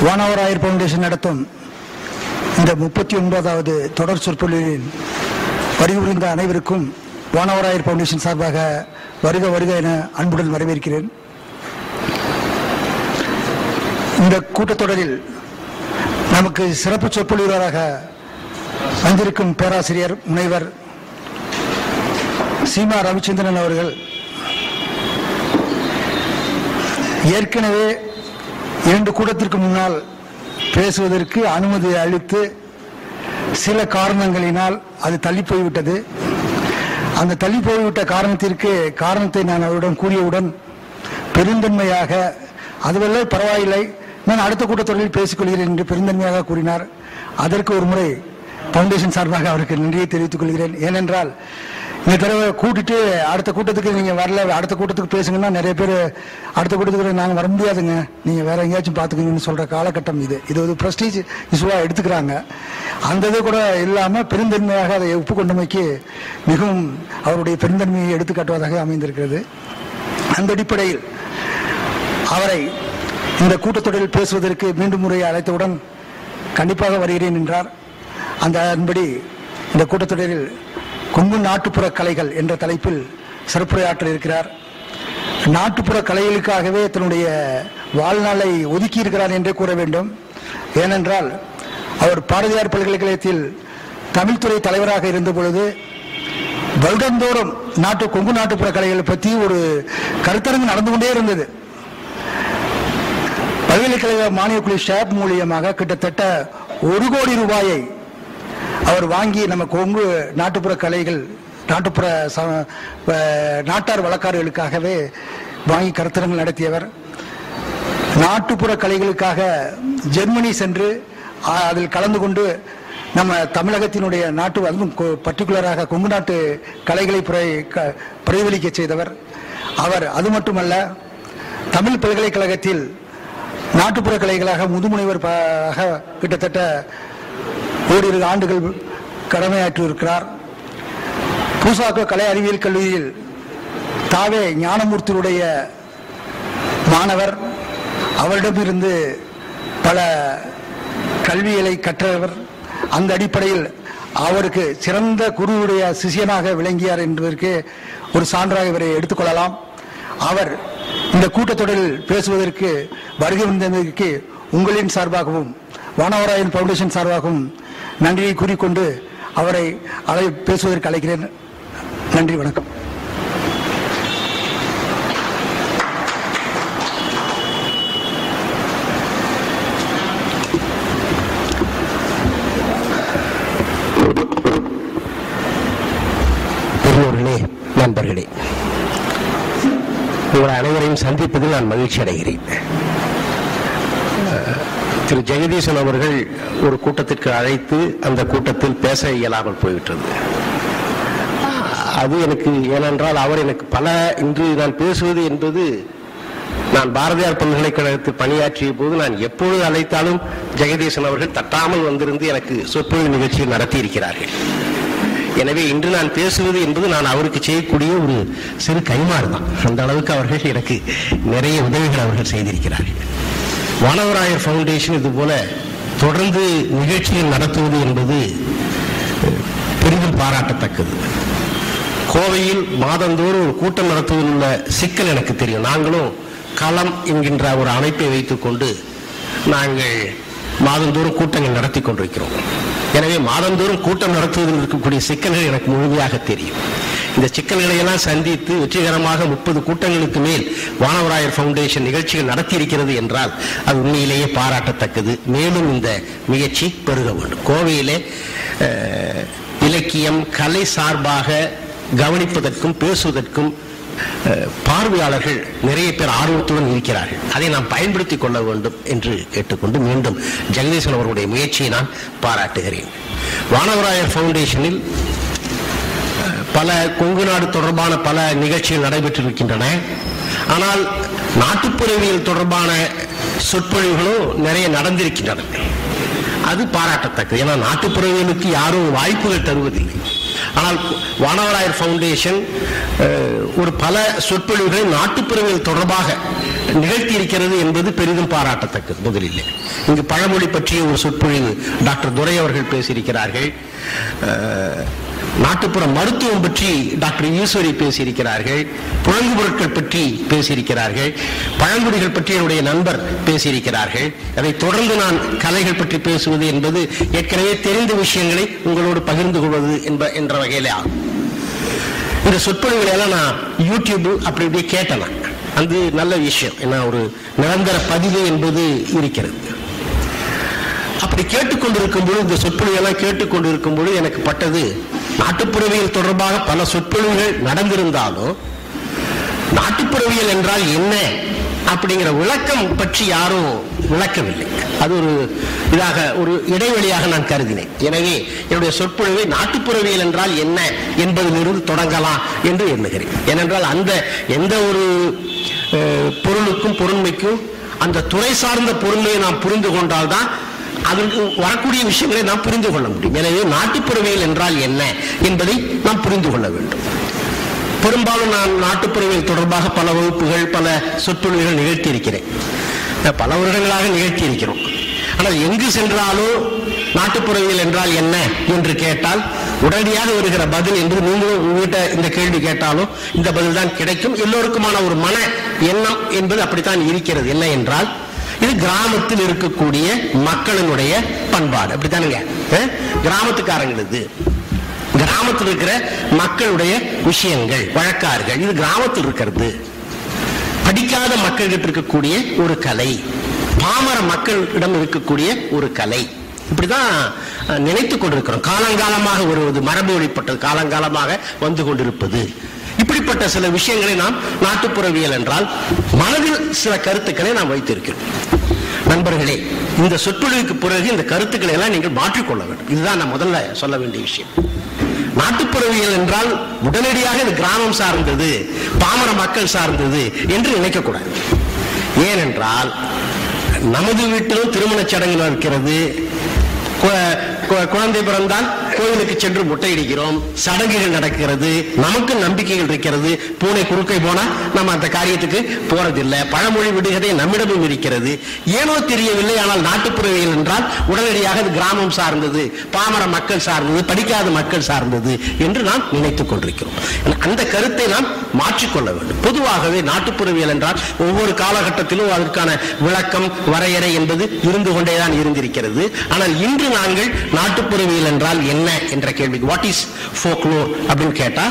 Vanavarayar foundation நடத்தும் இந்த முப்பத்தி ஒன்பதாவது தொடர் சொற்பொழிவில் வருகின்ற அனைவருக்கும் வானவராயர் ஃபவுண்டேஷன் சார்பாக வருக வருக என அன்புடன் வரவேற்கிறேன் இந்த கூட்டத்தொடரில் நமக்கு சிறப்பு சொற்பொழிவராக வந்திருக்கும் பேராசிரியர் முனைவர் சீமா ரவிச்சந்திரன் அவர்கள் ஏற்கனவே இரண்டு கூட்டத்திற்கு முன்னால் பேசுவதற்கு அனுமதி அளித்து சில காரணங்களினால் அது தள்ளி போய்விட்டது அந்த தள்ளி போய்விட்ட காரணத்திற்கு காரணத்தை நான் அவரிடம் கூறியவுடன் பெருந்தன்மையாக அதுவல்ல பரவாயில்லை நான் அடுத்த கூட்டத்தொடரில் பேசிக்கொள்கிறேன் என்று பெருந்தன்மையாக கூறினார் அதற்கு ஒரு முறை ஃபவுண்டேஷன் சார்பாக அவருக்கு நன்றியை தெரிவித்துக் கொள்கிறேன் ஏனென்றால் இந்த தடவை கூட்டிட்டு அடுத்த கூட்டத்துக்கு நீங்க வரல அடுத்த கூட்டத்துக்கு பேசுங்கன்னா நிறைய பேர் அடுத்த கூட்டத்துக்கு நாங்க வர முடியாதுங்க நீங்க வேற எங்கேயாச்சும் பாத்துக்கங்கன்னு சொல்ற காலகட்டம் இது இது ஒரு பிரஸ்டீஜ் இஷ்யூவா எடுத்துக்கிறாங்க அந்த இது கூட இல்லாம பெருந்தன்மையாக அதை ஒப்புக்கொண்டமைக்கு மிகவும் அவருடைய பெருந்தன்மையை எடுத்துக்காட்டுவதாக அமைந்திருக்கிறது அந்த அடிப்படையில் அவரை இந்த கூட்டத்தொடரில் பேசுவதற்கு மீண்டும் முறை அழைத்தவுடன் கண்டிப்பாக வருகிறேன் என்றார் அந்த அதன்படி இந்த கூட்டத்தொடரில் கொங்கு நாட்டுப்புற கலைகள் என்ற தலைப்பில் சிறப்புரையாற்ற இருக்கிறார் நாட்டுப்புற கலைகளுக்காகவே தன்னுடைய வாழ்நாளை ஒதுக்கி இருக்கிறார் என்றே கூற வேண்டும் ஏனென்றால் அவர் பாரதியார் பல்கலைக்கழகத்தில் தமிழ்துறை தலைவராக இருந்த பொழுது வருடந்தோறும் நாட்டு கொங்கு நாட்டுப்புற கலைகளை பற்றி ஒரு கருத்தரங்கு நடந்து கொண்டே இருந்தது பல்கலைக்கழக மானியக் குழு ஷேப் மூலியமாக கிட்டத்தட்ட ஒரு கோடி ரூபாயை அவர் வாங்கி நம்ம கொங்கு நாட்டுப்புற கலைகள் நாட்டுப்புற ச- அஹ் நாட்டார் வழக்காறுகளுக்காகவே வாங்கி கருத்தரங்கள் நடத்தியவர் நாட்டுப்புற கலைகளுக்காக ஜெர்மனி சென்று அ- அதில் கலந்து கொண்டு நம்ம தமிழகத்தினுடைய நாட்டு அதுவும் கொ- பர்டிகுலராக கொங்கு நாட்டு கலைகளை புரை- க- பிரதிபலிக்க செய்தவர் அவர் அது மட்டுமல்ல தமிழ் பல்கலைக்கழகத்தில் நாட்டுப்புற கலைகளாக முதுமுனைவர் ப- ஆக கிட்டத்தட்ட ஓரிரு ஆண்டுகள் கடமையாற்றி இருக்கிறார் பூசாக்க கலை அறிவியல் கல்லூரியில் தாவே ஞானமூர்த்தியுடைய மாணவர் அவரிடமிருந்து பல கல்விகளை கற்றவர் அந்த அடிப்படையில் அவருக்கு சிறந்த குருவுடைய சிஷியனாக விளங்கியார் என்பதற்கு ஒரு சான்றாக இவரை எடுத்துக்கொள்ளலாம் அவர் இந்த கூட்டத்தொடரில் பேசுவதற்கு வருகை வந்ததற்கு உங்களின் சார்பாகவும் வானவராயன் ஃபவுண்டேஷன் சார்பாகவும் நன்றியை கூறிக்கொண்டு அவரை அழை பேசுவதற்கு அழைக்கிறேன் நன்றி வணக்கம் பெரியோர்களே நண்பர்களே உங்கள் அனைவரையும் சந்திப்பதில் நான் மகிழ்ச்சி அடைகிறேன் அஹ், திரு ஜெகதீசன் அவர்கள் ஒரு கூட்டத்திற்கு அழைத்து அந்த கூட்டத்தில் பேச இயலாமல் போய்விட்டது அது எனக்கு ஏனென்றால் அவர் எனக்கு பல இன்று நான் பேசுவது என்பது நான் பாரதியார் பல்கலைக்கழகத்தில் பணியாற்றிய போது நான் எப்பொழுது அழைத்தாலும் ஜெகதீசன் அவர்கள் தட்டாமல் வந்திருந்து எனக்கு சொற்பொழிவு நிகழ்ச்சியில் நடத்தியிருக்கிறார்கள் எனவே இன்று நான் பேசுவது என்பது நான் அவருக்கு செய்யக்கூடிய ஒரு சிறு கைமாறு தான் அந்த அளவுக்கு அவர்கள் எனக்கு நிறைய உதவிகள் அவர்கள் செய்திருக்கிறார்கள் வானவராயர் ஃபவுண்டேஷன் இது போல தொடர்ந்து நிகழ்ச்சிகள் நடத்துவது என்பது அஹ், பெரிதும் பாராட்டத்தக்கது கோவையில் மாதந்தோறும் ஒரு கூட்டம் நடத்துவதில் உள்ள சிக்கல் எனக்கு தெரியும் நாங்களும் களம் என்கின்ற ஒரு அமைப்பை வைத்துக்கொண்டு நாங்கள் மாதந்தோறும் கூட்டங்கள் நடத்தி கொண்டிருக்கிறோம் எனவே மாதந்தோறும் கூட்டம் நடத்துவதில் இருக்கக்கூடிய சிக்கல்கள் எனக்கு முழுமையாக தெரியும் இந்த சிக்கல்களை எல்லாம் சந்தித்து வெற்றிகரமாக முப்பது கூட்டங்களுக்கு மேல் வானவராயர் ஃபவுண்டேஷன் நிகழ்ச்சிகள் நடத்தியிருக்கிறது என்றால் அது உண்மையிலேயே பாராட்டத்தக்கது மேலும் இந்த முயற்சி பெருக வேண்டும் கோவையிலே அஹ், இலக்கியம் கலை சார்பாக கவனிப்பதற்கும் பேசுவதற்கும் அஹ், பார்வையாளர்கள் நிறைய பேர் ஆர்வத்துடன் இருக்கிறார்கள் அதை நாம் பயன்படுத்திக் கொள்ள வேண்டும் என்று கேட்டுக்கொண்டு மீண்டும் ஜெகதீசன் அவர்களுடைய முயற்சியை நான் பாராட்டுகிறேன் வானவராயர் ஃபவுண்டேஷனில் அஹ், பல கொங்கு நாடு தொடர்பான பல நிகழ்ச்சிகள் நடைபெற்றிருக்கின்றன ஆனால் நாட்டுப்புறவியல் தொடர்பான சொற்பொழிவுகளும் நிறைய நடந்திருக்கின்றன அது பாராட்டத்தக்கது ஏன்னா நாட்டுப்புறவியலுக்கு யாரும் வாய்ப்புகள் தருவதில்லை ஆனால் வானவராயர் ஃபவுண்டேஷன் அஹ், ஒரு பல சொற்பொழிவுகளை நாட்டுப்புறவியல் தொடர்பாக நிகழ்த்தி இருக்கிறது என்பது பெரிதும் பாராட்டத்தக்கது முதலில் இங்கு பழமொழி பற்றிய ஒரு சொற்பொழிவு டாக்டர் துரை அவர்கள் பேசியிருக்கிறார்கள் அஹ், நாட்டுப்புற மருத்துவம் பற்றி டாக்டர் ஈஸ்வரி பேசியிருக்கிறார்கள் புழங்கு பொருட்கள் பற்றி பேசியிருக்கிறார்கள் பழங்குடிகள் பற்றி என்னுடைய நண்பர் பேசியிருக்கிறார்கள் அதை தொடர்ந்து நான் கலைகள் பற்றி பேசுவது என்பது ஏற்கனவே தெரிந்த விஷயங்களை உங்களோடு பகிர்ந்து கொள்வது என்ப என்ற வகையிலே ஆகும் இந்த சொற்பொழிவுகளை எல்லாம் நான் யூடியூப் அப்படி இப்படி கேட்டேன் நான். அது நல்ல விஷயம் ஏன்னா ஒரு நிரந்தர பதிவு என்பது இருக்கிறது அப்படி கேட்டுக்கொண்டிருக்கும் பொழுது இந்த சொற்பொழிவெல்லாம் கேட்டுக்கொண்டிருக்கும் பொழுது எனக்கு பட்டது நாட்டுப்புறவியல் தொடர்பாக பல சொற்பொழிவுகள் நடந்திருந்தாலும் நாட்டுப்புறவியல் என்றால் என்ன அப்படிங்கிற விளக்கம் பற்றி யாரும் விளக்கவில்லை அது ஒரு இதாக ஒரு இடைவெளியாக நான் கருதினேன் எனவே என்னுடைய சொற்பொழிவை நாட்டுப்புறவியல் என்றால் என்ன என்பதிலிருந்து தொடங்கலாம் என்று எண்ணுகிறேன் ஏனென்றால் அந்த எந்த ஒரு அஹ், பொருளுக்கும் பொருண்மைக்கும் அந்த துறை சார்ந்த பொருண்மையை நாம் புரிந்து கொண்டால்தான் அதற்கு வரக்கூடிய விஷயங்களை நாம் புரிந்து கொள்ள முடியும் எனவே நாட்டுப்புறவியல் என்றால் என்ன என்பதை நாம் புரிந்து கொள்ள வேண்டும் பெரும்பாலும் நான் நாட்டுப்புறவியல் தொடர்பாக பல வகுப்புகள் பல சொற்பொழிவுகள் நிகழ்த்தி இருக்கிறேன் பல வருடங்களாக நிகழ்த்தி இருக்கிறோம் ஆனால் எங்கு சென்றாலும் நாட்டுப்புறவியல் என்றால் என்ன என்று கேட்டால் உடனடியாக வருகிற பதில் என்று நீங்களும் உங்ககிட்ட இந்த கேள்வி கேட்டாலும் இந்த பதில் தான் கிடைக்கும் எல்லோருக்குமான ஒரு மன எண்ணம் என்பது அப்படித்தான் இருக்கிறது என்ன என்றால் இது கிராமத்தில் இருக்கக்கூடிய மக்களினுடைய பண்பாடு அப்படித்தானுங்க அஹ்? கிராமத்துக்காரங்களுது கிராமத்தில் இருக்கிற மக்களுடைய விஷயங்கள் வழக்காறுகள் இது கிராமத்தில் இருக்கிறது படிக்காத மக்கள்கிட்ட இருக்கக்கூடிய ஒரு கலை பாமர மக்களிடம் இருக்கக்கூடிய ஒரு கலை இப்படிதான் அஹ், நினைத்துக் கொண்டிருக்கிறோம் காலங்காலமாக வருவது மரபு வழிபட்டது காலங்காலமாக வந்து கொண்டிருப்பது இப்படிப்பட்ட சில விஷயங்களை நாம் நாட்டுப்புறவியல் என்றால் மனதில் சில கருத்துக்களை நாம் வைத்திருக்கிறோம் நண்பர்களே இந்த சொற்பொழிவுக்கு பிறகு இந்த கருத்துக்களை எல்லாம் நீங்கள் மாற்றிக்கொள்ள வேண்டும் இதுதான் நான் முதல்ல சொல்ல வேண்டிய விஷயம் நாட்டுப்புறவியல் என்றால் உடனடியாக இது கிராமம் சார்ந்தது பாமர மக்கள் சார்ந்தது என்று நினைக்கக்கூடாது ஏனென்றால் நமது வீட்டிலும் திருமணச் சடங்கு இருக்கிறது கு- கு- குழந்தை பிறந்தால் கோயிலுக்கு சென்று முட்டையிடுகிறோம் சடங்குகள் நடக்கிறது நமக்கு நம்பிக்கைகள் இருக்கிறது பூனை குறுக்கை போனா நம்ம அந்த காரியத்துக்கு போறதில்லை பழமொழி விடுகதை நம்மிடமும் இருக்கிறது ஏனோ தெரியவில்லை ஆனால் நாட்டுப்புறவியல் என்றால் உடனடியாக அது கிராமம் சார்ந்தது பாமர மக்கள் சார்ந்தது படிக்காத மக்கள் சார்ந்தது என்று நாம் நினைத்துக் கொண்டிருக்கிறோம் அந்த கருத்தை நாம் மாற்றிக்கொள்ள வேண்டும் பொதுவாகவே நாட்டுப்புறவியல் என்றால் ஒவ்வொரு காலகட்டத்திலும் அதற்கான விளக்கம் வரையறை என்பது இருந்து கொண்டேதான் இருந்திருக்கிறது ஆனால் இன்று நாங்கள் நாட்டுப்புறவியல் என்றால் என்ன என்ற கேள்விக்கு வாட் இஸ் ஃபோக்லோர் அப்படின்னு கேட்டா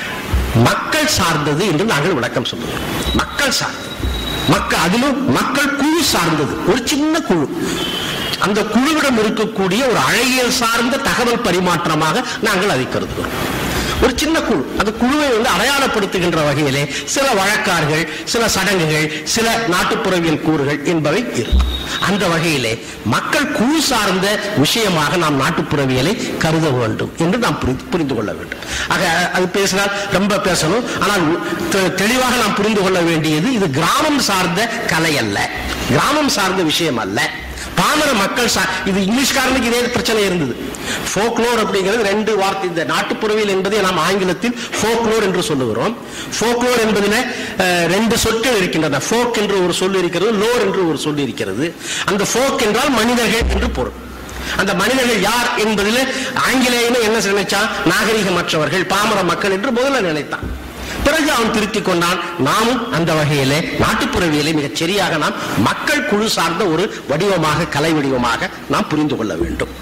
மக்கள் சார்ந்தது என்று நாங்கள் விளக்கம் சொல்லுவோம் மக்கள் சார்ந்தது மக்கள் அதிலும் மக்கள் குழு சார்ந்தது ஒரு சின்ன குழு அந்த குழுவிடம் இருக்கக்கூடிய ஒரு அழகியல் சார்ந்த தகவல் பரிமாற்றமாக நாங்கள் அதை கருதுகிறோம் ஒரு சின்ன குழு அந்த குழுவை வந்து அடையாளப்படுத்துகின்ற வகையிலே சில வழக்கார்கள் சில சடங்குகள் சில நாட்டுப்புறவியல் கூறுகள் என்பவை இருக்கும் அந்த வகையிலே மக்கள் குழு சார்ந்த விஷயமாக நாம் நாட்டுப்புறவியலை கருத வேண்டும் என்று நாம் புரிந்து புரிந்து கொள்ள வேண்டும் ஆக அது பேசினால் ரொம்ப பேசணும் ஆனால் தெ- தெளிவாக நாம் புரிந்து கொள்ள வேண்டியது இது கிராமம் சார்ந்த கலை அல்ல கிராமம் சார்ந்த விஷயம் அல்ல பாமர மக்கள் சா இது இங்கிலீஷ்காரனுக்கு இதே பிரச்சனை இருந்தது ஃபோக்லோர் அப்படிங்கிறது ரெண்டு வார்த்தை இந்த நாட்டுப்புறவியல் என்பதை நாம் ஆங்கிலத்தில் ஃபோக்லோர் என்று சொல்லுகிறோம் ஃபோக்லோர் என்பதில் அஹ், ரெண்டு சொற்கள் இருக்கின்றன ஃபோக் என்று ஒரு சொல் இருக்கிறது லோர் என்று ஒரு சொல் இருக்கிறது அந்த ஃபோக் என்றால் மனிதர்கள் என்று பொருள் அந்த மனிதர்கள் யார் என்பதில் ஆங்கிலேயனும் என்ன நினைச்சான் நாகரிகமற்றவர்கள் பாமர மக்கள் என்று முதல்ல நினைத்தான் பிறகு அவன் திருத்திக் கொண்டான் நாமும் அந்த வகையிலே நாட்டுப்புறவியலை மிகச் சரியாக நாம் மக்கள் குழு சார்ந்த ஒரு வடிவமாக கலை வடிவமாக நாம் புரிந்து கொள்ள வேண்டும்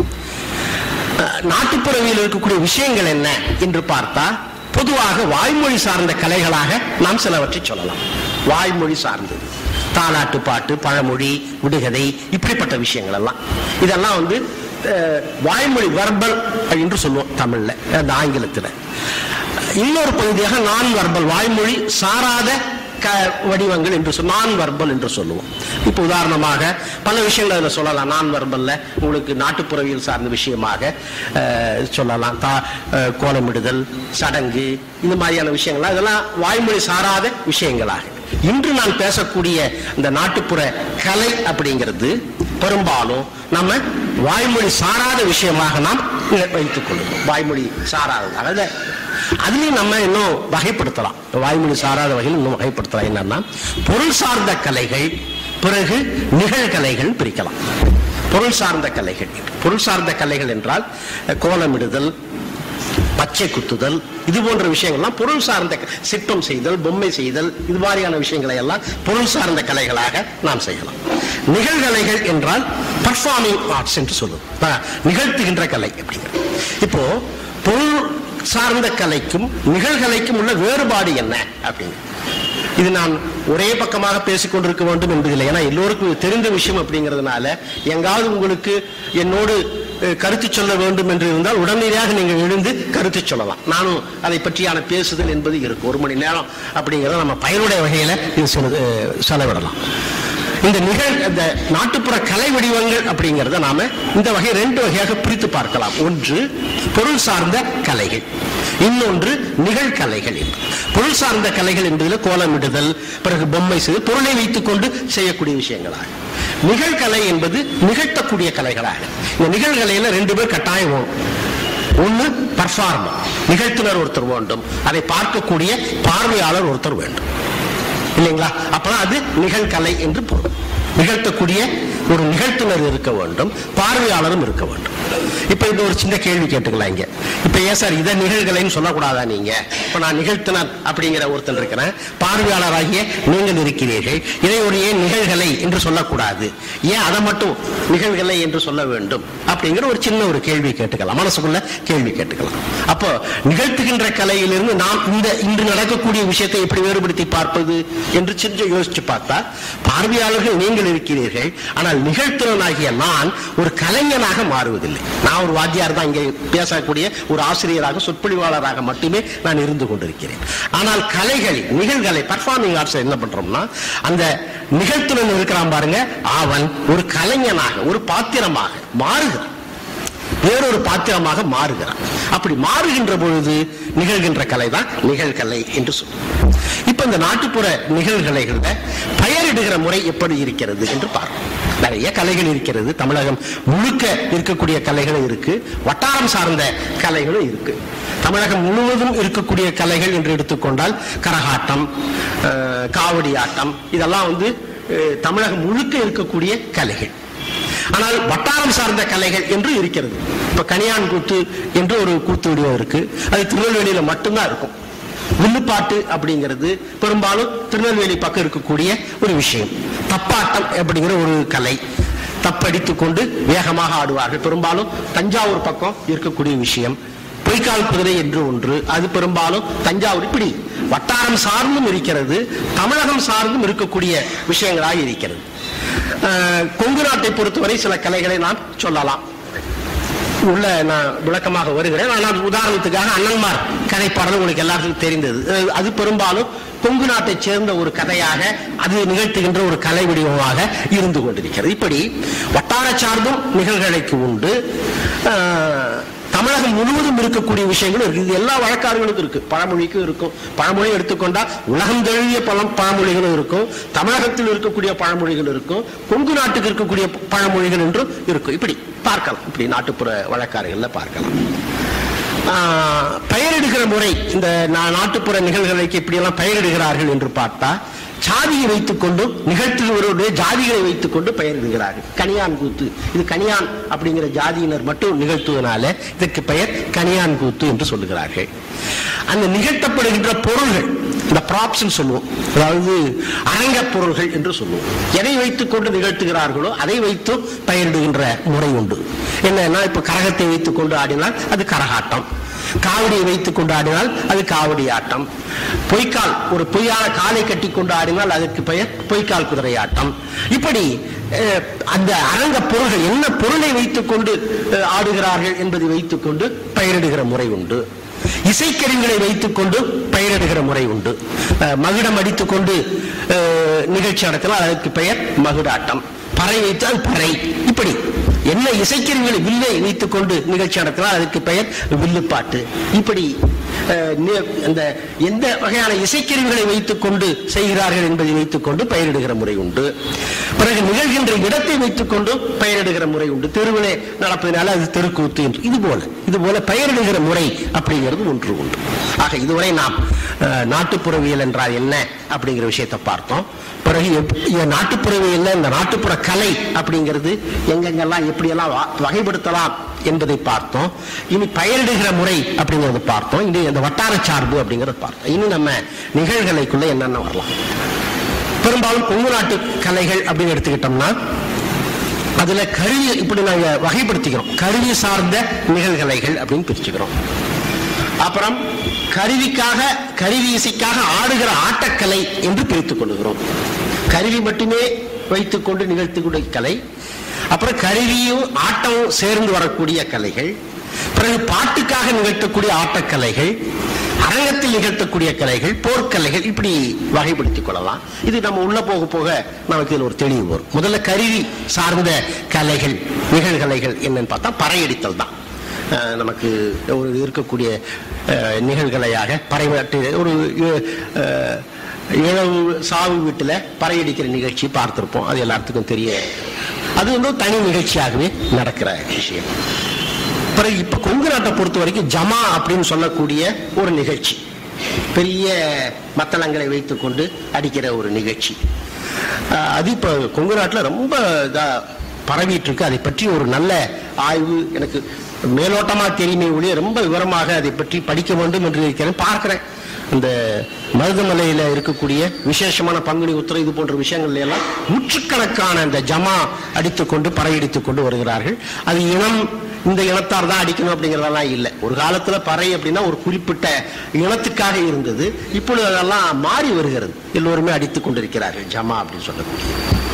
அஹ், நாட்டுப்புறவியல் இருக்கக்கூடிய விஷயங்கள் என்ன என்று பார்த்தா பொதுவாக வாய்மொழி சார்ந்த கலைகளாக நாம் சிலவற்றை சொல்லலாம் வாய்மொழி சார்ந்தது தாலாட்டு பாட்டு பழமொழி விடுகதை இப்படிப்பட்ட விஷயங்கள் எல்லாம் இதெல்லாம் வந்து அஹ், வாய்மொழி வர்பல் என்று சொல்லுவோம் தமிழ்ல அந்த ஆங்கிலத்தில் இன்னொரு பகுதியாக நான் வர்பல் வாய்மொழி சாராத க வடிவங்கள் என்று சொல் நான் வர்பல் என்று சொல்லுவோம் இப்போ உதாரணமாக பல விஷயங்கள் அதில் சொல்லலாம் நான் வர்பல்ல உங்களுக்கு நாட்டுப்புறவியல் சார்ந்த விஷயமாக அஹ், சொல்லலாம் தா அஹ், கோலமிடுதல் சடங்கு இந்த மாதிரியான விஷயங்கள்லாம் இதெல்லாம் வாய்மொழி சாராத விஷயங்களாக இன்று நான் பேசக்கூடிய இந்த நாட்டுப்புற கலை அப்படிங்கிறது பெரும்பாலும் நம்ம வாய்மொழி சாராத விஷயமாக நாம் வைத்துக் கொள்ளும் வாய்மொழி சாராதது அதாவது அதுலயும் நம்ம இன்னும் வகைப்படுத்தலாம் வாய்மொழி சாராத வகையில் இன்னும் வகைப்படுத்தலாம் என்னன்னா பொருள் சார்ந்த கலைகள் பிறகு நிகழ்கலைகள் பிரிக்கலாம் பொருள் சார்ந்த கலைகள் பொருள் சார்ந்த கலைகள் என்றால் கோலமிடுதல் பச்சை குத்துதல் இது போன்ற விஷயங்கள்லாம் பொருள் சார்ந்த க- சிற்பம் செய்தல் பொம்மை செய்தல் இது மாதிரியான விஷயங்களை எல்லாம் பொருள் சார்ந்த கலைகளாக நாம் செய்யலாம் நிகழ்கலைகள் என்றால் பர்ஃபார்மிங் ஆர்ட்ஸ் என்று சொல்லுவோம் ப- நிகழ்த்துகின்ற கலை அப்படிங்கிறது இப்போ பொருள் சார்ந்த கலைக்கும் நிகழ்கலைக்கும் உள்ள வேறுபாடு என்ன அப்படிங்கிறது இது நான் ஒரே பக்கமாக பேசிக் கொண்டிருக்க வேண்டும் என்பதில்லை ஏன்னா எல்லோருக்கும் இது தெரிந்த விஷயம் அப்படிங்கிறதுனால எங்காவது உங்களுக்கு என்னோடு அஹ், கருத்து சொல்ல வேண்டும் என்று இருந்தால் உடனடியாக நீங்கள் எழுந்து கருத்து சொல்லலாம் நானும் அதை பற்றியான பேசுதல் என்பது இருக்கு ஒரு மணி நேரம் அப்படிங்கிறத நம்ம பயனுடைய வகையில இது செலவு- அஹ், செலவிடலாம் இந்த நிகழ் இந்த நாட்டுப்புற கலை வடிவங்கள் அப்படிங்கிறத நாம இந்த வகை ரெண்டு வகையாக பிரித்து பார்க்கலாம் ஒன்று பொருள் சார்ந்த கலைகள் இன்னொன்று நிகழ்கலைகள் என்று பொருள் சார்ந்த கலைகள் என்பதில் கோலமிடுதல் பிறகு பொம்மை செய்து பொருளை வைத்துக் கொண்டு செய்யக்கூடிய விஷயங்களாக நிகழ்கலை என்பது நிகழ்த்தக்கூடிய கலைகளாக இந்த நிகழ்கலையில ரெண்டு பேர் கட்டாயம் வேணும். ஒண்ணு பர்ஃபார்மர் நிகழ்த்துனர் ஒருத்தர் வேண்டும் அதை பார்க்கக்கூடிய பார்வையாளர் ஒருத்தர் வேண்டும் இல்லைங்களா அப்பதான் அது நிகழ்கலை என்று பொருள் நிகழ்த்தக்கூடிய ஒரு நிகழ்த்துனர் இருக்க வேண்டும் பார்வையாளரும் இருக்க வேண்டும் இப்ப இந்த ஒரு சின்ன கேள்வி கேட்டுக்கலாம் இங்க இப்ப ஏன் சார் இதை நிகழ்கலைன்னு சொல்லக்கூடாதா நீங்க இப்ப நான் நிகழ்த்தினர் அப்படிங்கிற ஒருத்தன் இருக்கிறேன் பார்வையாளராகிய நீங்கள் இருக்கிறீர்கள் இதை ஒரு ஏன் நிகழ்கலை என்று சொல்லக்கூடாது ஏன் அதை மட்டும் நிகழ்கலை என்று சொல்ல வேண்டும் அப்படிங்கிற ஒரு சின்ன ஒரு கேள்வி கேட்டுக்கலாம் மனசுக்குள்ள கேள்வி கேட்டுக்கலாம் அப்போ நிகழ்த்துகின்ற கலையிலிருந்து நாம் இந்த இன்று நடக்கக்கூடிய விஷயத்தை எப்படி வேறுபடுத்தி பார்ப்பது என்று சென்று யோசிச்சு பார்த்தா பார்வையாளர்கள் நீங்கள் இருக்கிறீர்கள் ஆனால் நிகழ்த்துறனாகிய நான் ஒரு கலைஞனாக மாறுவதில்லை நான் ஒரு வாத்தியார் தான் இங்கே பேசக்கூடிய ஒரு ஆசிரியராக சொற்பொழிவாளராக மட்டுமே நான் இருந்து கொண்டிருக்கிறேன் ஆனால் கலைகள் நிகழ்கலை பர்ஃபார்மிங் ஆர்ட்ஸ் என்ன பண்றோம்னா அந்த நிகழ்த்துடன் இருக்கிறான் பாருங்க அவன் ஒரு கலைஞனாக ஒரு பாத்திரமாக மாறுகிறான் வேறொரு பாத்திரமாக மாறுகிறான் அப்படி மாறுகின்ற பொழுது நிகழ்கின்ற கலை தான் நிகழ்கலை என்று சொல்லுவோம் இப்ப இந்த நாட்டுப்புற நிகழ்கலைகள்ல பெயரிடுகிற முறை எப்படி இருக்கிறது என்று பார்ப்போம் நிறைய கலைகள் இருக்கிறது தமிழகம் முழுக்க இருக்கக்கூடிய கலைகளும் இருக்கு வட்டாரம் சார்ந்த கலைகளும் இருக்கு தமிழகம் முழுவதும் இருக்கக்கூடிய கலைகள் என்று எடுத்துக்கொண்டால் கரகாட்டம் அஹ், காவடி ஆட்டம் இதெல்லாம் வந்து அஹ், தமிழகம் முழுக்க இருக்கக்கூடிய கலைகள் ஆனால் வட்டாரம் சார்ந்த கலைகள் என்று இருக்கிறது இப்ப கனியான் கூத்து என்று ஒரு கூத்து வடிவம் இருக்கு அது திருநெல்வேலியில மட்டும்தான் இருக்கும் வில்லுப்பாட்டு அப்படிங்கிறது பெரும்பாலும் திருநெல்வேலி பக்கம் இருக்கக்கூடிய ஒரு விஷயம் தப்பாட்டம் அப்படிங்கிற ஒரு கலை தப்படித்துக் கொண்டு வேகமாக ஆடுவார்கள் பெரும்பாலும் தஞ்சாவூர் பக்கம் இருக்கக்கூடிய விஷயம் பொய்க்கால் குதிரை என்று ஒன்று அது பெரும்பாலும் தஞ்சாவூர் இப்படி வட்டாரம் சார்ந்தும் இருக்கிறது தமிழகம் சார்ந்தும் இருக்கக்கூடிய விஷயங்களாக இருக்கிறது அஹ், கொங்கு நாட்டை பொறுத்தவரை சில கலைகளை நாம் சொல்லலாம் உள்ள நான் விளக்கமாக வருகிறேன் ஆனால் உதாரணத்துக்காக அண்ணன்மார் கதைப்பாடல் உங்களுக்கு எல்லாருக்கும் தெரிந்தது அஹ், அது பெரும்பாலும் கொங்கு நாட்டைச் சேர்ந்த ஒரு கதையாக அது நிகழ்த்துகின்ற ஒரு கலை வடிவமாக இருந்து கொண்டிருக்கிறது இப்படி வட்டார சார்ந்தும் நிகழ்கலைக்கு உண்டு அஹ், தமிழகம் முழுவதும் இருக்கக்கூடிய விஷயங்களும் இருக்கு இது எல்லா வழக்காடுகளுக்கும் இருக்கு பழமொழிக்கும் இருக்கும் பழமொழி எடுத்துக்கொண்டா உலகம் தழுவிய பல பழமொழிகளும் இருக்கும் தமிழகத்தில் இருக்கக்கூடிய பழமொழிகள் இருக்கும் கொங்கு நாட்டுக்கு இருக்கக்கூடிய பழமொழிகள் என்றும் இருக்கும் இப்படி பார்க்கலாம் இப்படி நாட்டுப்புற வழக்காறுகள்ல பார்க்கலாம் ஆஹ், பெயரிடுகிற முறை இந்த நா- நாட்டுப்புற நிகழ்வுகளுக்கு இப்படியெல்லாம் பெயரிடுகிறார்கள் என்று பார்த்தா சாதியை வைத்துக் கொண்டு நிகழ்த்துகிறவருடைய ஜாதிகளை வைத்துக் கொண்டு பெயரிடுகிறார்கள் கனியான் கூத்து இது கனியான் அப்படிங்கிற ஜாதியினர் மட்டும் நிகழ்த்துவதனால இதற்கு பெயர் கனியான் கூத்து என்று சொல்லுகிறார்கள் அந்த நிகழ்த்தப்படுகின்ற பொருள்கள் இந்த ப்ராப்ஸ் சொல்லுவோம் அதாவது அரங்க பொருள்கள் என்று சொல்லுவோம் எதை வைத்துக் கொண்டு நிகழ்த்துகிறார்களோ அதை வைத்து பெயரிடுகின்ற முறை உண்டு என்னன்னா இப்ப கரகத்தை வைத்துக் கொண்டு ஆடினால் அது கரகாட்டம் காவடியை வைத்துக் கொண்டு ஆடினால் அது காவடி ஆட்டம் பொய்க்கால் ஒரு பொய்யான காலை கட்டி கொண்டு ஆடினால் அதற்கு பெயர் பொய்க்கால் குதிரை ஆட்டம் இப்படி அஹ், அந்த அரங்க பொருள்கள் என்ன பொருளை வைத்துக் கொண்டு அஹ், ஆடுகிறார்கள் என்பதை வைத்துக் கொண்டு பெயரிடுகிற முறை உண்டு இசைக்கருவிகளை வைத்துக் கொண்டு பெயரிடுகிற முறை உண்டு அஹ், மகுடம் அடித்துக் கொண்டு அஹ், நிகழ்ச்சி நடத்தினால் அதற்கு பெயர் மகுடாட்டம் பறை வைத்தால் பறை இப்படி என்ன இசைக்கருவிகளை வில்லை வைத்துக் கொண்டு நிகழ்ச்சி நடத்தினால் அதற்கு பெயர் வில்லுப்பாட்டு இப்படி அஹ், நி- இந்த எந்த வகையான இசைக்கருவிகளை வைத்துக் கொண்டு செய்கிறார்கள் என்பதை வைத்துக் கொண்டு பெயரிடுகிற முறை உண்டு பிறகு நிகழ்கின்ற இடத்தை வைத்துக் கொண்டு பெயரிடுகிற முறை உண்டு தெருவிலே நடப்பதனால அது தெருக்கூத்து என்று இது போல இது போல பெயரிடுகிற முறை அப்படிங்கிறது ஒன்று உண்டு ஆக இதுவரை நாம் அஹ், நாட்டுப்புறவியல் என்றால் என்ன அப்படிங்கிற விஷயத்தை பார்த்தோம் பிறகு எப்- இந்த நாட்டுப்புறவியல்ல இந்த நாட்டுப்புற கலை அப்படிங்கிறது எங்கெங்கெல்லாம் எப்படியெல்லாம் வா- வகைப்படுத்தலாம் என்பதை பார்த்தோம் இனி பெயரிடுகிற முறை அப்படிங்கறத பார்த்தோம் இனி அந்த வட்டார சார்பு அப்படிங்கறத பார்த்தோம் இனி நம்ம நிகழ்கலைக்குள்ள என்னென்ன வரலாம் பெரும்பாலும் கொங்கு நாட்டு கலைகள் அப்படின்னு எடுத்துக்கிட்டோம்னா அதுல கருவி இப்படி நாங்க வகைப்படுத்திக்கிறோம் கருவி சார்ந்த நிகழ்கலைகள் அப்படின்னு பிரிச்சுக்கிறோம் அப்புறம் கருவிக்காக கருவி இசைக்காக ஆடுகிற ஆட்டக்கலை என்று பிரித்துக் கொள்கிறோம் கருவி மட்டுமே வைத்துக்கொண்டு நிகழ்த்தக்கூடிய கலை அப்புறம் கருவியும் ஆட்டமும் சேர்ந்து வரக்கூடிய கலைகள் பிறகு பாட்டுக்காக நிகழ்த்தக்கூடிய ஆட்டக்கலைகள் அரங்கத்தில் நிகழ்த்தக்கூடிய கலைகள் போர்க்கலைகள் இப்படி வகைப்படுத்திக் கொள்ளலாம் இது நம்ம உள்ள போக போக நமக்கு இதில் ஒரு தெளிவு வரும் முதல்ல கருவி சார்ந்த கலைகள் நிகழ்கலைகள் என்னன்னு பார்த்தா பறையடித்தல் தான் அஹ் நமக்கு ஒரு இருக்கக்கூடிய அஹ், நிகழ்கலையாக பறையாட்டு ஒரு அஹ், இழவு சாவு வீட்டில் பறையடிக்கிற நிகழ்ச்சி பார்த்திருப்போம் அது எல்லாத்துக்கும் தெரிய அது வந்து ஒரு தனி நிகழ்ச்சியாகவே நடக்கிற விஷயம் பிறகு இப்ப கொங்கு நாட்டை பொறுத்த வரைக்கும் ஜமா அப்படின்னு சொல்லக்கூடிய ஒரு நிகழ்ச்சி பெரிய மத்தளங்களை வைத்துக்கொண்டு அடிக்கிற ஒரு நிகழ்ச்சி அஹ், அது இப்ப கொங்கு நாட்டுல ரொம்ப இதா பரவிட்டு இருக்கு அதை பற்றி ஒரு நல்ல ஆய்வு எனக்கு மேலோட்டமா தெரியுமே ஒழிய ரொம்ப விவரமாக அதை பற்றி படிக்க வேண்டும் என்று இருக்கிறேன் பார்க்கிறேன் இந்த மருதமலையில இருக்கக்கூடிய விசேஷமான பங்குனி உத்திரை இது போன்ற விஷயங்கள்ல எல்லாம் நூற்றுக்கணக்கான இந்த ஜமா அடித்துக்கொண்டு பறையடித்துக் கொண்டு வருகிறார்கள் அது இனம் இந்த இனத்தார் தான் அடிக்கணும் அப்படிங்கறதெல்லாம் இல்லை ஒரு காலத்துல பறை அப்படின்னா ஒரு குறிப்பிட்ட இனத்துக்காக இருந்தது இப்பொழுது அதெல்லாம் மாறி வருகிறது எல்லோருமே அடித்துக் கொண்டிருக்கிறார்கள் ஜமா அப்படின்னு சொல்லக்கூடிய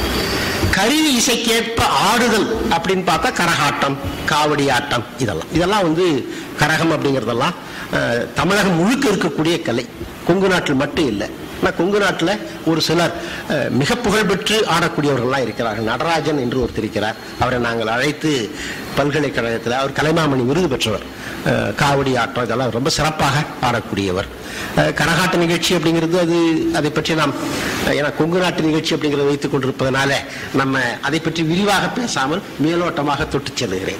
கருவி இசைக்கேற்ப ஆடுதல் அப்படின்னு பார்த்தா கரகாட்டம் காவடி ஆட்டம் இதெல்லாம் இதெல்லாம் வந்து கரகம் அப்படிங்கிறதெல்லாம் அஹ், தமிழகம் முழுக்க இருக்கக்கூடிய கலை கொங்கு நாட்டில் மட்டும் இல்லை ஆனால் கொங்கு நாட்டில் ஒரு சிலர் அஹ், மிக புகழ்பெற்று ஆடக்கூடியவர்கள்லாம் இருக்கிறார்கள் நடராஜன் என்று ஒருத்தர் இருக்கிறார் அவரை நாங்கள் அழைத்து பல்கலைக்கழகத்தில் அவர் கலைமாமணி விருது பெற்றவர் அஹ், காவடி ஆட்டம் இதெல்லாம் ரொம்ப சிறப்பாக ஆடக்கூடியவர் அஹ், கரகாட்ட நிகழ்ச்சி அப்படிங்கிறது அது அதை பற்றி நாம் அஹ், ஏன்னா கொங்கு நாட்டு நிகழ்ச்சி அப்படிங்கிறத வைத்துக் கொண்டிருப்பதனால நம்ம அதை பற்றி விரிவாக பேசாமல் மேலோட்டமாக தொட்டு செல்லுகிறேன்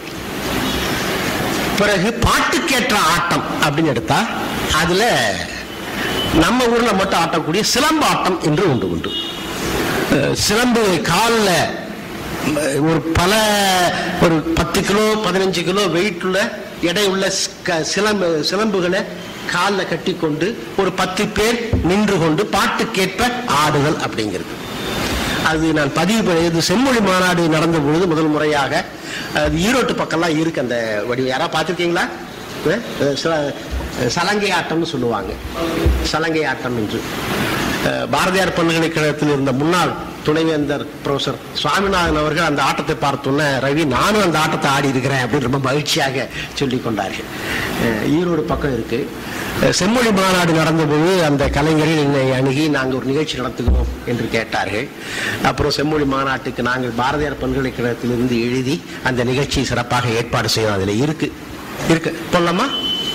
பிறகு பாட்டுக்கேற்ற ஆட்டம் அப்படின்னு எடுத்தா அதுல நம்ம ஊர்ல மட்டும் ஆட்டக்கூடிய சிலம்பாட்டம் என்று ஒன்று உண்டு அஹ், சிலம்பு காலில் ஒரு பல ஒரு பத்து கிலோ பதினஞ்சு கிலோ வெயிட் உள்ள எடை உள்ள க- சிலம்பு சிலம்புகளை காலில் கட்டி கொண்டு ஒரு பத்து பேர் நின்று கொண்டு பாட்டுக்கேற்ப ஆடுதல் அப்படிங்கிறது அது நான் பதிவு பண்ணி- இது செம்மொழி மாநாடு நடந்த பொழுது முதல் முறையாக அது ஈரோட்டு பக்கம்லாம் இருக்கு அந்த வடிவம் யாராவது பார்த்துருக்கீங்களா அஹ் சில- சலங்கை ஆட்டம்னு சொல்லுவாங்க சலங்கை ஆட்டம் என்று அஹ் பாரதியார் பல்கலைக்கழகத்தில் இருந்த முன்னாள் துணைவேந்தர் ப்ரொஃபசர் சுவாமிநாதன் அவர்கள் அந்த ஆட்டத்தை பார்த்தோன்னே ரவி நானும் அந்த ஆட்டத்தை ஆடி இருக்கிறேன் அப்படின்னு ரொம்ப மகிழ்ச்சியாக சொல்லிக் கொண்டார்கள் அஹ் ஈரோடு பக்கம் இருக்கு அஹ் செம்மொழி மாநாடு நடந்தபோது அந்த கலைஞர்கள் என்னை அணுகி நாங்கள் ஒரு நிகழ்ச்சி நடத்துகிறோம் என்று கேட்டார்கள் அப்புறம் செம்மொழி மாநாட்டுக்கு நாங்கள் பாரதியார் பல்கலைக்கழகத்திலிருந்து எழுதி அந்த நிகழ்ச்சியை சிறப்பாக ஏற்பாடு செய்யணும் அதில் இருக்கு இருக்கு சொல்லலாமா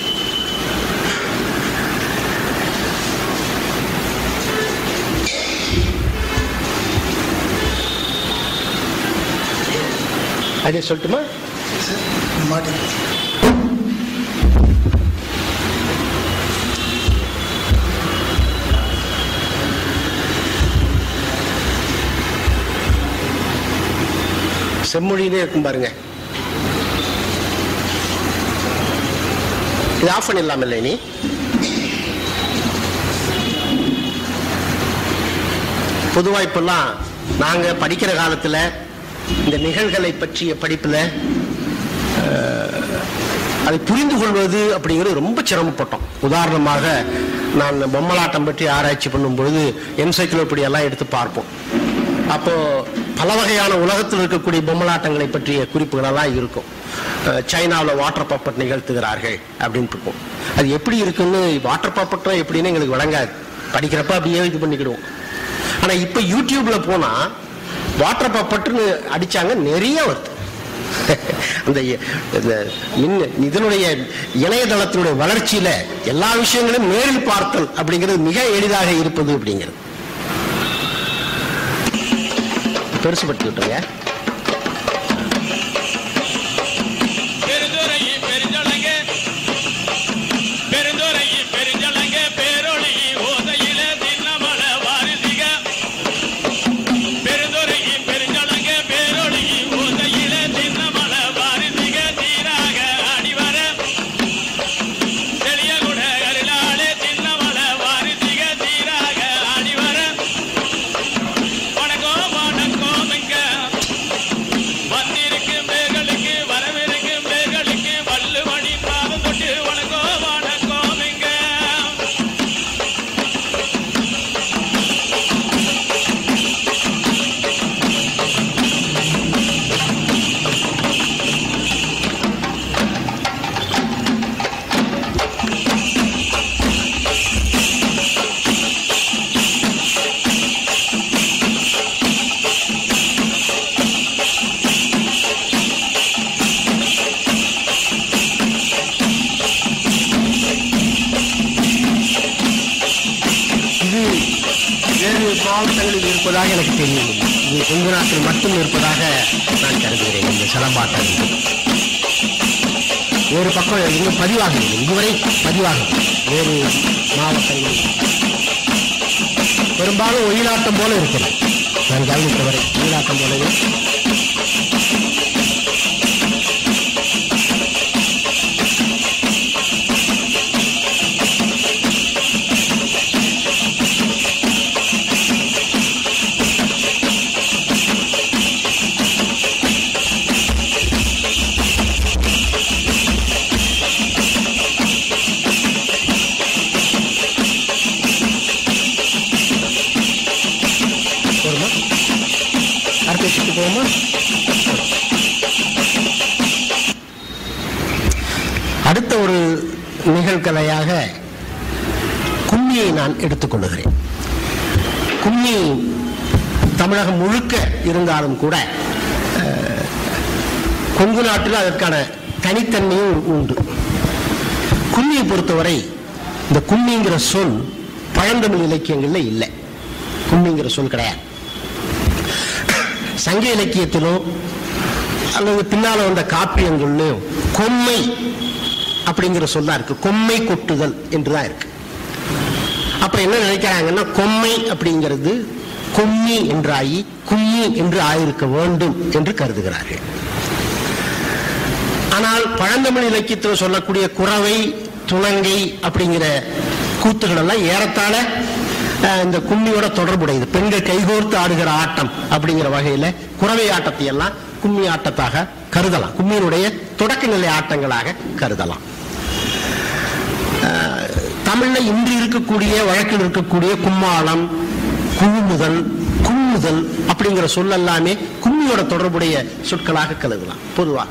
அதே சொல்லட்டுமா மாட்டி செம்மொழியிலே இருக்கும் பாருங்க இது ஆஃப் பண்ணிடலாம் இல்லை நீ பொதுவா இப்பெல்லாம் நாங்க படிக்கிற காலத்துல இந்த நிகழ்களை பற்றிய படிப்புல அஹ், அதை புரிந்து கொள்வது அப்படிங்கிறது ரொம்ப சிரமப்பட்டோம் உதாரணமாக நான் பொம்மலாட்டம் பற்றி ஆராய்ச்சி பண்ணும் பொழுது என்சைக்ளோபீடியா எல்லாம் எடுத்து பார்ப்போம் அப்போ பல வகையான உலகத்தில் இருக்கக்கூடிய பொம்மலாட்டங்களை பற்றிய குறிப்புகள் எல்லாம் இருக்கும் அஹ், சைனாவுல வாட்டர் பப்பட் நிகழ்த்துகிறார்கள் அப்படின்னு இருக்கும் அது எப்படி இருக்குன்னு வாட்டர் பப்பட்டும் எப்படின்னு எங்களுக்கு வழங்காது படிக்கிறப்ப அப்படியே இது பண்ணிக்கிடுவோம் ஆனா இப்ப யூடியூப்ல போனா வாட்டர் பப்பட்னு அடிச்சாங்க நிறைய வருது அந்த இ- இந்த மின் இதனுடைய இணையதளத்தினுடைய வளர்ச்சியில எல்லா விஷயங்களையும் நேரில் பார்த்தல் அப்படிங்கிறது மிக எளிதாக இருப்பது அப்படிங்கிறது பெருசுபடுத்தி விட்டுருங்க பெருந்துறையி பெருஞ்சலங்க பெருந்துறையி பெருஞ்சலங்க பேரொளி ஓதையில தின்னமல வாரிசிக பெருந்துறையி பெருஞ்சலங்க பேரொளி ஓதையில தின்னமல வாரிசிக தீராக அடிவர தெளியகுட அருளாலே தின்னமல வாரிசிக தீராக அடிவர வணக்கம் வணக்கம் எங்க வந்திருக்கும் பேர்களுக்கு வரவிருக்கும் பேர்களுக்கு வள்ளுவடி பாதம் தொட்டு வணக்கம் வணக்கம் எங்க இது வேறு மாவட்டங்களில் இருப்பதாக எனக்கு தெரியவில்லை இது கொங்கு நாட்டில் மட்டும் இருப்பதாக நான் கருதுகிறேன் இந்த சிலம்பாட்டம் என்பது. வேறு பக்கம் இன்னும் பதிவாகவில்லை இதுவரை பதிவாகும் வேறு மாவட்டங்களில் பெரும்பாலும் ஒயிலாட்டம் போல இருக்கிறது நான் கவனித்தவரை ஒயிலாட்டம் போலவே போருமா அடுத்த சுட்டு போகுமா அடுத்த ஒரு நிகழ்கலையாக கும்மியை நான் எடுத்துக்கொள்ளுகிறேன் கும்மி தமிழகம் முழுக்க இருந்தாலும் கூட அஹ், கொங்கு நாட்டில் அதற்கான தனித்தன்மையும் உண்டு கும்மியை பொறுத்தவரை இந்த கும்மிங்கிற சொல் பழந்தமிழ் இலக்கியங்கள்ல இல்லை கும்மிங்கிற சொல் கிடையாது சங்க இலக்கியத்திலோ அல்லது பின்னால வந்த காப்பியங்கள்லயும் கொம்மை அப்படிங்கிற சொல்லா இருக்கு கொம்மை கொட்டுதல் என்றுதான் இருக்கு அப்ப என்ன நினைக்கிறாங்கன்னா கொம்மை அப்படிங்கிறது கும்மி என்றாயி கும்மி என்று ஆயிருக்க வேண்டும் என்று கருதுகிறார்கள் ஆனால் பழந்தமிழ் இலக்கியத்தில் சொல்லக்கூடிய குறவை துணங்கை அப்படிங்கிற கூத்துகள் எல்லாம் ஏறத்தாழ அஹ், இந்த கும்மியோட தொடர்புடையது பெண்கள் கைகோர்த்து ஆடுகிற ஆட்டம் அப்படிங்கிற வகையில குறவை ஆட்டத்தை எல்லாம் கும்மி ஆட்டத்தாக கருதலாம் கும்மியினுடைய தொடக்க நிலை ஆட்டங்களாக கருதலாம் அஹ், தமிழ்ல இன்று இருக்கக்கூடிய வழக்கில் இருக்கக்கூடிய கும்மாளம் குழுமுதல் கும்முதல் அப்படிங்கிற சொல் எல்லாமே கும்மியோட தொடர்புடைய சொற்களாக கருதலாம் பொதுவாக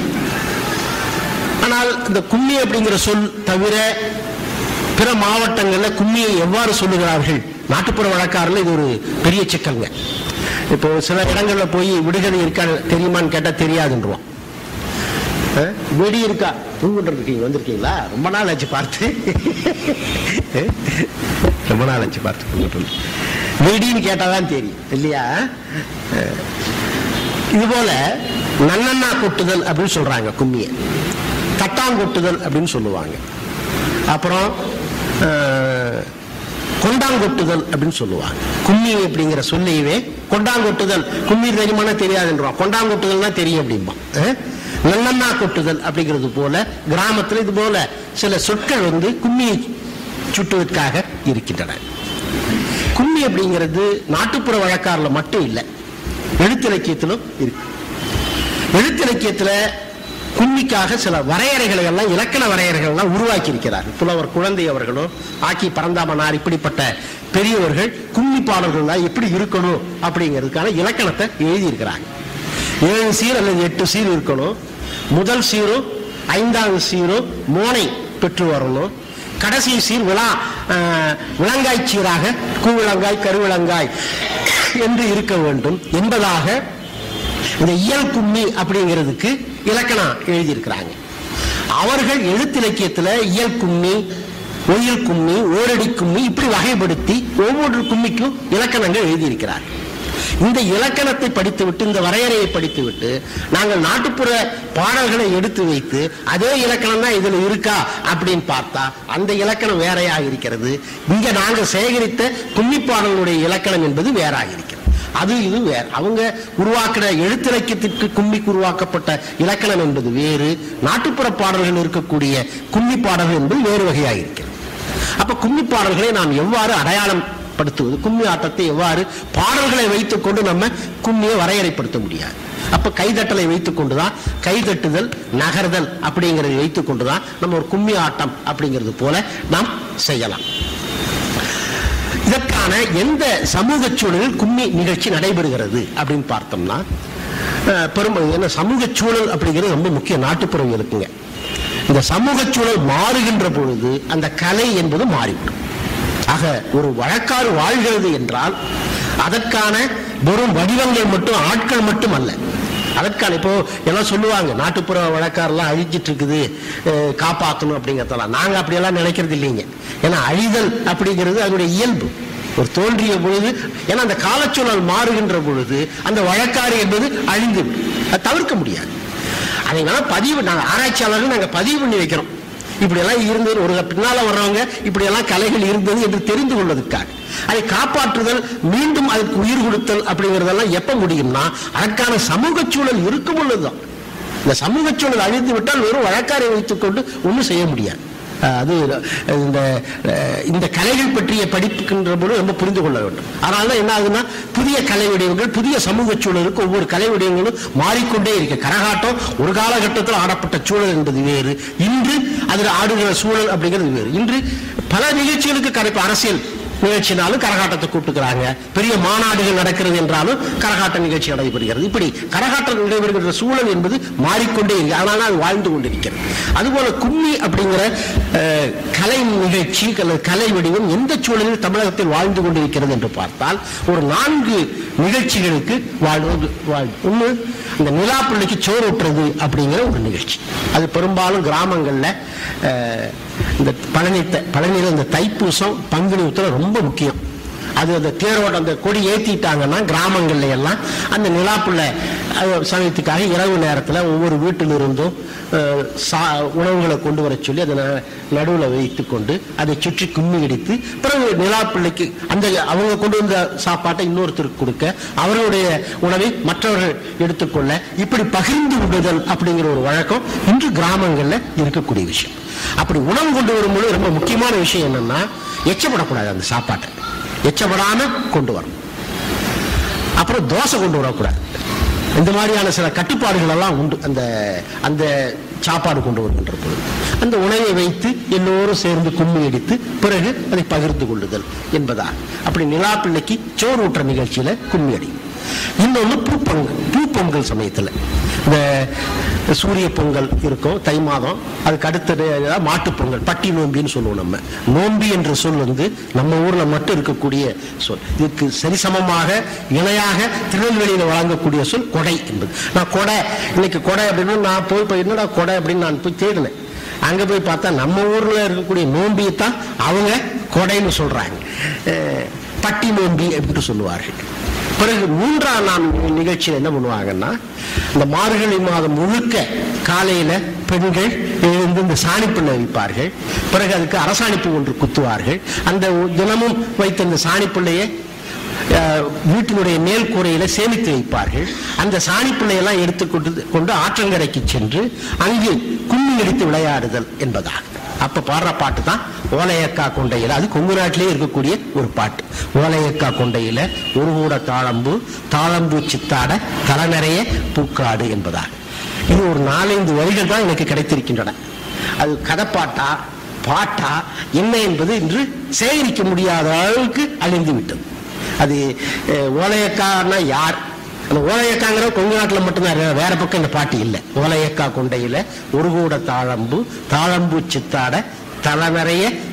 ஆனால் இந்த கும்மி அப்படிங்கிற சொல் தவிர பிற மாவட்டங்கள்ல கும்மியை எவ்வாறு சொல்லுகிறார்கள் நாட்டுப்புற வழக்காரில் இது ஒரு பெரிய சிக்கல்ங்க இப்போ சில இடங்கள்ல போய் விடுகதை இருக்கா தெரியுமான்னு கேட்டா தெரியாதுன்றோம் அஹ், வெடி இருக்கா தூங்கிட்டு இருக்கீங்க வந்திருக்கீங்களா ரொம்ப நாள் ஆச்சு பார்த்து அஹ், ரொம்ப நாள் ஆச்சு பார்த்து தூங்கிட்டு இருக்கு. வெடின்னு கேட்டாதான் தெரியும் இல்லையா அஹ், இது போல நன்னண்ணா கொட்டுதல் அப்படின்னு சொல்றாங்க கும்மிய தட்டாங்கொட்டுதல் அப்படின்னு சொல்லுவாங்க அப்புறம் அஹ், கொண்டாங்கொட்டுதல் அப்படின்னு சொல்லுவாங்க கும்மி அப்படிங்கிற சொல்லையவே கொண்டாங்கொட்டுதல் கும்மி தெரியுமானா தெரியாதுன்றோம் கொண்டாங்கொட்டுதல்னா தெரியும் அப்படிம்பா அஹ்? நன்னண்ணா கொட்டுதல் அப்படிங்கிறது போல கிராமத்துல இது போல சில சொற்கள் வந்து கும்மியை சுட்டுவதற்காக இருக்கின்றன கும்மி அப்படிங்கிறது நாட்டுப்புற வழக்காறுல மட்டும் இல்லை எழுத்திலக்கியத்திலும் இருக்கு எழுத்திலக்கியத்துல கும்மிக்காக சில வரையறைகளை எல்லாம் இலக்கண வரையறைகள் எல்லாம் உருவாக்கி இருக்கிறார் புலவர் குழந்தை அவர்களும் ஆக்கி பரந்தாமனார் இப்படிப்பட்ட பெரியவர்கள் கும்மி பாடல்கள் எப்படி இருக்கணும் அப்படிங்கிறதுக்கான இலக்கணத்தை எழுதியிருக்கிறாங்க ஏழு சீர் அல்லது எட்டு சீர் இருக்கணும் முதல் சீரும் ஐந்தாவது சீரும் மோனை பெற்று வரணும் கடைசி சீர் விழா ஆஹ், விளங்காய் சீராக கூவிளங்காய் கருவிளங்காய் என்று இருக்க வேண்டும் என்பதாக இந்த இயல் கும்மி அப்படிங்கிறதுக்கு இலக்கணம் எழுதியிருக்கிறாங்க அவர்கள் எழுத்திலக்கியத்துல இயல் கும்மி ஒயில் கும்மி ஓரடி கும்மி இப்படி வகைப்படுத்தி ஒவ்வொரு கும்மிக்கும் இலக்கணங்கள் எழுதியிருக்கிறார்கள் இந்த இலக்கணத்தை படித்துவிட்டு இந்த வரையறையை படித்துவிட்டு நாங்கள் நாட்டுப்புற பாடல்களை எடுத்து வைத்து அதே இலக்கணம் தான் இதுல இருக்கா அப்படின்னு பார்த்தா அந்த இலக்கணம் வேறையாக இருக்கிறது இங்க நாங்கள் சேகரித்த கும்மி பாடலுடைய இலக்கணம் என்பது வேறாக இருக்கிறது அது இது வேற அவங்க உருவாக்கின எழுத்திலக்கியத்திற்கு கும்மிக்கு உருவாக்கப்பட்ட இலக்கணம் என்பது வேறு நாட்டுப்புற பாடல்கள் இருக்கக்கூடிய கும்மி பாடல்கள் என்பது வேறு வகையாக இருக்கிறது அப்ப கும்மி பாடல்களை நாம் எவ்வாறு அடையாளம் படுத்துவது கும்மி ஆட்டத்தை எவ்வாறு பாடல்களை வைத்துக் கொண்டு நம்ம கும்மியை வரையறைப்படுத்த முடியாது அப்ப கைதட்டலை வைத்துக் கொண்டுதான் கைதட்டுதல் நகர்தல் அப்படிங்கிறதை வைத்துக் கொண்டுதான் நம்ம ஒரு கும்மி ஆட்டம் அப்படிங்கிறது போல நாம் செய்யலாம் இதற்கான எந்த சமூக சூழலில் கும்மி நிகழ்ச்சி நடைபெறுகிறது அப்படின்னு பார்த்தோம்னா அஹ், பெரும் என்ன சமூக சூழல் அப்படிங்கிறது ரொம்ப முக்கிய நாட்டுப்புறம் இருக்குங்க இந்த சமூக சூழல் மாறுகின்ற பொழுது அந்த கலை என்பது மாறிவிடும் ஆக ஒரு வழக்காறு வாழ்கிறது என்றால் அதற்கான வெறும் வடிவங்கள் மட்டும் ஆட்கள் மட்டும் அல்ல அதற்கான இப்போ எல்லாம் சொல்லுவாங்க நாட்டுப்புற வழக்காரெல்லாம் அழிஞ்சிட்டு இருக்குது அஹ், காப்பாத்தணும் அப்படிங்கிறதெல்லாம் நாங்க அப்படியெல்லாம் நினைக்கிறது இல்லைங்க ஏன்னா அழிதல் அப்படிங்கிறது அதனுடைய இயல்பு ஒரு தோன்றிய பொழுது ஏன்னா அந்த காலச்சூழல் மாறுகின்ற பொழுது அந்த வழக்காறு என்பது அழிந்து விடும். அது தவிர்க்க முடியாது அதை வேணா பதிவு நாங்கள் ஆராய்ச்சியாளர்கள் நாங்கள் பதிவு பண்ணி வைக்கிறோம் இப்படியெல்லாம் இருந்தது ஒரு பின்னால வர்றவங்க இப்படியெல்லாம் கலைகள் இருந்தது என்று தெரிந்து கொள்வதற்காக அதை காப்பாற்றுதல் மீண்டும் அதற்கு உயிர் கொடுத்தல் அப்படிங்கிறதெல்லாம் எப்ப முடியும்னா அதற்கான சமூக சூழல் இருக்கும் பொழுதுதான் இந்த சமூக சூழல் அழிந்து விட்டால் வெறும் வழக்காரை வைத்துக் கொண்டு ஒன்றும் செய்ய முடியாது அஹ் அது அஹ் இந்த அஹ் இந்த கலைகள் பற்றிய படிப்புக்கின்ற போது ரொம்ப புரிந்து கொள்ள வேண்டும் அதனால தான் என்ன ஆகுதுன்னா புதிய கலை வடிவங்கள் புதிய சமூக சூழலுக்கு ஒவ்வொரு கலை வடிவங்களும் மாறிக்கொண்டே இருக்கு கரகாட்டம் ஒரு காலகட்டத்தில் ஆடப்பட்ட சூழல் என்பது வேறு இன்று அதில் ஆடுகிற சூழல் அப்படிங்கிறது வேறு இன்று பல நிகழ்ச்சிகளுக்கு கரைப்பு அரசியல் நிகழ்ச்சினாலும் கரகாட்டத்தை கூப்பிட்டுக்கிறாங்க பெரிய மாநாடுகள் நடக்கிறது என்றாலும் கரகாட்ட நிகழ்ச்சி நடைபெறுகிறது இப்படி கரகாட்டம் நடைபெறுகின்ற சூழல் என்பது மாறிக்கொண்டே இருக்கு ஆனால் அது வாழ்ந்து கொண்டிருக்கிறது அதுபோல கும்மி அப்படிங்கிற அஹ், கலை நிகழ்ச்சி அல்லது கலை வடிவம் எந்த சூழலில் தமிழகத்தில் வாழ்ந்து கொண்டிருக்கிறது என்று பார்த்தால் ஒரு நான்கு நிகழ்ச்சிகளுக்கு வாழ்வது வாழ் ஒன்று இந்த நிலா பிள்ளைக்கு சோறு ஊட்டுறது அப்படிங்கிற ஒரு நிகழ்ச்சி அது பெரும்பாலும் கிராமங்கள்ல அஹ், இந்த பழனி த- பழனியில் இந்த தைப்பூசம் பங்குனி உத்திரம் ரொம்ப முக்கியம் அது அந்த தேரோட அந்த கொடி ஏத்திட்டாங்கன்னா கிராமங்கள்ல எல்லாம் அந்த நிலாப்புள்ள அஹ், சமயத்துக்காக இரவு நேரத்தில் ஒவ்வொரு வீட்டிலிருந்தும் அஹ், சா உணவுகளை கொண்டு வர சொல்லி அதை நடுவில் வைத்து கொண்டு அதை சுற்றி கும்மி அடித்து பிறகு நிலாப்பிள்ளைக்கு அந்த அவங்க கொண்டு வந்த சாப்பாட்டை இன்னொருத்தருக்கு கொடுக்க அவர்களுடைய உணவை மற்றவர்கள் எடுத்துக்கொள்ள இப்படி பகிர்ந்து விடுதல் அப்படிங்கிற ஒரு வழக்கம் இன்று கிராமங்கள்ல இருக்கக்கூடிய விஷயம் அப்படி உணவு கொண்டு வரும்போது ரொம்ப முக்கியமான விஷயம் என்னன்னா எச்சப்படக்கூடாது அந்த சாப்பாட்டை எச்சப்படாம கொண்டு வரணும் அப்புறம் தோசை கொண்டு வரக்கூடாது இந்த மாதிரியான சில கட்டுப்பாடுகள் எல்லாம் உண்டு அந்த அந்த சாப்பாடு கொண்டு வருகின்ற பொழுது அந்த உணவை வைத்து எல்லோரும் சேர்ந்து கும்மி அடித்து பிறகு அதை பகிர்ந்து கொள்ளுதல் என்பதா அப்படி நிலா பிள்ளைக்கு சோறு ஊட்டுற நிகழ்ச்சியில கும்மி அடி இன்னொன்று பூப்பொங்கல் பூப்பொங்கல் சமயத்தில் இந்த சூரிய பொங்கல் இருக்கும் தை மாதம் அதுக்கு அடுத்தது மாட்டுப் பொங்கல் பட்டி நோம்பின்னு சொல்லுவோம் நம்ம நோம்பி என்ற சொல் வந்து நம்ம ஊர்ல மட்டும் இருக்கக்கூடிய சொல் இதுக்கு சரிசமமாக இணையாக திருநெல்வேலியில் வழங்கக்கூடிய சொல் கொடை என்பது நான் கொடை இன்னைக்கு கொடை அப்படின்னு நான் போய் போய் என்னடா கொடை அப்படின்னு நான் போய் தேடினேன் அங்க போய் பார்த்தா நம்ம ஊர்ல இருக்கக்கூடிய நோம்பியை தான் அவங்க கொடைன்னு சொல்றாங்க அஹ், பட்டி நோம்பி அப்படின்னு சொல்லுவார்கள் பிறகு மூன்றாம் நாள் நிகழ்ச்சியில் என்ன பண்ணுவாங்கன்னா இந்த மார்கழி மாதம் முழுக்க காலையில பெண்கள் எழுந்து இந்த சாணிப்பிள்ளை வைப்பார்கள் பிறகு அதுக்கு அரசாணிப்பு ஒன்று குத்துவார்கள் அந்த தினமும் வைத்த இந்த சாணிப்பிள்ளையை அஹ், வீட்டினுடைய மேல் கூரையில சேமித்து வைப்பார்கள் அந்த சாணிப்பிள்ளையெல்லாம் எடுத்துக்கொண்டு கொண்டு ஆற்றங்கரைக்கு சென்று அங்கு கும்மி அடித்து விளையாடுதல் என்பதாக அப்ப பாடுற பாட்டு தான் ஓலையக்கா கொண்டையில அது கொங்கு நாட்டிலே இருக்கக்கூடிய ஒரு பாட்டு ஓலையக்கா கொண்டையில ஒரு கூட தாளம்பு தாளம்பூ சித்தாட தலை நிறைய பூக்காடு என்பதாக இது ஒரு நாலஞ்சு வரிகள் தான் எனக்கு கிடைத்திருக்கின்றன அது கதைப்பாட்டா பாட்டா என்ன என்பது இன்று சேகரிக்க முடியாத அளவுக்கு அழிந்து விட்டது அது அஹ், ஓலையக்கான்னா யார் அந்த ஓலையக்காங்கிற கொங்கு நாட்டில் மட்டும்தான் இருக்கு. வேற பக்கம் இந்த பாட்டு இல்லை ஓலையக்கா கொண்டையில ஒரு கூட தாழம்பு தாழம்பு சித்தாட தலை நிறைய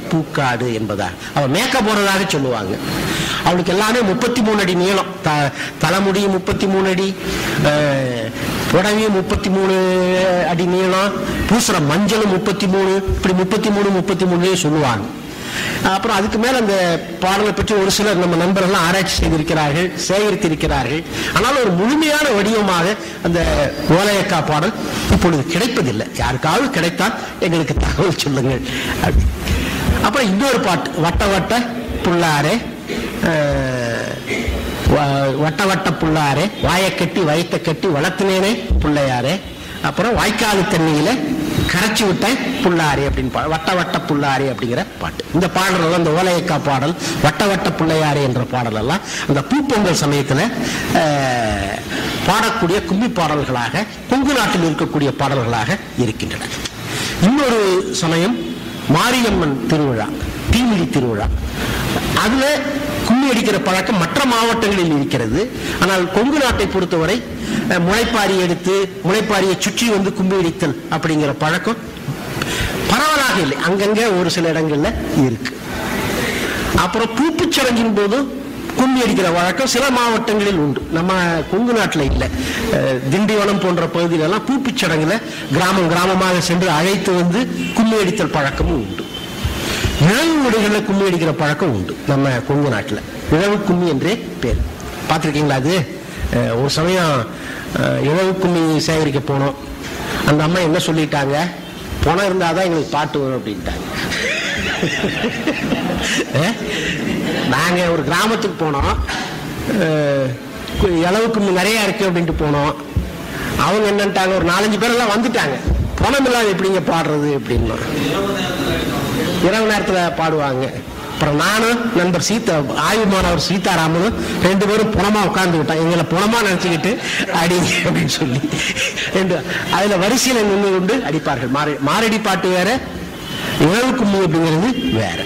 பூக்காடு என்பதா அவ மேக்க போறதாக சொல்லுவாங்க அவளுக்கு எல்லாமே முப்பத்தி மூணு அடி நீளம் த தலைமுடி முப்பத்தி மூணு அடி அஹ், புடவையும் முப்பத்தி மூணு அடி நீளம் பூசுற மஞ்சளும் முப்பத்தி மூணு இப்படி முப்பத்தி மூணு முப்பத்தி மூணுலேயே சொல்லுவாங்க அப்புறம் அதுக்கு மேல அந்த பாடலை பற்றி ஒரு சிலர் நம்ம நண்பர்கள் ஆராய்ச்சி செய்திருக்கிறார்கள் சேகரித்திருக்கிறார்கள் ஆனால் ஒரு முழுமையான வடிவமாக அந்த ஓலையக்கா பாடல் இப்பொழுது கிடைப்பதில்லை யாருக்காவது கிடைத்தால் எங்களுக்கு தகவல் சொல்லுங்கள் அப்படி. அப்புறம் இன்னொரு பாட்டு வட்ட வட்ட புள்ளாரே அஹ், வ- வட்ட வட்ட புள்ளாரே வாயை கட்டி வயத்த கட்டி வளர்த்தினேனே புள்ளையாரே அப்புறம் வாய்க்காலு தண்ணியில கரைச்சி விட்டேன் புள்ளாரி அப்படின்னு பா- வட்ட வட்ட புள்ளாரி அப்படிங்கிற பாட்டு இந்த பாடல் அந்த ஓலையக்கா பாடல் வட்ட வட்ட புள்ளையாரி என்ற பாடல் எல்லாம் அந்த பூப்பொங்கல் சமயத்துல அஹ், பாடக்கூடிய கும்மி பாடல்களாக கொங்கு நாட்டில் இருக்கக்கூடிய பாடல்களாக இருக்கின்றன இன்னொரு சமயம் மாரியம்மன் திருவிழா தீமிதி திருவிழா அதுல கும்மி அடிக்கிற பழக்கம் மற்ற மாவட்டங்களில் இருக்கிறது ஆனால் கொங்கு நாட்டை பொறுத்தவரை அஹ், முளைப்பாரி எடுத்து முளைப்பாரியை சுற்றி வந்து கும்மி அடித்தல் அப்படிங்கிற பழக்கம் பரவலாக இல்லை அங்கங்க ஒரு சில இடங்கள்ல இருக்கு அப்புறம் பூப்புச் சடங்கின் போது கும்மி அடிக்கிற வழக்கம் சில மாவட்டங்களில் உண்டு நம்ம கொங்கு நாட்டில் இல்லை அஹ், திண்டிவனம் போன்ற பகுதிகளெல்லாம் பூப்புச் சடங்குல கிராமம் கிராமமாக சென்று அழைத்து வந்து கும்மி அடித்தல் பழக்கமும் உண்டு இழவு வீடுகளில் கும்மி அடிக்கிற பழக்கம் உண்டு நம்ம கொங்கு நாட்டில் இழவு கும்மி என்றே பேர் பார்த்துருக்கீங்களா அது அஹ், ஒரு சமயம் அஹ், இழவு கும்மி சேகரிக்க போனோம் அந்த அம்மா என்ன சொல்லிட்டாங்க பணம் இருந்தால் தான் எங்களுக்கு பாட்டு வரும் அப்படின்ட்டாங்க அஹ், நாங்க ஒரு கிராமத்துக்கு போனோம் அஹ், கு- இளவு கும்மி நிறைய இருக்கு அப்படின்ட்டு போனோம் அவங்க என்னன்ட்டாங்க ஒரு நாலஞ்சு பேர் எல்லாம் வந்துட்டாங்க பணம் இல்லாத எப்படிங்க பாடுறது அப்படின்னா இரவு நேரத்துல பாடுவாங்க அப்புறம் நானும் நண்பர் சீதா ஆய்வு மாணவர் சீதாராமனும் ரெண்டு பேரும் புணமா உட்கார்ந்துக்கிட்டோம் எங்களை புணமா நினைச்சுக்கிட்டு அடிங்க அப்படின்னு சொல்லி ரெண்டு அதுல வரிசையில நின்று கொண்டு அடிப்பார்கள் மாரடி மாரடி பாட்டு வேற இழவு கும்மி அப்படிங்கிறது வேற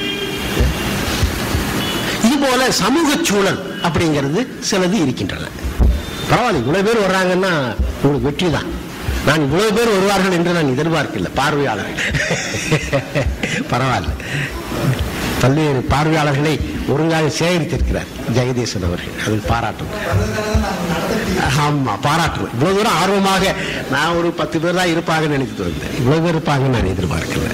இது போல சமூக சூழல் அப்படிங்கிறது சிலது இருக்கின்றன பரவாயில்ல இவ்வளவு பேர் வர்றாங்கன்னா உங்களுக்கு வெற்றி தான் நான் இவ்வளவு பேர் வருவார்கள் என்று நான் எதிர்பார்க்கல பார்வையாளர்கள் பரவாயில்ல பல்வேறு பார்வையாளர்களை ஒருங்காக சேகரித்திருக்கிறார் ஜெகதீசன் அவர்கள் அதில் பாராட்டும் ஆமா பாராட்டுவேன் இவ்வளவு தூரம் ஆர்வமாக நான் ஒரு பத்து பேர் தான் இருப்பாங்கன்னு நினைச்சிட்டு வந்தேன் இவ்வளவு பேர் இருப்பாங்கன்னு நான் எதிர்பார்க்கல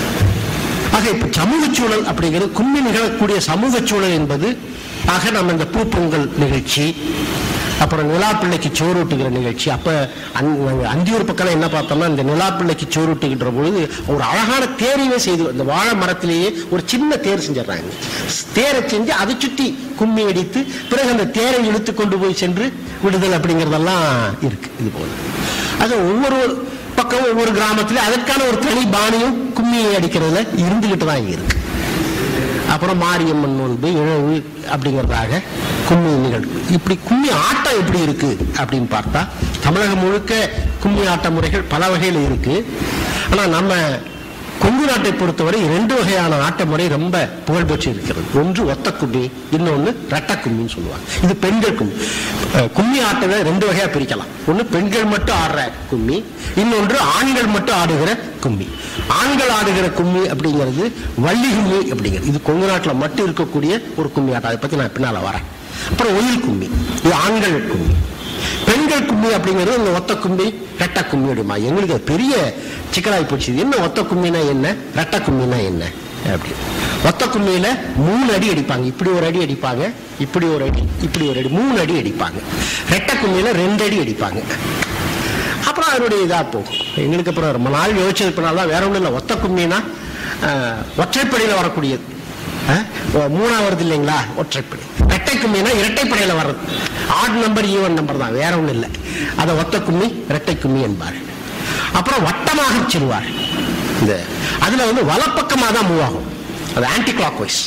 ஆக இப்ப சமூக சூழல் அப்படிங்கிறது கும்மி நிகழக்கூடிய சமூக சூழல் என்பது ஆக நம்ம இந்த பூப்பொங்கல் நிகழ்ச்சி அப்புறம் நிலா பிள்ளைக்கு சோறூட்டுகிற நிகழ்ச்சி அப்ப அந்~ நாங்க அந்தியூர் பக்கம் என்ன பார்த்தோம்னா இந்த நிலா பிள்ளைக்கு சோறூட்டுகின்ற பொழுது ஒரு அழகான தேரையே செய்து இந்த வாழை மரத்திலேயே ஒரு சின்ன தேர் செஞ்சிடறாங்க தேரை செஞ்சு அதை சுற்றி கும்மி அடித்து பிறகு அந்த தேரை இழுத்து கொண்டு போய் சென்று விடுதல் அப்படிங்கிறதெல்லாம் இருக்கு இது போல அது ஒவ்வொரு பக்கம் ஒவ்வொரு கிராமத்துல அதற்கான ஒரு தனி பாணியும் கும்மி அடிக்கிறதுல இருந்துகிட்டு தான் இருக்கு அப்புறம் மாரியம்மன் நோன்பு இழவு அப்படிங்கிறதாக கும்மி நிகழ்வு இப்படி கும்மி ஆட்டம் எப்படி இருக்கு அப்படின்னு பார்த்தா தமிழகம் முழுக்க கும்மி ஆட்ட முறைகள் பல வகையில் இருக்கு ஆனா நம்ம கொங்கு நாட்டை பொறுத்தவரை இரண்டு வகையான ஆட்ட முறை ரொம்ப புகழ்பெற்று இருக்கிறது ஒன்று ஒத்த கும்மி இன்னொன்று ரெட்ட கும்மின்னு சொல்லுவாங்க இது பெண்கள் கும்மி அஹ் கும்மி ஆட்டத்தை ரெண்டு வகையா பிரிக்கலாம் ஒன்று பெண்கள் மட்டும் ஆடுற கும்மி இன்னொன்று ஆண்கள் மட்டும் ஆடுகிற கும்மி ஆண்கள் ஆடுகிற கும்மி அப்படிங்கிறது வள்ளி கும்மி அப்படிங்கிறது இது கொங்கு நாட்டில் மட்டும் இருக்கக்கூடிய ஒரு கும்மி ஆட்டம் அதை பத்தி நான் பின்னால வரேன் அப்புறம் ஒயில் கும்மி இது ஆண்கள் கும்மி பெண்கள் கும்மி அப்படிங்கிறது இந்த ஒத்த கும்மி ரெட்ட கும்மி அப்படிமா எங்களுக்கு அது பெரிய சிக்கலாகி போச்சு இது என்ன ஒத்த கும்மினா என்ன ரெட்ட கும்மினா என்ன அப்படி ஒத்த கும்மியில மூணு அடி அடிப்பாங்க இப்படி ஒரு அடி அடிப்பாங்க இப்படி ஒரு அடி இப்படி ஒரு அடி மூணு அடி அடிப்பாங்க ரெட்ட கும்மியில ரெண்டு அடி அடிப்பாங்க அப்புறம் அதனுடைய இதா போகும் எங்களுக்கு அப்புறம் ரொம்ப நாள் யோசிச்சது பின்னால் தான் வேற ஒன்றும் இல்லை ஒத்த கும்மினா ஆஹ், ஒற்றைப்படையில வரக்கூடியது ஆஹ், மூணா வருது இல்லைங்களா ஒற்றைப்படை இரட்டை கும்மினா இரட்டைப்படையில வர்றது ஆட் நம்பர் ஈவன் நம்பர் தான் வேற ஒன்றும் இல்லை அதை ஒத்த கும்மி இரட்டை கும்மி என்பார்கள் அப்புறம் வட்டமாக செல்வார் இந்த அதுல வந்து வலப்பக்கமாக தான் மூவ் ஆகும் அது ஆன்டி கிளாக் வைஸ்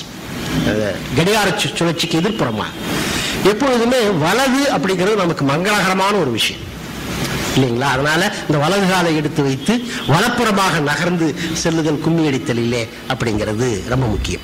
கடிகார சு- சுழற்சிக்கு எதிர்ப்புறமா எப்பொழுதுமே வலது அப்படிங்கிறது நமக்கு மங்களகரமான ஒரு விஷயம் இல்லைங்களா அதனால இந்த வலது காலை எடுத்து வைத்து வலப்புறமாக நகர்ந்து செல்லுதல் கும்மி அடித்தலிலே அப்படிங்கிறது ரொம்ப முக்கியம்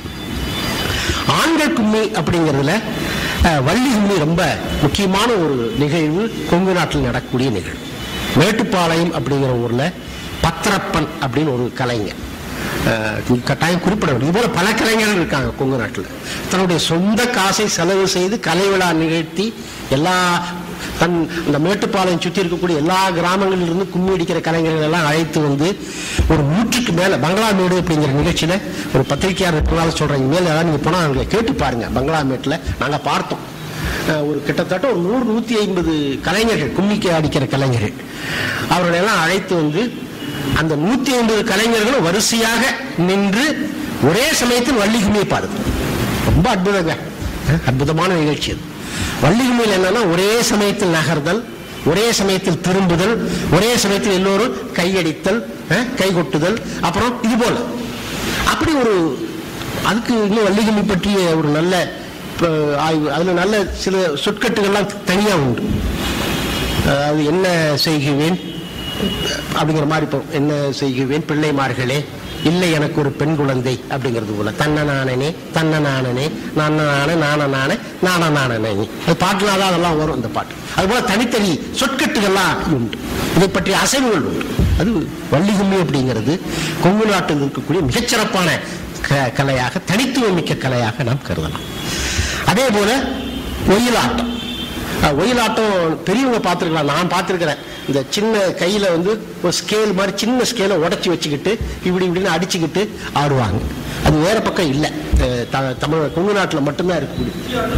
ஆண்கள் கும்மி அப்படிங்கிறதுல அஹ், வள்ளி கும்மி ரொம்ப முக்கியமான ஒரு நிகழ்வு கொங்கு நாட்டில் நடக்கக்கூடிய நிகழ்வு மேட்டுப்பாளையம் அப்படிங்கிற ஊர்ல பத்திரப்பன் அப்படின்னு ஒரு கலைஞர் அஹ், கட்டாயம் குறிப்பிட வேண்டும் இது போல பல கலைஞர்கள் இருக்காங்க கொங்கு நாட்டில் தன்னுடைய சொந்த காசை செலவு செய்து கலை விழா நிகழ்த்தி எல்லா தன் இந்த மேட்டுப்பாளையம் சுற்றி இருக்கக்கூடிய எல்லா கிராமங்களில் இருந்து கும்மி அடிக்கிற கலைஞர்கள் எல்லாம் அழைத்து வந்து ஒரு நூற்றுக்கு மேல பங்களா மேடு அப்படிங்கிற நிகழ்ச்சியில ஒரு பத்திரிகையாளர் இருக்கனால சொல்றேன் மேல ஏதாவது நீங்க போனா அங்க கேட்டு பாருங்க பங்களா மேட்டில் நாங்க பார்த்தோம் அஹ் ஒரு கிட்டத்தட்ட ஒரு நூறு நூத்தி ஐம்பது கலைஞர்கள் கும்மிக்கு அடிக்கிற கலைஞர்கள் அவர்களை எல்லாம் அழைத்து வந்து அந்த நூத்தி ஐம்பது கலைஞர்களும் வரிசையாக நின்று ஒரே சமயத்தில் வள்ளி கும்மியை பாடுது ரொம்ப அற்புதங்க அஹ் அற்புதமான நிகழ்ச்சி அது வள்ளி கும்மியில் என்னன்னா ஒரே சமயத்தில் நகர்தல் ஒரே சமயத்தில் திரும்புதல் ஒரே சமயத்தில் எல்லோரும் கையடித்தல் அஹ் கை கொட்டுதல் அப்புறம் இது போல அப்படி ஒரு அதுக்கு இன்னும் வள்ளிகும்மி பற்றிய ஒரு நல்ல இப்ப, ஆய்வு அதுல நல்ல சில சொற்கட்டுகள்லாம் தனியா உண்டு அதாவது என்ன செய்குவேன் அப்படிங்கிற மாதிரி இப்போ என்ன செய்குவேன் பிள்ளைமார்களே இல்லை எனக்கு ஒரு பெண் குழந்தை அப்படிங்கிறது போல தன்ன நானனே தன்ன நானனே நான நானே நான நானே நான நானனே அது பாட்டுலாம் தான் அதெல்லாம் வரும் இந்த பாட்டு அதுபோல தனித்தனி சொற்கட்டுகள்லாம் உண்டு இதை பற்றிய அசைவுகள் உண்டு அது வள்ளிகும்மி அப்படிங்கிறது கொங்கு நாட்டில் இருக்கக்கூடிய மிகச்சிறப்பான க- கலையாக தனித்துவம் மிக்க கலையாக நாம் கருதலாம் அதே போல ஒயிலாட்டம் அஹ், ஒயிலாட்டம் பெரியவங்க பார்த்துருக்கலாம் நான் பார்த்துருக்கிறேன் இந்த சின்ன கையில வந்து ஒரு ஸ்கேல் மாதிரி சின்ன ஸ்கேலை உடைச்சி வச்சுக்கிட்டு இப்படி இப்படின்னு அடிச்சுக்கிட்டு ஆடுவாங்க அது வேற பக்கம் இல்லை அஹ், த- தமிழ் கொங்கு நாட்டில் மட்டும்தான் இருக்கக்கூடிய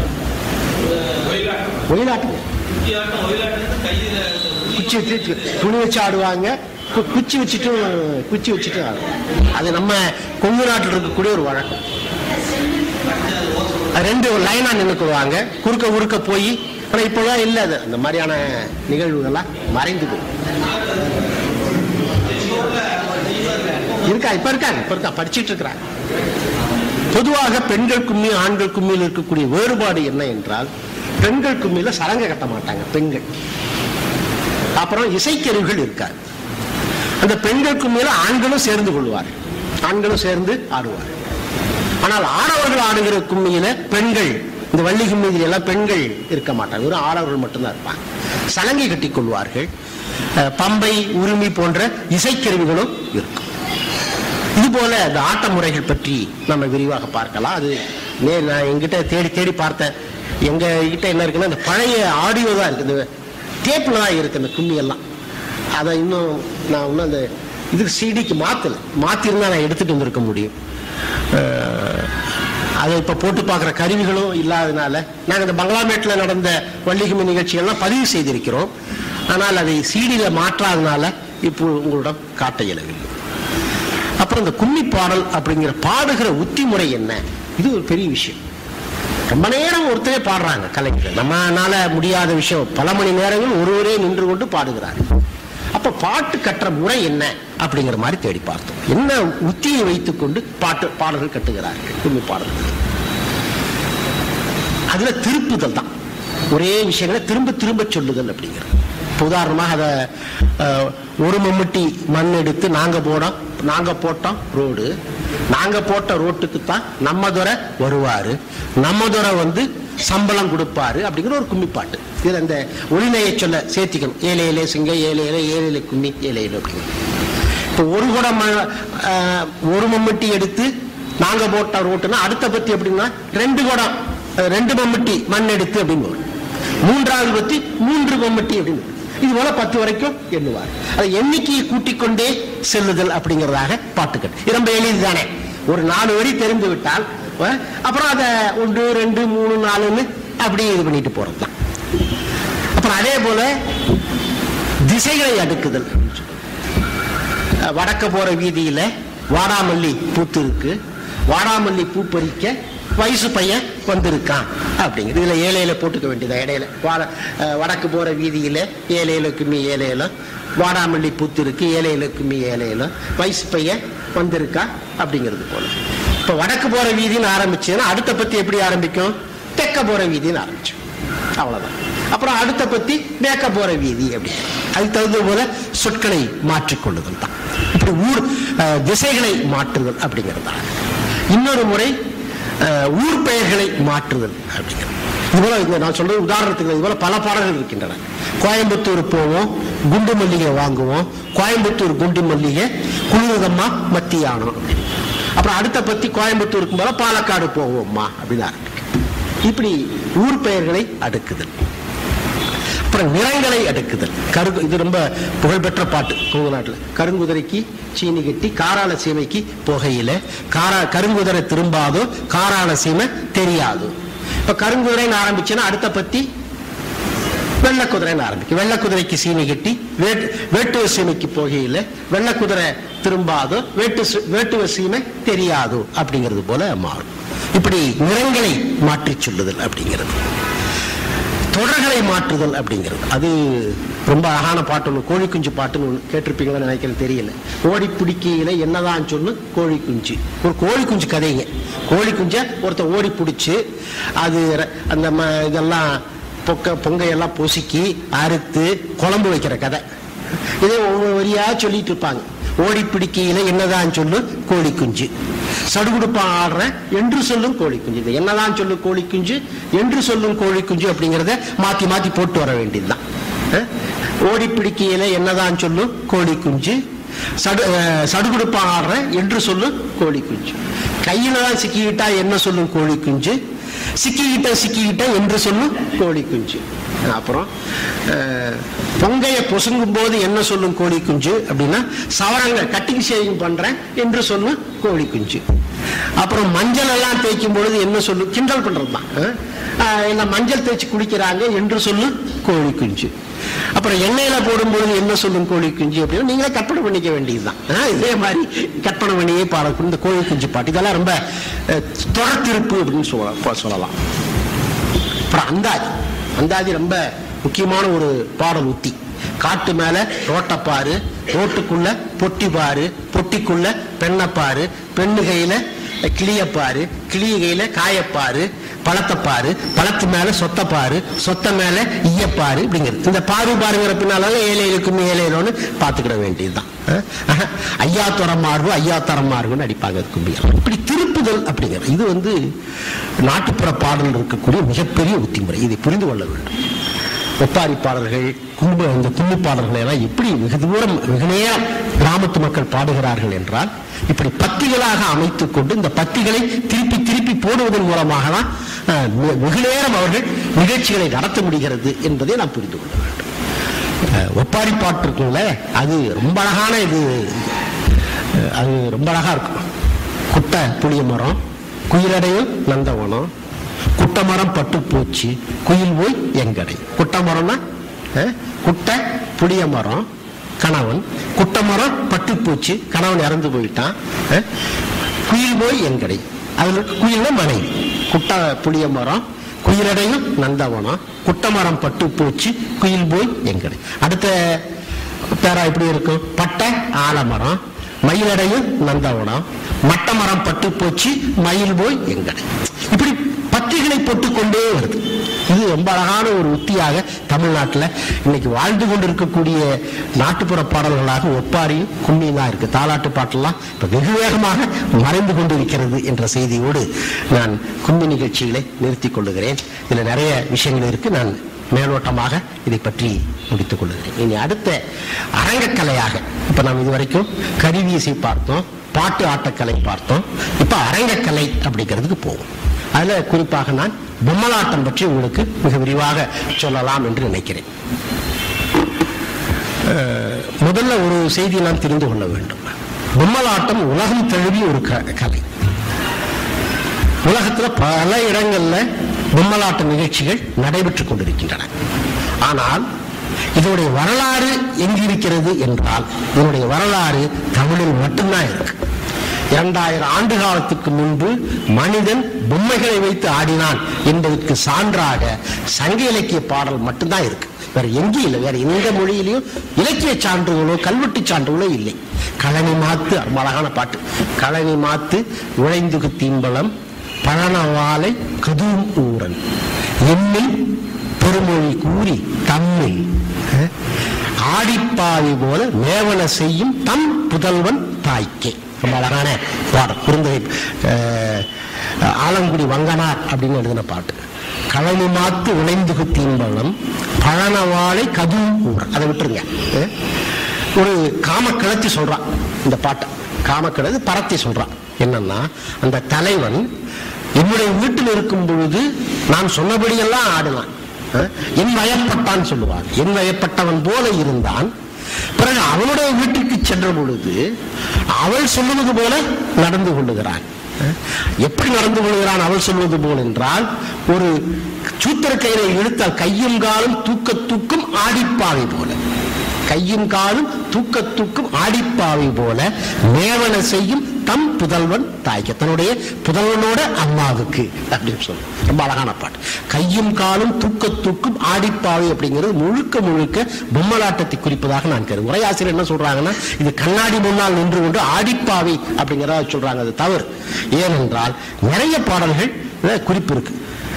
ஒயிலாட்டம் குச்சி வச்சு துணி வச்சு ஆடுவாங்க கு- குச்சி வச்சுட்டு குச்சி வச்சுட்டு ஆடுவாங்க அது நம்ம கொங்கு நாட்டில் இருக்கக்கூடிய ஒரு வழக்கம் அது ரெண்டு லைனா நின்னுக்குவாங்க குறுக்க குறுக்க போய் ஆனா இப்பெல்லாம் இல்ல அது அந்த மாதிரியான நிகழ்வுகள்லாம் மறைந்து போய் இருக்கா இப்ப இருக்காங்க இப்ப இருக்கா படிச்சிட்டு இருக்கிறாங்க பொதுவாக பெண்கள் கும்மி ஆண்கள் கும்மியில் இருக்கக்கூடிய வேறுபாடு என்ன என்றால் பெண்கள் கும்மியில சலங்கை கட்ட மாட்டாங்க பெண்கள் அப்புறம் இசைக்கருவிகள் இருக்காது அந்த பெண்கள் கும்மியில ஆண்களும் சேர்ந்து கொள்வார் ஆண்களும் சேர்ந்து ஆடுவார் ஆனால் ஆடவர்கள் ஆடுகிற கும்மியில பெண்கள் இந்த வள்ளி கும்மியில் எல்லாம் பெண்கள் இருக்க மாட்டாங்க வெறும் ஆடவர்கள் மட்டும்தான் இருப்பாங்க சலங்கை கட்டிக் கொள்வார்கள் அஹ், பம்பை உரிமை போன்ற இசைக்கருவிகளும் இருக்கும் இது போல இந்த ஆட்ட முறைகள் பற்றி நம்ம விரிவாக பார்க்கலாம் அது நே நான் எங்கிட்ட தேடி தேடி பார்த்தேன் எங்க கிட்ட என்ன இருக்குன்னா இந்த பழைய ஆடியோ தான் இருக்கு இந்த டேப்ல தான் இருக்கு இந்த கும்மி எல்லாம் அதை இன்னும் நான் இன்னும் அந்த இதுக்கு சிடிக்கு மாத்தல மாத்திருந்தா நான் எடுத்துட்டு வந்திருக்க முடியும் அஹ், அதை இப்ப போட்டு பார்க்குற கருவிகளும் இல்லாதனால நாங்கள் இந்த பங்களாமேட்டில் நடந்த வள்ளிகுமி நிகழ்ச்சியெல்லாம் பதிவு செய்திருக்கிறோம் ஆனால் அதை சிடியில மாற்றாதனால இப்போ உங்களிடம் காட்ட இயலவில்லை அப்புறம் இந்த கும்மி பாடல் அப்படிங்கிற பாடுகிற உத்தி முறை என்ன இது ஒரு பெரிய விஷயம் ரொம்ப நேரம் ஒருத்தரே பாடுறாங்க கலைஞர்கள் நம்மனால முடியாத விஷயம் பல மணி நேரங்கள் ஒருவரே நின்று கொண்டு பாடுகிறார் அப்ப பாட்டு கட்டுற முறை என்ன அப்படிங்கிற மாதிரி தேடி பார்த்தோம் என்ன உத்தியை வைத்துக்கொண்டு பாட்டு பாடல்கள் கட்டுகிறார்கள் கும்மி பாடல்கள் அதுல திருப்புதல் தான் ஒரே விஷயங்களை திரும்ப திரும்ப சொல்லுதல் அப்படிங்கிறது இப்ப உதாரணமாக அதை அஹ், ஒரு மம்முட்டி மண் எடுத்து நாங்க போடோம் நாங்க போட்டோம் ரோடு நாங்க போட்ட ரோட்டுக்கு தான் நம்ம துறை வருவாரு நம்ம துறை வந்து சம்பளம் கொடுப்பாரு அப்படிங்கிற ஒரு கும்மி பாட்டு இதுல இந்த ஒளிநையை சொல்ல சேர்த்திக்கணும் ஏழை ஏழை சிங்க ஏழை ஏழை ஏழை ஏழை கும்மி ஏழை ஏழை அப்படிங்கிறது இப்போ ஒரு குடம் ம- அஹ், ஒரு மம்மட்டி எடுத்து நாங்க போட்ட ரோட்டுனா அடுத்த பத்தி எப்படின்னா ரெண்டு குடம் அஹ், ரெண்டு மம்மட்டி மண் எடுத்து அப்படின்னு வரும். மூன்றாவது பத்தி மூன்று மம்மட்டி அப்படின்னு வரும். இது போல பத்து வரைக்கும் எண்ணுவார் அதை எண்ணிக்கையை கூட்டிக் கொண்டே செல்லுதல் அப்படிங்கிறதாக பாட்டுக்கள் இது ரொம்ப எளிது தானே ஒரு நாலு வரி தெரிந்து விட்டால் அஹ், அப்புறம் அதை ஒன்று ரெண்டு மூணு நாலுன்னு அப்படியே இது பண்ணிட்டு போறது தான் அப்புறம் அதே போல திசைகளை அடுக்குதல் அஹ் வடக்க போற வீதியில வாடாமல்லி பூத்து இருக்கு வாடாமல்லி பூ பறிக்க வயசு பையன் வந்திருக்கான் அப்படிங்கிறது இதுல ஏழையில போட்டுக்க வேண்டியதா இடையில வாட- அஹ் வடக்கு போற வீதியில ஏழையில கும்மி ஏழையில வாடாமல்லி பூத்து இருக்கு ஏழையில கும்மி ஏழையில வயசு பையன் வந்திருக்கா அப்படிங்கிறது போல இப்ப வடக்கு போற வீதின்னு ஆரம்பிச்சுன்னா அடுத்த பத்தி எப்படி ஆரம்பிக்கும் தெக்க போற வீதின்னு ஆரம்பிச்சோம் அவ்வளவுதான் அப்புறம் அடுத்த பத்தி மேக்க போற வீதி அப்படி அதுக்கு தகுந்த போல சொற்களை மாற்றிக்கொள்ளுதல் தான் இப்படி ஊர் அஹ், திசைகளை மாற்றுதல் அப்படிங்கிறது தான் இன்னொரு முறை அஹ், ஊர் பெயர்களை மாற்றுதல் அப்படிங்கிறது இது போல இங்க நான் சொல்றது உதாரணத்துக்கு இது போல பல பாடல்கள் இருக்கின்றன கோயம்புத்தூர் போவோம் குண்டு மல்லிகை வாங்குவோம் கோயம்புத்தூர் குண்டு மல்லிகை குளிர்தம்மா மத்தியானம் அப்புறம் அடுத்த பத்தி கோயம்புத்தூருக்கு மேல பாலக்காடு போவோம்மா அப்படின்னு ஆரம்பிக்கும் இப்படி ஊர் பெயர்களை அடுக்குதல் அப்புறம் நிறங்களை அடுக்குதல் கரு இது ரொம்ப புகழ்பெற்ற பாட்டு கொங்கு நாட்டில் கருங்குதிரைக்கு சீனி கட்டி காராள சீமைக்கு போகையில காரா கருங்குதிரை திரும்பாதோ காராள சீமை தெரியாதோ இப்ப கருங்குதிரைன்னு ஆரம்பிச்சேன்னா அடுத்த பத்தி வெள்ளக்குதிரைன்னு ஆரம்பிக்கும் வெள்ளக்குதிரைக்கு சீனி கட்டி வேட்டு வேட்டுவ சீமைக்கு போகையில வெள்ளக்குதிரை திரும்பாதோ வேட்டு சு- வேட்டுவ சீமை தெரியாதோ அப்படிங்கிறது போல மாறும் இப்படி நிறங்களை மாற்றிச் சொல்லுதல் அப்படிங்கிறது தொடர்களை மாற்றுதல் அப்படிங்கிறது அது ரொம்ப அழகான பாட்டு ஒன்று கோழி குஞ்சு பாட்டுன்னு ஒன்று கேட்டிருப்பீங்கன்னு நினைக்கிறேன் தெரியல ஓடி பிடிக்கையில என்னதான் சொல்லு கோழி குஞ்சு ஒரு கோழி குஞ்சு கதைங்க கோழி குஞ்சை ஒருத்தன் ஓடி பிடிச்சு அது ர- அந்த ம இதெல்லாம் பொக்க பொங்கையெல்லாம் பொசுக்கி அறுத்து குழம்பு வைக்கிற கதை இதே ஒவ்வொரு வரியா சொல்லிட்டு இருப்பாங்க ஓடி பிடிக்கையில என்னதான் சொல்லு கோழி குஞ்சு சடுகுடுப்பான் ஆடுறேன் என்று சொல்லும் கோழி குஞ்சு இது என்னதான் சொல்லு கோழி குஞ்சு என்று சொல்லும் கோழி குஞ்சு அப்படிங்கறத மாத்தி மாத்தி போட்டு வர வேண்டியதுதான் அஹ்? ஓடி பிடிக்கையில என்னதான் சொல்லும் கோழி குஞ்சு சடு அஹ், சடுகுடுப்பான் ஆடுறேன் என்று சொல்லும் கோழி குஞ்சு கையில தான் சிக்கிக்கிட்டா என்ன சொல்லும் கோழி குஞ்சு சிக்கிக்கிட்ட சிக்கிக்கிட்ட என்று சொல்லும் கோழி குஞ்சு அப்புறம் அஹ், பொங்கைய பொசுங்கும் போது என்ன சொல்லும் கோழி குஞ்சு அப்படின்னா சவரங்க கட்டிங் ஷேவிங் பண்றேன் என்று சொல்லும் கோழி குஞ்சு அப்புறம் மஞ்சள் எல்லாம் தேய்க்கும் பொழுது என்ன சொல்லும் கிண்டல் பண்றது தான் என்ன மஞ்சள் தேய்ச்சி குளிக்கிறாங்க என்று சொல்லும் கோழி குஞ்சு அப்புறம் எண்ணெயில போடும் பொழுது என்ன சொல்லும் கோழி குஞ்சு அப்படின்னு நீங்களே கற்பனை பண்ணிக்க வேண்டியதுதான் அஹ், இதே மாதிரி கற்பனை பண்ணியே பாடக்கூடிய இந்த கோழி குஞ்சு பாட்டு இதெல்லாம் ரொம்ப அஹ், தொடர்த்திருப்பு அப்படின்னு சொல்ல சொல்லலாம் அப்புறம் அந்தாதி அந்தாதி ரொம்ப முக்கியமான ஒரு பாடல் உத்தி காட்டு மேல ரோட்டை பாரு ரோட்டுக்குள்ள பொட்டி பாரு பொட்டிக்குள்ள பெண்ணை பாரு பெண்ணு கையில கிளிய பாரு கிளிய கையில காயப்பாரு பழத்தை பாரு பழத்து மேல சொத்தை பாரு சொத்த மேல ஈயப்பாரு அப்படிங்கிறது இந்த பாரு பாருங்கிற பின்னால ஏழைகளுக்கும் ஏழையிலோன்னு பார்த்துக்கிட வேண்டியதுதான் அஹ், அஹ், ஐயா தரம் மார்பு ஐயா தரம் மார்புன்னு அடிப்பாங்க அது கும்பியல் இப்படி திருப்புதல் அப்படிங்கிறது இது வந்து நாட்டுப்புற பாடல் இருக்கக்கூடிய மிகப்பெரிய உத்திமுறை இதை புரிந்து கொள்ள வேண்டும் ஒப்பாரி பாடல்கள் குடும்ப இந்த துள்ளி பாடல்களை எல்லாம் எப்படி வெகு தூரம் வெகு நேரம் கிராமத்து மக்கள் பாடுகிறார்கள் என்றால் இப்படி பத்திகளாக அமைத்துக் கொண்டு இந்த பத்திகளை திருப்பி திருப்பி போடுவதன் மூலமாக தான் அஹ், வெ- வெகு நேரம் அவர்கள் நிகழ்ச்சிகளை நடத்த முடிகிறது என்பதை நாம் புரிந்து கொள்ள வேண்டும் அஹ், ஒப்பாரி பாட்டு இருக்குல்ல அது ரொம்ப அழகான இது அஹ், அது ரொம்ப அழகா இருக்கும் குட்டை புளிய மரம் குயிலடையும் நந்தவனம் குட்டமரம் பட்டு போச்சு குயில் போய் எங்கடை குட்டமரம்னா அஹ், குட்டை புளிய மரம் கணவன் குட்டமரம் பட்டு போச்சு கணவன் இறந்து போயிட்டான் அஹ், குயில் போய் எங்கடை அதுல குயில்னா மனைவி குட்ட புளிய மரம் குயிலடையும் நந்தவனம் குட்டமரம் பட்டு போச்சு குயில் போய் எங்கடை அடுத்த பேரா எப்படி இருக்கும் பட்டை ஆலமரம் மயிலடையும் நந்தவனம் மட்டமரம் பட்டு போச்சு மயில் போய் எங்கடை இப்படி பத்திகளை போட்டுக்கொண்டே வருது இது ரொம்ப அழகான ஒரு உத்தியாக தமிழ்நாட்டில் இன்னைக்கு வாழ்ந்து கொண்டிருக்கக்கூடிய நாட்டுப்புற பாடல்களாக ஒப்பாரியும் கும்மியும் தான் இருக்கு தாலாட்டு பாட்டெல்லாம் இப்ப வெகு வேகமாக மறைந்து கொண்டிருக்கிறது என்ற செய்தியோடு நான் கும்மி நிகழ்ச்சிகளை நிறுத்திக் கொள்ளுகிறேன் இதுல நிறைய விஷயங்கள் இருக்கு நான் மேலோட்டமாக இதை பற்றி முடித்துக் கொள்ளுகிறேன் இனி அடுத்த அரங்கக்கலையாக இப்ப நாம் இதுவரைக்கும் கருவியசை பார்த்தோம் பாட்டு ஆட்டக்கலை பார்த்தோம் இப்ப அரங்கக்கலை அப்படிங்கிறதுக்கு போவோம் அதுல குறிப்பாக நான் பொம்மலாட்டம் பற்றி உங்களுக்கு மிக விரிவாக சொல்லலாம் என்று நினைக்கிறேன் அஹ், முதல்ல ஒரு செய்தியை நாம் தெரிந்து கொள்ள வேண்டும் பொம்மலாட்டம் உலகம் தழுவிய ஒரு க- கலை உலகத்துல பல இடங்கள்ல பொம்மலாட்ட நிகழ்ச்சிகள் நடைபெற்றுக் கொண்டிருக்கின்றன ஆனால் இதனுடைய வரலாறு எங்கிருக்கிறது என்றால் இதனுடைய வரலாறு தமிழில் மட்டும்தான் இருக்கு இரண்டாயிரம் ஆண்டு காலத்துக்கு முன்பு மனிதன் பொம்மைகளை வைத்து ஆடினான் என்பதற்கு சான்றாக சங்க இலக்கிய பாடல் மட்டும்தான் இருக்கு வேற எங்கேயும் இல்லை வேற எந்த மொழியிலையும் இலக்கிய சான்றுகளோ கல்வெட்டு சான்றுகளோ இல்லை களனி மாத்து ரொம்ப அழகான பாட்டு களனி மாத்து உழைந்துகு தீம்பலம் பழனவாலை கதூம் ஊரன் எம்மில் பெருமொழி கூறி தம்மில் அஹ், ஆடிப்பாவி போல மேவன செய்யும் தம் புதல்வன் தாய்க்கே ரொம்ப அழகான பாடம் குறுந்தகை அஹ், ஆலங்குடி வங்கனார் அப்படின்னு எழுதின பாட்டு களனி மாத்து உழைந்து குத்தீம்பழம் பழனவாளை கதும் ஊர் அதை விட்டுருங்க அஹ். ஒரு காமக்கிழத்தி சொல்றான் இந்த பாட்டை காமக்கிழது பரத்தி சொல்றான் என்னன்னா அந்த தலைவன் என்னுடைய வீட்டில் இருக்கும் பொழுது நான் சொன்னபடியெல்லாம் ஆடினான் அஹ். என் வயப்பட்டான் சொல்லுவார் என் வயப்பட்டவன் போல இருந்தான் பிறகு அவனுடைய வீட்டுக்கு சென்ற பொழுது அவள் சொல்லுவது போல நடந்து கொள்ளுகிறான் அஹ். எப்படி நடந்து கொள்கிறான் அவள் சொல்வது போல் என்றால் ஒரு சூத்திர கையில இழுத்தால் கையும் காலும் தூக்க தூக்கும் ஆடிப்பாவை போல கையும் காலும் தூக்க தூக்கும் ஆடிப்பாவை போல மேவன செய்யும் தம் புதல்வன் தாய்க்கு தன்னுடைய புதல்வனோட அம்மாவுக்கு அப்படின்னு சொல்லு ரொம்ப அழகான பாட்டு கையும் காலும் தூக்க தூக்கும் ஆடிப்பாவை அப்படிங்கிறது முழுக்க முழுக்க பொம்மலாட்டத்தை குறிப்பதாக நான் கருது உரையாசிரியர் என்ன சொல்றாங்கன்னா இது கண்ணாடி முன்னால் நின்று கொண்டு ஆடிப்பாவை அப்படிங்கிறத சொல்றாங்க அது தவறு ஏனென்றால் நிறைய பாடல்கள் இதுல குறிப்பு இருக்கு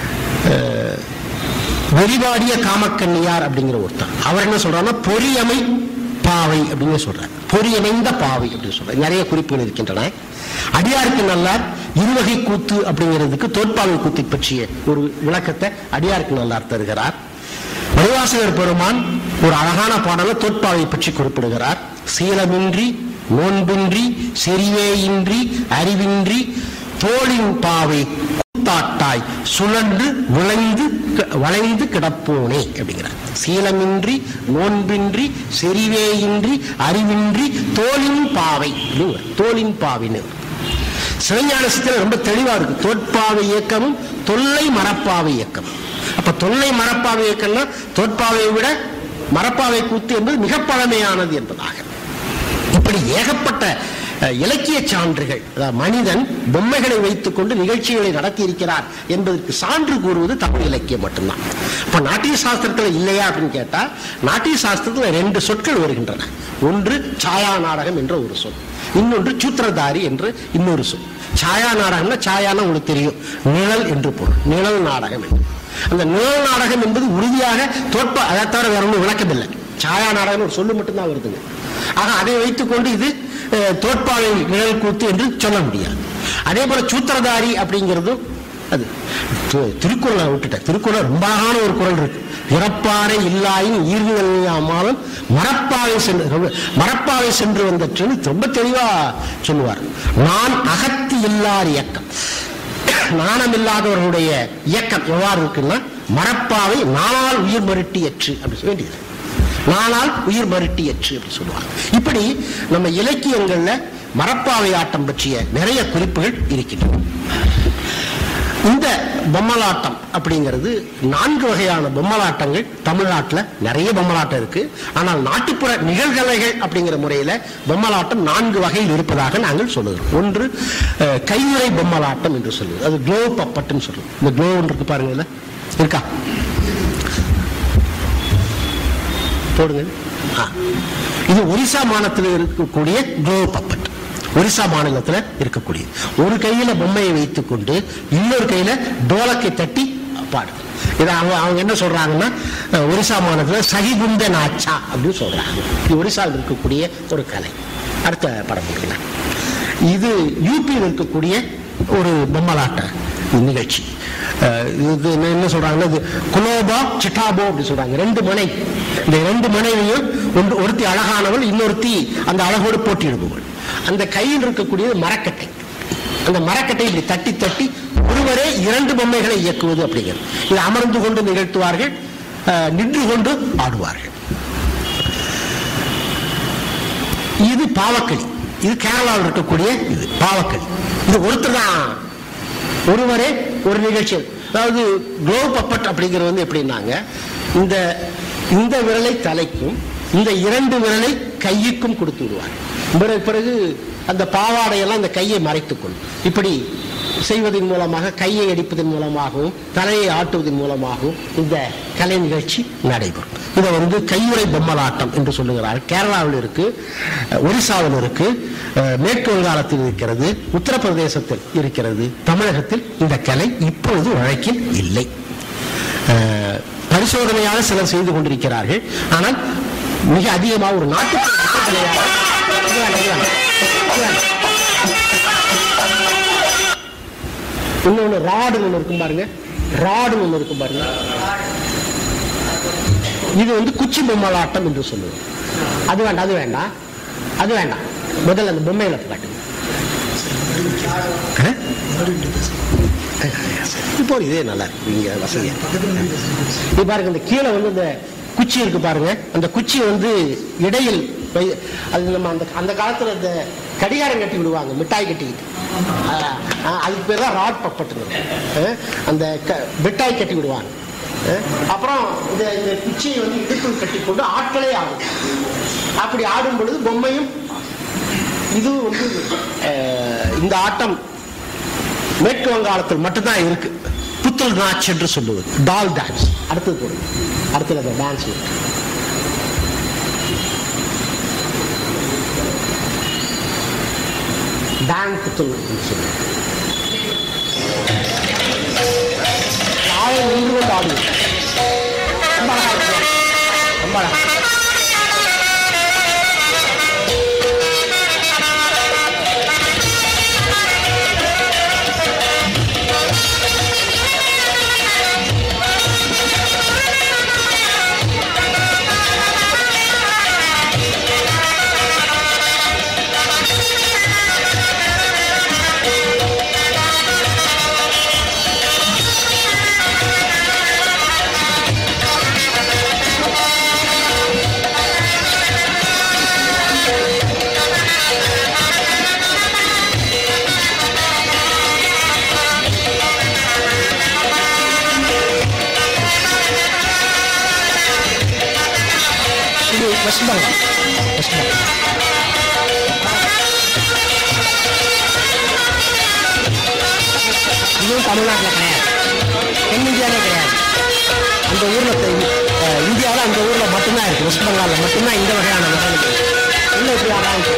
அஹ், வெறிவாடிய காமக்கண்ணியார் அப்படிங்கிற ஒருத்தர் அவர் என்ன சொல்றாருன்னா பொறியமை பாவை அப்படின்னு சொல்றார் பொறியமைந்த பாவை அப்படின்னு சொல்றார் நிறைய குறிப்புகள் இருக்கின்றன அடியாருக்கு நல்லார் இருவகை கூத்து அப்படிங்கிறதுக்கு தோற்பாவை கூத்தை பற்றிய ஒரு விளக்கத்தை அடியாருக்கு நல்லார் தருகிறார் மணிவாசகர் பெருமான் ஒரு அழகான பாடலை தோற்பாவை பற்றி குறிப்பிடுகிறார் சீலமின்றி நோன்பின்றி செறிவேயின்றி அறிவின்றி தோளின் பாவை கூத்தாட்டாய் சுழன்று விளைந்து க- வளைந்து கிடப்போனே அப்படிங்கிறார் சீலமின்றி நோன்பின்றி செறிவேயின்றி அறிவின்றி தோளின் பாவை அப்படிங்கிறார். தோளின் பாவின்னு சிவஞானசத்தில் ரொம்ப தெளிவா இருக்கு தோற்பாவை இயக்கமும் தொல்லை மரப்பாவை இயக்கம் அப்ப தொல்லை மரப்பாவை இயக்கம்னா தோற்பாவையை விட மரப்பாவை கூத்து என்பது மிக பழமையானது என்பதாக இப்படி ஏகப்பட்ட அஹ், இலக்கிய சான்றுகள் அதாவது மனிதன் பொம்மைகளை வைத்துக் கொண்டு நிகழ்ச்சிகளை நடத்தி இருக்கிறார் என்பதற்கு சான்று கூறுவது தமிழ் இலக்கியம் மட்டும்தான் இப்ப நாட்டிய சாஸ்திரத்துல இல்லையா அப்படின்னு கேட்டா நாட்டிய சாஸ்திரத்துல ரெண்டு சொற்கள் வருகின்றன ஒன்று சாயா நாடகம் என்ற ஒரு சொல் இன்னொன்று சூத்திரதாரி என்று இன்னொரு சொல் சாயா நாடகம்னா சாயானா உங்களுக்கு தெரியும் நிழல் என்று பொருள் நிழல் நாடகம் என்று அந்த நிழல் நாடகம் என்பது உறுதியாக தோற்ப அதை தவிர வேற ஒன்றும் விளக்கமில்லை சாயா நாடகம் ஒரு சொல்லு மட்டும்தான் வருதுங்க ஆக அதை வைத்துக்கொண்டு இது அஹ், தோற்பாவை நிழல் கூத்து என்று சொல்ல முடியாது அதே போல சூத்திரதாரி அப்படிங்கிறதும் அது தி- திருக்குறளை விட்டுட்டேன் திருக்குறள் ரொம்ப அழகான ஒரு குறள் இருக்கு இறப்பாறை இல்லாயின் ஈர்வுமாலும் மரப்பாவை சென்று மரப்பாவை சென்று வந்தற்றுன்னு ரொம்ப தெளிவா சொல்லுவார் நான் அகத்து இல்லார் இயக்கம் நாணம் இல்லாதவர்களுடைய இயக்கம் எவ்வாறு இருக்குன்னா மரப்பாவை நானால் உயிர் மருட்டியற்று அப்படி சொல்ல வேண்டியது நானால் உயிர் மருட்டியற்று அப்படி சொல்லுவாங்க இப்படி நம்ம இலக்கியங்கள்ல மரப்பாவை ஆட்டம் பற்றிய நிறைய குறிப்புகள் இருக்கின்றன இந்த பொம்மலாட்டம் அப்படிங்கிறது நான்கு வகையான பொம்மலாட்டங்கள் தமிழ்நாட்டில் நிறைய பொம்மலாட்டம் இருக்கு ஆனால் நாட்டுப்புற நிகழ்கலைகள் அப்படிங்கிற முறையில் பொம்மலாட்டம் நான்கு வகையில் இருப்பதாக நாங்கள் சொல்லுகிறோம் ஒன்று அஹ், கையுறை பொம்மலாட்டம் என்று சொல்லுவோம் அது க்ளோ பப்பட்டுன்னு சொல்லுவோம் இந்த க்ளோ இருக்கு பாருங்க இதுல இருக்கா போடுங்க ஆ. இது ஒரிசா மாநிலத்தில் இருக்கக்கூடிய க்ளோ பப்பட் ஒரிசா மாநிலத்தில் இருக்கக்கூடிய ஒரு கையில பொம்மையை வைத்துக்கொண்டு இன்னொரு கையில டோலக்கை தட்டி பாடு இதை அவங்க அவங்க என்ன சொல்றாங்கன்னா அஹ், ஒரிசா மாநிலத்தில் சகிகுந்த நாச்சா அப்படின்னு சொல்றாங்க இது ஒரிசாவில் இருக்கக்கூடிய ஒரு கலை அடுத்த படம் போடுங்க இது யூபியில் இருக்கக்கூடிய ஒரு பொம்மலாட்ட நிகழ்ச்சி அஹ் இது என்ன என்ன சொல்றாங்கன்னா இது குலோபா சிட்டாபோ அப்படி சொல்றாங்க ரெண்டு மனை இந்த ரெண்டு மனைவியும் ஒன்று ஒருத்தி அழகானவள் இன்னொருத்தி அந்த அழகோடு போட்டியிடுபவள் அந்த கையில் இருக்கக்கூடியது மரக்கட்டை அந்த மரக்கட்டை இப்படி தட்டி தட்டி ஒருவரே இரண்டு பொம்மைகளை இயக்குவது அப்படிங்கிறது இது அமர்ந்து கொண்டு நிகழ்த்துவார்கள் அஹ், நின்று கொண்டு ஆடுவார்கள் இது பாவக்களி இது கேரளாவில் இருக்கக்கூடிய இது பாவக்களி இது ஒருத்தர் தான் ஒருவரே ஒரு நிகழ்ச்சி அதாவது க்ளோ பப்பட் அப்படிங்கிறது வந்து எப்படின்னாங்க இந்த இந்த விரலை தலைக்கும் இந்த இரண்டு விரலை கையுக்கும் கொடுத்து விடுவார் பிறகு பிறகு அந்த பாவாடையெல்லாம் அந்த கையை மறைத்துக் கொள்ளும் இப்படி செய்வதன் மூலமாக கையை அடிப்பதன் மூலமாகவும் தலையை ஆட்டுவதன் மூலமாகவும் இந்த கலை நிகழ்ச்சி நடைபெறும் இதை வந்து கையுறை பொம்மலாட்டம் என்று சொல்லுகிறார் கேரளாவில் இருக்கு அஹ், ஒரிசாவில் இருக்கு அஹ், மேற்கு வங்காளத்தில் இருக்கிறது உத்தரப்பிரதேசத்தில் இருக்கிறது தமிழகத்தில் இந்த கலை இப்பொழுது வழக்கில் இல்லை அஹ், பரிசோதனையாக சிலர் செய்து கொண்டிருக்கிறார்கள் ஆனால் மிக அதிகமாக ஒரு நாட்டு கலையாக இதுதான், இதுதான், இதுதான். இன்னொன்று ராடு ஒன்று இருக்கும் பாருங்க ராடுன்னு ஒன்று இருக்கும் பாருங்க இது வந்து குச்சி பொம்மலாட்டம் என்று சொல்லுவோம் அது வேண்டாம் அது வேண்டாம் அது வேண்டாம் முதல்ல அந்த பொம்மையில காட்டுங்க ஆ? இப்போ இதே நல்லா இருக்கு இங்க வசதியா இது பாருங்க இந்த கீழே வந்து இந்த குச்சி இருக்கு பாருங்க அந்த குச்சி வந்து இடையில் வை- அது நம்ம அந்த அந்த காலத்துல இந்த கடிகாரம் கட்டி விடுவாங்க மிட்டாய் கட்டிக்கிட்டு ஆ, ஆ, அதுக்கு பேர் தான் ராட் பப்பட்டுங்க அந்த க- மிட்டாய் கட்டி விடுவாங்க ஆ, அப்புறம் இந்த இந்த குச்சியை வந்து இடுப்பில் கட்டி கொண்டு ஆட்களே ஆடும் அப்படி ஆடும் பொழுது பொம்மையும் இது வந்து அஹ், இந்த ஆட்டம் மேற்கு வங்காளத்தில் மட்டும்தான் இருக்கு புத்தல் நாச் என்று சொல்லுவது டால் டான்ஸ் அடுத்தது போடுங்க அடுத்தது அந்த டான்ஸ் இருக்கு டான் புத்தல் என்று சொல்லுவது ஆயம் நின்று கொண்டு ஆடுவது ரொம்ப அழகா இருக்கு ரொம்ப அழகா இது வெஸ்ட் பெங்கால் வெஸ்ட் பெங்கால் இதுவும் தமிழ்நாட்டில் கிடையாது தென்னிந்தியாவிலே கிடையாது அந்த ஊரில் இந்தியாவில் அந்த ஊரில் மட்டும்தான் இருக்கு வெஸ்ட் பெங்காலில் மட்டும்தான் இந்த வகையான நடனம் இருக்கு. இன்னும் இப்படி ஆடாமல்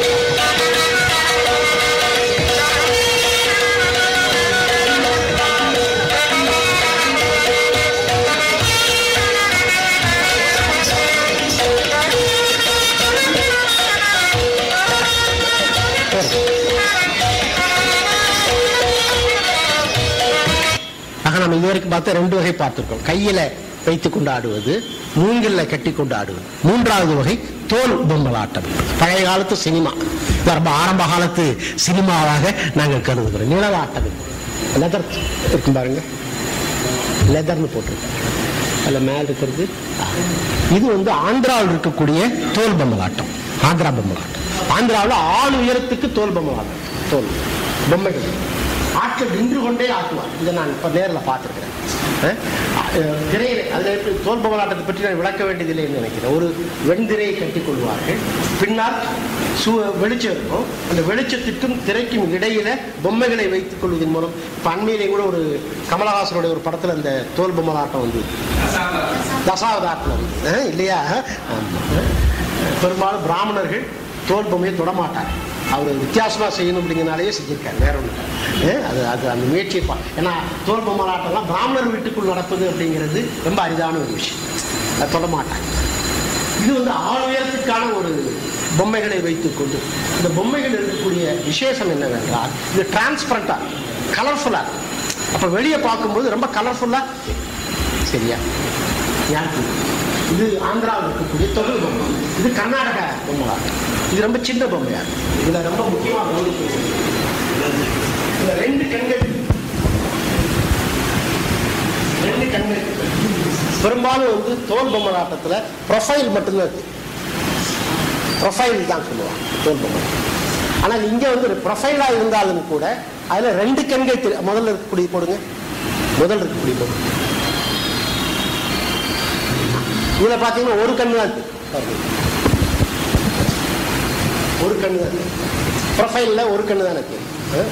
ஆக நம்ம இதுவரைக்கும் பார்த்த ரெண்டு வகை பார்த்திருக்கோம் கையில வைத்துக் கொண்டு ஆடுவது மூங்கில்ல கட்டி கொண்டு ஆடுவது மூன்றாவது வகை தோல் பொம்மலாட்டம் பழைய காலத்து சினிமா இது ரொம்ப ஆரம்ப காலத்து சினிமாவாக நாங்கள் கருதுகிறோம் நிழலாட்டம் லெதர் இருக்கும் பாருங்க லெதர்னு போட்டிருக்கோம் அதில் மேல் இருக்கிறது ஆ. இது வந்து ஆந்திராவில் இருக்கக்கூடிய தோல் பொம்மலாட்டம் ஆந்திரா பொம்மலாட்டம் ஆந்திராவில் ஆள் உயரத்துக்கு தோல் பொம்மலாட்டம் தோல் பொம்மைகள் ஆட்கள் நின்று கொண்டே ஆட்டுவார் இதை நான் இப்போ நேரில் பார்த்துருக்கிறேன் திரையில அதில் எப்படி தோல் பொம்மலாட்டத்தை பற்றி நான் விளக்க வேண்டியதில்லைன்னு நினைக்கிறேன் ஒரு வெண்திரையை கட்டிக் கொள்வார்கள் பின்னால் சு வெளிச்சம் இருக்கும் அந்த வெளிச்சத்திற்கும் திரைக்கும் இடையில பொம்மைகளை வைத்துக் கொள்வதன் மூலம் இப்போ அண்மையிலே கூட ஒரு கமலஹாசனுடைய ஒரு படத்தில் அந்த தோல் பொம்மலாட்டம் வந்து தசாவதாரத்தில் வந்து அஹ், இல்லையா ஆமா. பெரும்பாலும் பிராமணர்கள் தோல் பொம்மையை தொடமாட்டாங்க அவர் வித்தியாசமா செய்யணும் அப்படிங்கிறனாலேயே செஞ்சிருக்காரு வேற ஒன்று அது அது அந்த முயற்சியை பா ஏன்னா தோல் பொம்மலாட்டம்லாம் பிராமணர் வீட்டுக்குள் நடப்பது அப்படிங்கிறது ரொம்ப அரிதான ஒரு விஷயம் அதை தொடமாட்டாங்க இது வந்து ஆள் உயரத்துக்கான ஒரு பொம்மைகளை வைத்துக்கொண்டு இந்த பொம்மைகள் இருக்கக்கூடிய விசேஷம் என்னவென்றால் இது டிரான்ஸ்பரண்டா கலர்ஃபுல்லா அப்ப வெளியே பார்க்கும்போது ரொம்ப கலர்ஃபுல்லா சரியா ஞாபகம் இது ஆந்திராவில் இருக்கக்கூடிய தொகை பொம்மை இது கர்நாடக பொம்மையா இது ரொம்ப சின்ன பொம்மையா இருக்கு. இதுல ரொம்ப முக்கியமாக கவனிக்க வேண்டியது. இந்த ரெண்டு கண்கள் ரெண்டு கண்கள் பெரும்பாலும் வந்து தோல் பொம்மலாட்டத்துல ப்ரொஃபைல் மட்டும்தான் இருக்கு ப்ரொஃபைல் தான் சொல்லுவாங்க தோல் பொம்மை ஆனால் இங்க வந்து ப்ரொஃபைலா இருந்தாலும் கூட அதுல ரெண்டு கண்கள் தெரி- முதல்ல இருக்கக்கூடிய போடுங்க முதல்ல இருக்கக்கூடிய போடுங்க இதுல பாத்தீங்கன்னா ஒரு கண்ணு தான் இருக்கு பாருங்க. ஒரு கண்ணு தான் இருக்கு ப்ரொஃபைல்ல ஒரு கண்ணு தான் இருக்கு ஆ?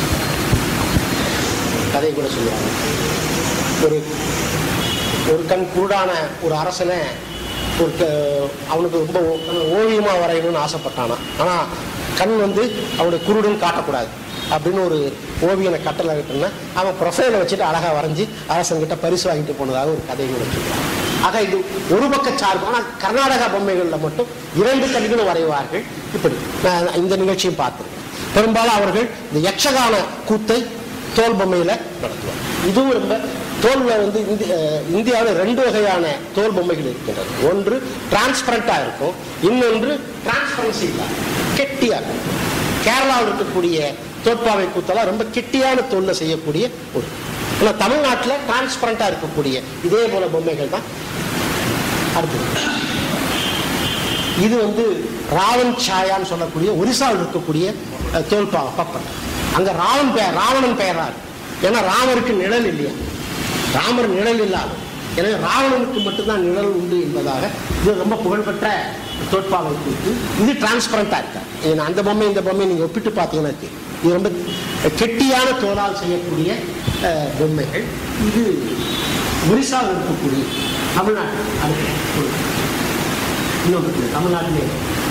கதை கூட சொல்லுவாங்க ஒரு ஒரு கண் குருடான ஒரு அரசனை ஒரு க- அவனுக்கு ரொம்ப ஓ- ஓவியமா வரையணும்னு ஆசைப்பட்டானா ஆனா கண் வந்து அவனுடைய குருடுன்னு காட்டக்கூடாது அப்படின்னு ஒரு ஓவியனை கட்டளை விட்டுனா அவன் ப்ரொஃபைலை வச்சுட்டு அழகா வரைஞ்சி அரசன்கிட்ட பரிசு வாங்கிட்டு போனதாக ஒரு கதை கூட சொல்லுவாங்க ஆக இது ஒரு பக்க சார்பு ஆனால் கர்நாடகா பொம்மைகள்ல மட்டும் இரண்டு கண்களும் வரைவார்கள் இப்படி நான் இந்த நிகழ்ச்சியும் பார்த்திருக்கேன் பெரும்பாலும் அவர்கள் இந்த யக்ஷகான கூத்தை தோல் பொம்மையில நடத்துவார் இதுவும் ரொம்ப தோல்ல வந்து இந்தி அஹ், இந்தியாவில் ரெண்டு வகையான தோல் பொம்மைகள் இருக்கின்றது ஒன்று டிரான்ஸ்பரண்டா இருக்கும் இன்னொன்று டிரான்ஸ்பரன்சி இல்லாத கெட்டியா இருக்கும் கேரளாவில் இருக்கக்கூடிய தோற்பாவை கூத்தெல்லாம் ரொம்ப கெட்டியான தோல்ல செய்யக்கூடிய ஒரு ஆனா தமிழ்நாட்டில் டிரான்ஸ்பரண்டா இருக்கக்கூடிய இதே போல பொம்மைகள் தான் அடுத்தது இது வந்து ராவன் சாயான்னு சொல்லக்கூடிய ஒரிசாவில் இருக்கக்கூடிய அஹ், தோல்பா பப்பன் அங்க ராவன் பெயர் ராவணன் பெயரா இருக்கு ஏன்னா ராமருக்கு நிழல் இல்லையா ராமர் நிழல் இல்லாத எனவே ராவணனுக்கு மட்டும்தான் நிழல் உண்டு என்பதாக இது ரொம்ப புகழ்பெற்ற தோற்பாவை குறித்து இது டிரான்ஸ்பரண்டா இருக்கா இது அந்த பொம்மை இந்த பொம்மை நீங்க ஒப்பிட்டு பார்த்தீங்கன்னா தெரியும். இது ரொம்ப கெட்டியான தோலால் செய்யக்கூடிய அஹ், பொம்மைகள் இது ஒரிசாவில் இருக்கக்கூடிய தமிழ்நாட்டு அடுத்து இன்னொன்று தமிழ்நாட்டிலே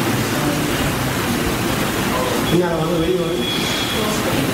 பின்னால் வாங்க வெளியே வாங்க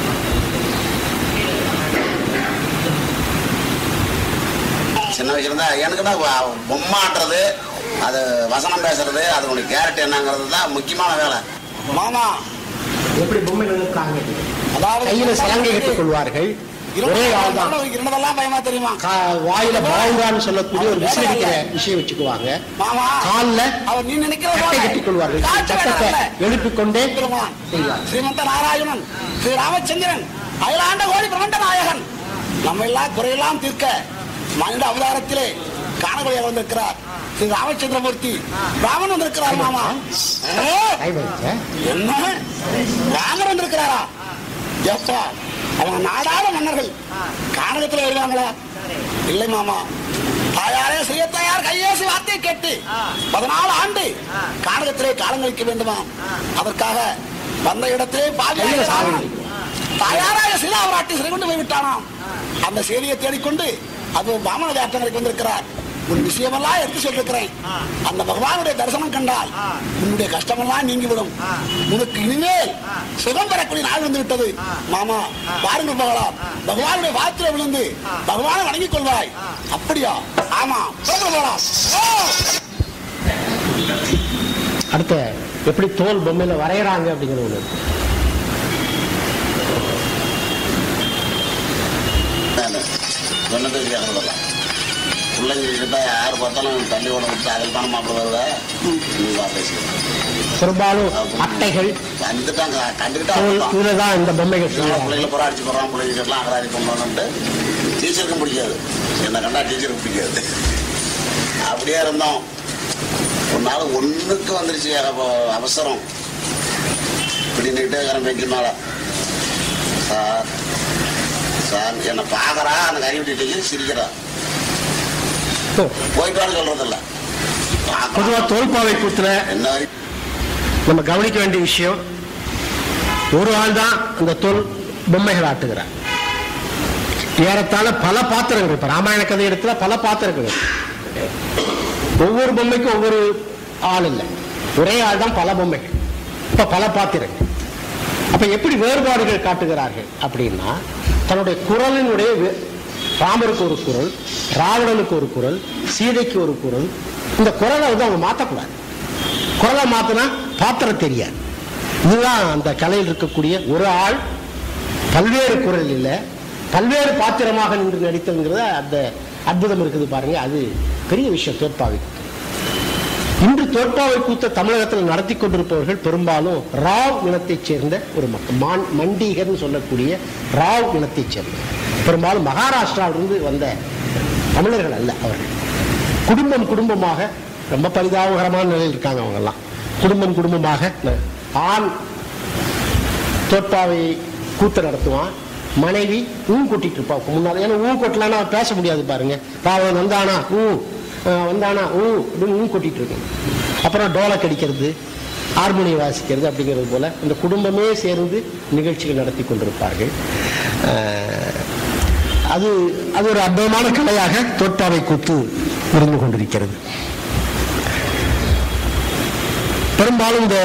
சின்ன வயசுல இருந்தா எனக்கு தான் வ- பொம்மை ஆட்டுறது அது வசனம் பேசுறது அதனுடைய கேரட் என்னங்கிறது தான் முக்கியமான வேலை மாமா எப்படி பொம்மைகள் இருக்காங்க அதாவது கையில சலங்கை கட்டிக் கொள்வார்கள் ஒரே ஆள் தான் இருந்ததெல்லாம் பயமா தெரியுமா கா- வாயில பாவுங்கான்னு சொல்லக்கூடிய ஒரு விசிலடிக்கிற விஷயம் வச்சுக்குவாங்க மாமா கால்ல அவர் நீ நினைக்கிற கட்டை போல கட்டிக் கொள்வார்கள் காட்சி சட்டத்தை வேடல்ல. எழுப்பிக் கொண்டே பெருமான், செய்வார் ஸ்ரீமந்த நாராயணன் ஸ்ரீ ராமச்சந்திரன் அயலாண்ட கோடி பிரமண்ட நாயகன் நம்ம எல்லாம் குறையெல்லாம் தீர்க்க மனித அவதாரத்திலே காணக்கூடிய வந்திருக்கிறார் ஸ்ரீ ராமச்சந்திரமூர்த்தி ராமன் வந்திருக்கிறார் மாமா ஏ, கை வைக்க என்ன ராமர் வந்திருக்கிறாரா எப்பா அவங்க நாடாள மன்னர்கள் கானகத்துல வருவாங்களா இல்லை மாமா தாயாரே ஸ்ரீயத்தாயார் கையேசி வார்த்தையை கேட்டு பதினாலு ஆண்டு கானகத்திலே காலம் கழிக்க வேண்டுமா அதற்காக வந்த இடத்திலே பாவியாக ராவணன் தாயாராய சீதாவராட்டி சிறை கொண்டு போய்விட்டானாம் அந்த செய்தியை தேடிக்கொண்டு அது பாமன வேட்டங்களுக்கு வந்திருக்கிறார் உன் விஷயமெல்லாம் எடுத்து சொல்லிருக்கிறேன் அந்த பகவானுடைய தரிசனம் கண்டால் உன்னுடைய கஷ்டமெல்லாம் நீங்கிவிடும் உனக்கு இனிமேல் சுகம் பெறக்கூடிய நாள் வந்து விட்டது மாமா பாருங்கள் போகலாம் பகவானுடைய வார்த்தையில விழுந்து பகவானை வணங்கிக் கொள்வாய் அப்படியா ஆமா புறப்பட்டு போகலாம் ஓ! அடுத்த எப்படி தோல் பொம்மையில வரையறாங்க அப்படிங்கிற ஒண்ணு இருக்கு. சொன்னது கேட்கறதெல்லாம் பிள்ளைங்க கிட்ட யார் பார்த்தாலும் தள்ளி ஓட விட்டு அதில் தானே மாப்பிள்ள வருவ நீ வா பேசிக்கலாம் பெரும்பாலும் அட்டைகள் வந்துட்டாங்க கண்டுக்கிட்டா தோல் அவ்வளவுதான். இதுலதான் இந்த பொம்மைகள் இதனால செய்வாங்க பிள்ளைகளை புறா அடிச்சு போடுறான் பிள்ளைங்களுக்கெல்லாம் அகராதி பண்ணுறான்ட்டு டீச்சருக்கும் பிடிக்காது என்னை கண்டா டீச்சருக்கு பிடிக்காது அப்படியே இருந்தோம் ஒரு நாள் ஒண்ணுக்கு வந்துருச்சு அப்போ அவசரம் இப்படி நின்றுட்டே இருக்கிறேன் பெஞ்சு மேலே சார் சார் என்னை பார்க்கறா அந்த கறி விட்டுட்டு சிரிக்கிறா போயிட்டு வான்னு சொல்றதில்ல பொதுவா பார்க்கறா. தோல்பாவை கூத்துல என்ன வரைக்கும் நம்ம கவனிக்க வேண்டிய விஷயம் ஒரு ஆள் தான் அந்த தோல் பொம்மைகள் ஆட்டுகிறார் ஏறத்தாழ பல பாத்திரங்கள் இப்ப ராமாயண கதை இடத்துல பல பாத்திரங்கள் இருக்கு. ஒவ்வொரு பொம்மைக்கும் ஒவ்வொரு ஆள் இல்லை ஒரே ஆள் தான் பல பொம்மைகள் இப்ப பல பாத்திரங்கள் அப்ப எப்படி வேறுபாடுகள் காட்டுகிறார்கள் அப்படின்னா தன்னுடைய குரலினுடைய வே- ராமருக்கு ஒரு குரல் ராவணனுக்கு ஒரு குரல் சீதைக்கு ஒரு குரல் இந்த குரலை வந்து அவங்க மாற்றக்கூடாது குரலை மாத்தினா பாத்திரம் தெரியாது இதுதான் அந்த கலையில் இருக்கக்கூடிய ஒரு ஆள் பல்வேறு குரல் இல்லை பல்வேறு பாத்திரமாக நின்று நடித்ததுங்கிறத அந்த அற்புதம் இருக்குது பாருங்க அது பெரிய விஷயம் தோற்பாவை இன்று தோற்பாவை கூத்த தமிழகத்தில் நடத்தி கொண்டிருப்பவர்கள் பெரும்பாலும் ராவ் இனத்தைச் சேர்ந்த ஒரு மக்கள் மான் மண்டீகர்னு சொல்லக்கூடிய ராவ் இனத்தைச் சேர்ந்த பெரும்பாலும் மகாராஷ்டிராவிலிருந்து வந்த தமிழர்கள் அல்ல அவர்கள் குடும்பம் குடும்பமாக ரொம்ப பரிதாபகரமான நிலையில் இருக்காங்க அவங்கெல்லாம் குடும்பம் குடும்பமாக ந- ஆண் தோற்பாவை கூத்து நடத்துவான் மனைவி ஊ கொட்டிட்டு இருப்பா முன்னால ஏன்னா ஊ கொட்டலான்னா அவன் பேச முடியாது பாருங்க பாவன் வந்தானா ஊ அஹ் வந்தானா ஊ அப்படின்னு ஊ கொட்டிட்டு இருக்கு அப்புறம் டோலக் அடிக்கிறது ஹார்மோனி வாசிக்கிறது அப்படிங்கிறது போல இந்த குடும்பமே சேர்ந்து நிகழ்ச்சிகள் நடத்தி கொண்டிருப்பார்கள் அஹ் அது அது ஒரு அற்புதமான கலையாக தோற்பாவை கூத்து இருந்து கொண்டிருக்கிறது பெரும்பாலும் இந்த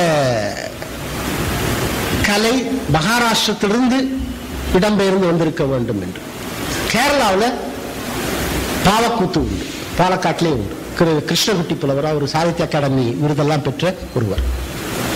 கலை மகாராஷ்டிரத்திலிருந்து இடம்பெயர்ந்து வந்திருக்க வேண்டும் என்று கேரளாவில் பாலக்கூத்து உண்டு பாலக்காட்டிலே உண்டு கிரு- கிருஷ்ணகுட்டி புலவர் அவர் சாகித்ய அகாடமி விருதெல்லாம் பெற்ற ஒருவர்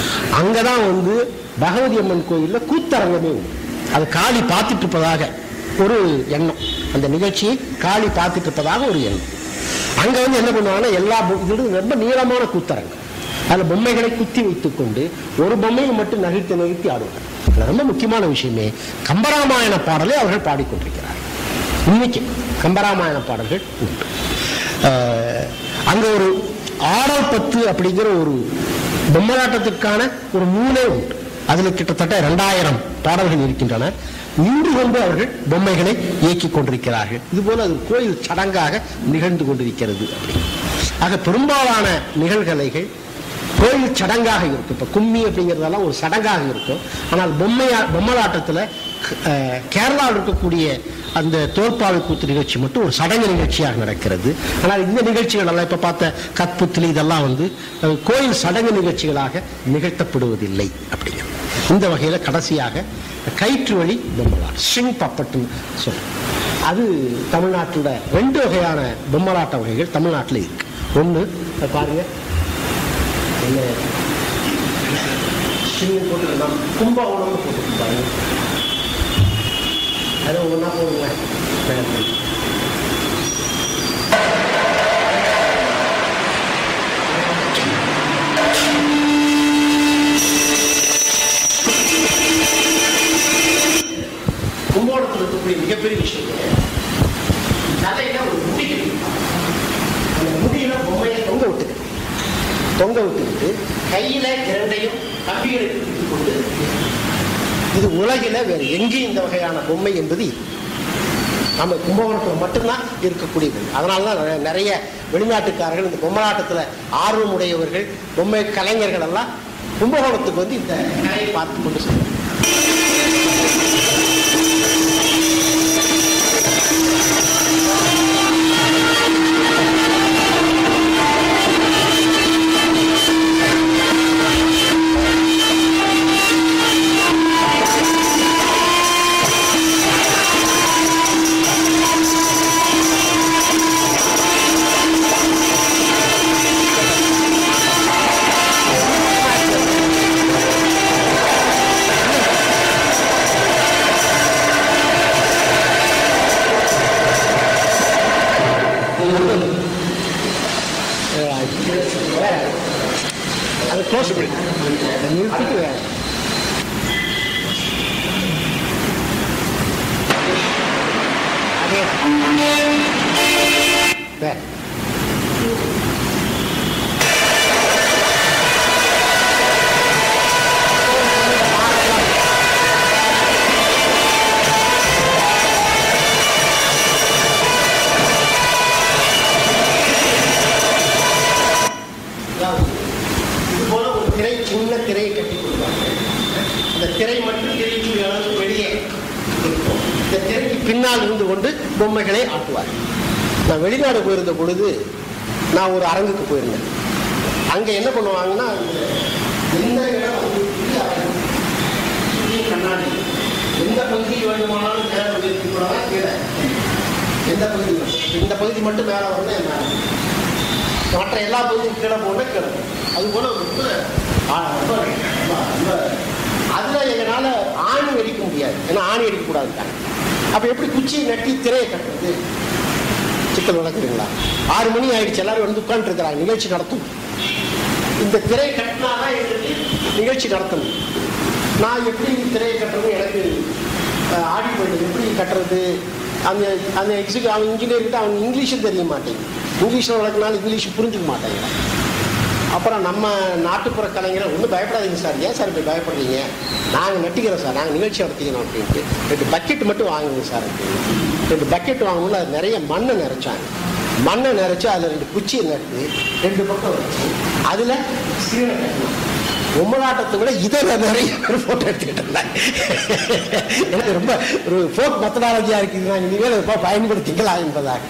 அங்கதான் வந்து பகவதி அம்மன் கோயில்ல கூத்தரங்கமே உண்டு அது காளி பார்த்துட்டு இருப்பதாக ஒரு எண்ணம் அந்த நிகழ்ச்சியை காளி பார்த்துட்டு இருப்பதாக ஒரு எண்ணம் அங்க வந்து என்ன பண்ணுவாங்கன்னா எல்லா பொ- இது வந்து ரொம்ப நீளமான கூத்தரங்கம் அதுல பொம்மைகளை குத்தி வைத்துக் கொண்டு ஒரு பொம்மையை மட்டும் நகர்த்தி நகர்த்தி ஆடுவாங்க இதுல ரொம்ப முக்கியமான விஷயமே கம்பராமாயண பாடலை அவர்கள் பாடிக்கொண்டிருக்கிறார்கள் இன்னைக்கு கம்பராமாயண பாடல்கள் உண்டு அஹ், அங்க ஒரு ஆடல் பத்து அப்படிங்கிற ஒரு பொம்மலாட்டத்திற்கான ஒரு நூலே உண்டு அதுல கிட்டத்தட்ட இரண்டாயிரம் பாடல்கள் இருக்கின்றன நின்று கொண்டு அவர்கள் பொம்மைகளை இயக்கிக் கொண்டிருக்கிறார்கள் இதுபோல அது கோயில் சடங்காக நிகழ்ந்து கொண்டிருக்கிறது அப்படி ஆக பெரும்பாலான நிகழ்கலைகள் கோயில் சடங்காக இருக்கும் இப்போ கும்மி அப்படிங்கிறதெல்லாம் ஒரு சடங்காக இருக்கும் ஆனால் பொம்மையா பொம்மலாட்டத்தில் அஹ், கேரளாவில் இருக்கக்கூடிய அந்த தோற்பாவை கூத்து நிகழ்ச்சி மட்டும் ஒரு சடங்கு நிகழ்ச்சியாக நடக்கிறது ஆனால் இந்த நிகழ்ச்சிகள் எல்லாம் இப்போ பார்த்த கத்புத்திலி இதெல்லாம் வந்து அஹ், கோயில் சடங்கு நிகழ்ச்சிகளாக நிகழ்த்தப்படுவதில்லை அப்படிங்கிறது இந்த வகையில் கடைசியாக கயிற்று வழி பொம்மலாட்டம் ஸ்ட்ரிங் பப்பட்டுன்னு சொல்றோம் அது தமிழ்நாட்டோட ரெண்டு வகையான பொம்மலாட்ட வகைகள் தமிழ்நாட்டில் இருக்கு ஒன்று பாருங்க என்ன ஸ்ட்ரிங் போட்டுக்கலாம் கும்பகோணம்னு போட்டுருக்கு பாருங்க அது ஒன்றா போடுங்க கும்பகோணத்தில் இருக்கக்கூடிய மிகப்பெரிய விஷயம் தலையில ஒரு முடி கட்டிருப்பாங்க. அந்த முடியில பொம்மையை தொங்க விட்டுக்கிட்டு தொங்க விட்டுக்கிட்டு கையில இரண்டையும் கம்பிகளை பிடித்துக் கொண்டு இது உலகில வேற எங்கேயும் இந்த வகையான பொம்மை என்பது இல்லை. நம்ம கும்பகோணத்தில் மட்டும்தான் இருக்கக்கூடிய பொம்மை அதனால தான் நிறைய- நிறைய வெளிநாட்டுக்காரர்கள் இந்த பொம்மலாட்டத்தில் ஆர்வம் உடையவர்கள் பொம்மை கலைஞர்கள் எல்லாம் கும்பகோணத்துக்கு வந்து இந்த கலையை பார்த்து கொண்டு செல்வாங்க அது க்ளோஸ் பண்ணி அதை நிறுத்திட்டு வேற அதே வேற அதாவது இது போல ஒரு திரை சின்ன திரையை கட்டி கொடுப்பாங்க அந்த திரை மட்டும் திரைக்குரிய அளவுக்கு வெளியே இருக்கும் இந்த திரைக்கு பின்னால் இருந்து கொண்டு பொம்மைகளை ஆட்டுவார் நான் வெளிநாடு போயிருந்த பொழுது நான் ஒரு அரங்குக்கு போயிருந்தேன் அங்க என்ன பண்ணுவாங்கன்னா எந்த இடம் வந்து பெரிய அரங்கு, சுத்தி கண்ணாடி எந்த பகுதி வேண்டுமானாலும் மேலே வந்து போடலாம் கீழே எந்த பகுதி வேணும். இந்த பகுதி மட்டும் மேலே வரணும் என்ன மற்ற எல்லா பகுதியும் கீழே போனா கீழே போகும். அது போல ரொம்ப ஆ, ரொம்ப ரொம்ப- ரொம்ப அதுல எங்களால ஆணி அடிக்க முடியாது ஏன்னா ஆணி அடிக்க கூடாதுட்டாங்க அப்ப எப்படி குச்சியை நட்டி திரையை கட்டுறது சிக்கல் வளர்க்குறீங்களா ஆறு மணி ஆயிடுச்சு எல்லாரும் வந்து உட்கார்ந்து இருக்கிறாங்க நிகழ்ச்சி நடத்தும் இந்த திரை கட்டினாதான் எங்களுக்கு நிகழ்ச்சி நடத்தணும் நான் எப்படி திரையை கட்டுறது எனக்கு அஹ், ஆடி போயிடுது எப்படி கட்டுறது அந்த அந்த எக்ஸிக்யூ அவன் இன்ஜினியர்கிட்ட அவன் இங்கிலீஷும் தெரிய மாட்டேங்குது இங்கிலீஷில் வளர்க்கனால இங்கிலீஷ் புரிஞ்சுக்க மாட்டேங்கிறான் அப்புறம் நம்ம நாட்டுப்புற கலைஞரை ஒன்றும் பயப்படாதீங்க சார் ஏன் சார் இப்படி பயப்படுறீங்க நாங்கள் நட்டிக்கிறோம் சார் நாங்கள் நிகழ்ச்சி நடத்திக்கணும் அப்படின்ட்டு ரெண்டு பக்கெட் மட்டும் வாங்குங்க சார் அப்படின்னு ரெண்டு பக்கெட் வாங்கணும்னு அது நிறைய மண்ணை நிறைச்சாங்க மண்ணை நிறைச்சு அதில் ரெண்டு குச்சியை நட்டு ரெண்டு பக்கம் வச்சு அதில் சீனை கட்டணும் பொம்மலாட்டத்தை விட இதை நான் நிறைய பேர் ஃபோட்டோ எடுத்துக்கிட்டு இருந்தாங்க எனக்கு ரொம்ப ஒரு ஃபோக் மெத்தடாலஜியாக இருக்குது நான் இனிமேல் அதை பயன்படுத்திக்கலாம் என்பதாக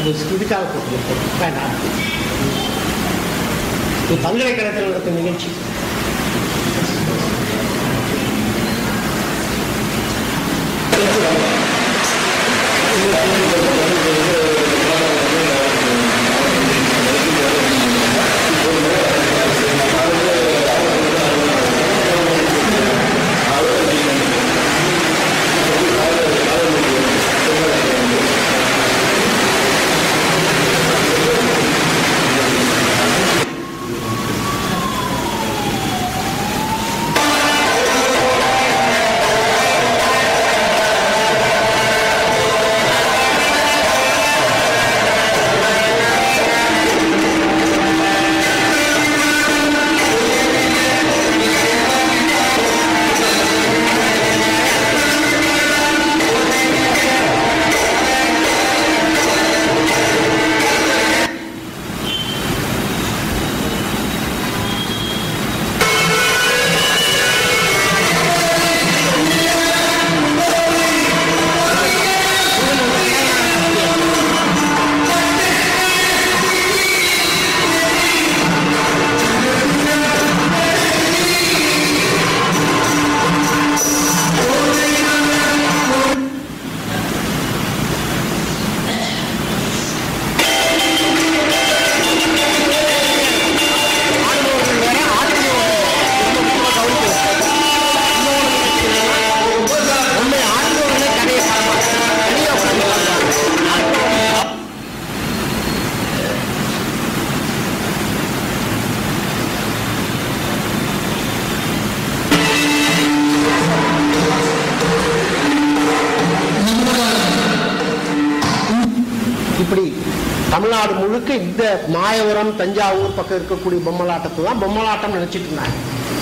அது இதுக்காக போட்டு வேண்டாம் இது பல்கலைக்கழகத்தில் நடக்கும் நிகழ்ச்சி இப்படி தமிழ்நாடு முழுக்க இந்த மாயவரம் தஞ்சாவூர் பக்கம் இருக்கக்கூடிய பொம்மலாட்டத்தை தான் பொம்மலாட்டம் நினைச்சிட்டு இருந்தாங்க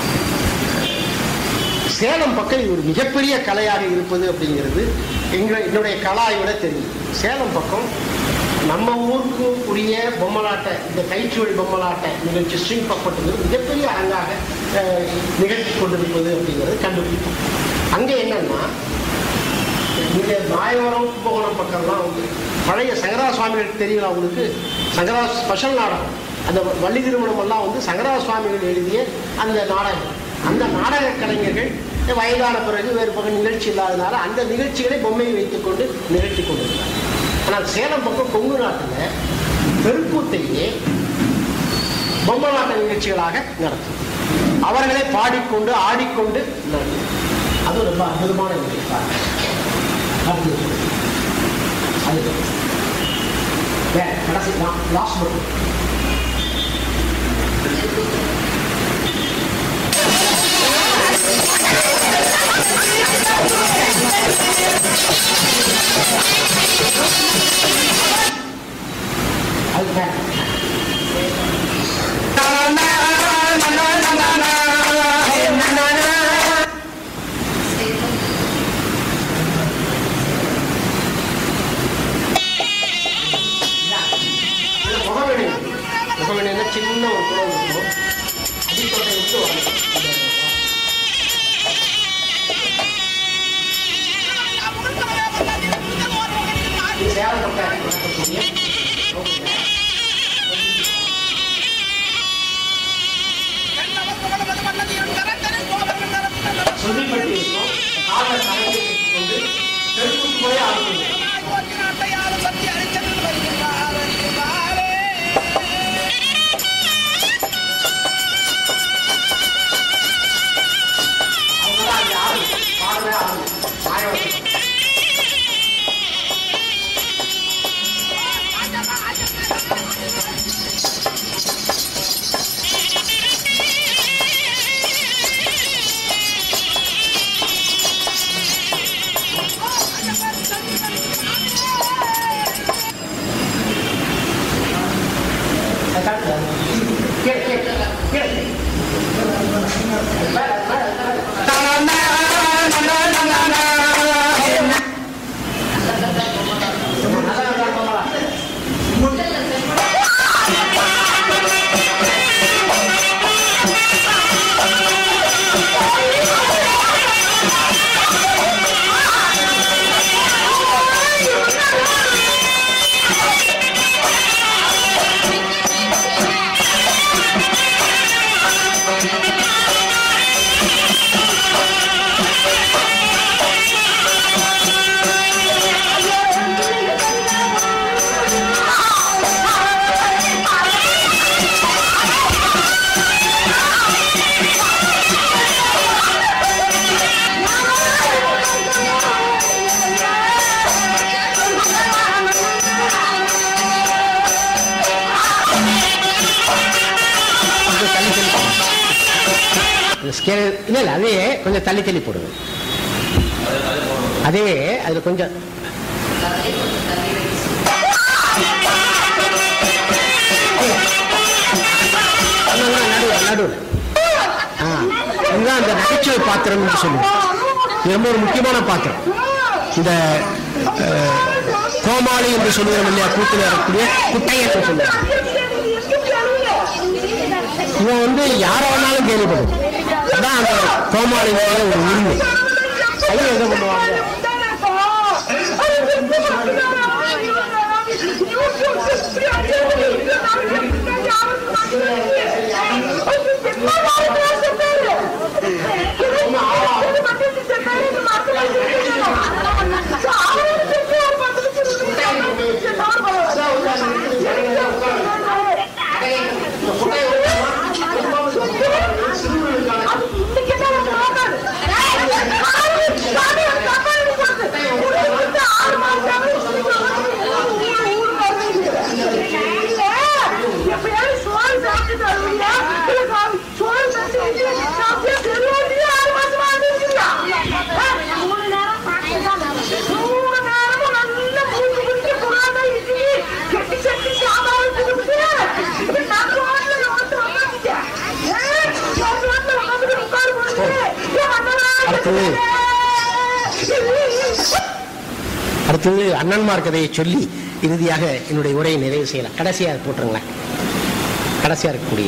சேலம் பக்கம் இது ஒரு மிகப்பெரிய கலையாக இருப்பது அப்படிங்கிறது எங்க என்னுடைய கலாயோட தெரியும் சேலம் பக்கம் நம்ம ஊருக்கு உரிய பொம்மலாட்ட இந்த கைச்சுவடி பொம்மலாட்ட நிகழ்ச்சி ஸ்ட்ரிங் பப்பட்டுங்கிறது மிகப்பெரிய அரங்காக அஹ், நிகழ்த்தி கொண்டிருப்பது அப்படிங்கிறது கண்டுபிடிப்போம் அங்கே என்னன்னா இங்கே மாயவரம் கும்பகோணம் பக்கம்லாம் வந்து பழைய சங்கரா சுவாமிகள் தெரியல அவங்களுக்கு சங்கரா ஸ்பெஷல் நாடகம் அந்த வள்ளி திருமணம் எல்லாம் வந்து சங்கரா சுவாமிகள் எழுதிய அந்த நாடகம் அந்த நாடக கலைஞர்கள் வயதான பிறகு வேறு பக்கம் நிகழ்ச்சி இல்லாதனால அந்த நிகழ்ச்சிகளை பொம்மையை வைத்துக்கொண்டு நிகழ்த்தி கொண்டிருந்தார் ஆனால் சேலம் பக்கம் கொங்கு நாட்டில் தெருக்கூத்தையே பொம்மலாட்ட நிகழ்ச்சிகளாக நடத்தும் அவர்களே பாடிக்கொண்டு ஆடிக்கொண்டு நடத்தும் அது ரொம்ப அற்புதமான நிகழ்ச்சி அப்படின்னு சொல்லி. அது வேற கடைசி லாஸ்ட் மட்டும் அது வேற. முகவெளி முகவெளின்னா சின்ன ஒரு குளம் இருக்கும் அடித்தொட்டை விட்டு வரணும் இது சேலம் பக்கம் நடக்கக்கூடிய அந்த ஸ்கேல் இல்லை இல்லை அதே கொஞ்சம் தள்ளி தள்ளி போடுங்க அதே அதில் கொஞ்சம் நடுவில் நடுவில் ஆ இதுதான் அந்த நகைச்சுவை பாத்திரம் என்று சொல்லுவோம் இது ரொம்ப ஒரு முக்கியமான பாத்திரம் இந்த அஹ், கோமாளி என்று சொல்லுவோம் இல்லையா கூத்துல இருக்கக்கூடிய குட்டை என்று சொல்லுவோம் இவன் வந்து யார வேணாலும் கேள்விப்படும் அதான் அந்த கோமாளியோட ஒரு உரிமை கையை எதை பண்ணுவாங்க அடுத்தது அடுத்தது அண்ணன்மார் கதையை சொல்லி இறுதியாக என்னுடைய உரையை நிறைவு செய்யலாம் கடைசியாக போட்டுருங்களேன் கடைசியாக இருக்கக்கூடிய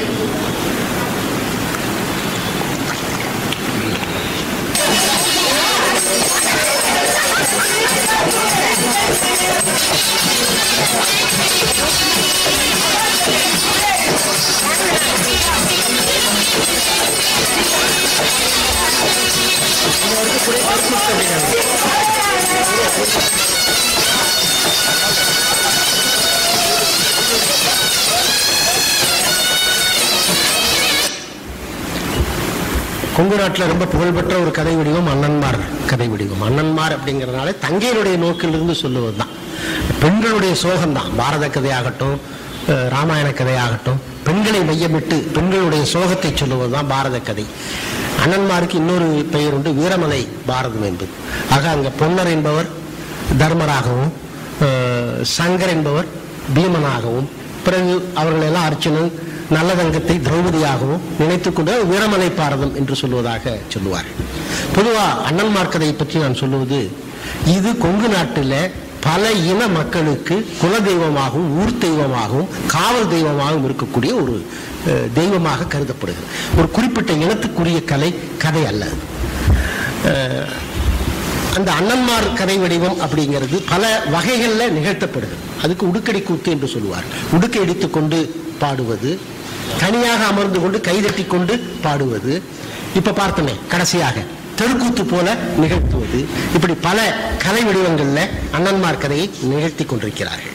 கொங்கு நாட்டில் ரொம்ப புகழ்பெற்ற ஒரு கதை வடிவம் அண்ணன்மார் கதை வடிவம் அண்ணன்மார் அப்படிங்கிறதுனால தங்கையருடைய நோக்கிலிருந்து சொல்லுவது தான் பெண்களுடைய சோகம்தான் பாரத கதையாகட்டும் அஹ், ராமாயண கதையாகட்டும் பெண்களை மையமிட்டு பெண்களுடைய சோகத்தை சொல்லுவது தான் பாரத கதை அண்ணன்மாருக்கு இன்னொரு பெயர் உண்டு வீரமலை பாரதம் என்பது ஆக அங்க பொன்னர் என்பவர் தர்மராகவும் அஹ், சங்கர் என்பவர் பீமனாகவும் பிறகு அவர்களெல்லாம் அர்ச்சனன் நல்லதங்கத்தை திரௌபதியாகவும் நினைத்துக் கொண்டு வீரமலை பாரதம் என்று சொல்வதாக சொல்லுவார் பொதுவா அண்ணன்மார் கதையை பற்றி நான் சொல்லுவது இது கொங்கு நாட்டில் பல இன மக்களுக்கு குல தெய்வமாகவும் ஊர் தெய்வமாகவும் காவல் தெய்வமாகவும் இருக்கக்கூடிய ஒரு அஹ், தெய்வமாக கருதப்படுகிறது ஒரு குறிப்பிட்ட இனத்துக்குரிய கலை கதை அல்ல அது. அஹ், அந்த அண்ணன்மார் கதை வடிவம் அப்படிங்கிறது பல வகைகளில் நிகழ்த்தப்படுகிறது அதுக்கு உடுக்கடி கூத்து என்று சொல்லுவார் உடுக்கை எடுத்துக்கொண்டு பாடுவது தனியாக அமர்ந்து கொண்டு கைதட்டி கொண்டு பாடுவது இப்ப பார்த்தோமே கடைசியாக தெருக்கூத்து போல நிகழ்த்துவது இப்படி பல கலை வடிவங்கள்ல அண்ணன்மார் கதையை நிகழ்த்தி கொண்டிருக்கிறார்கள்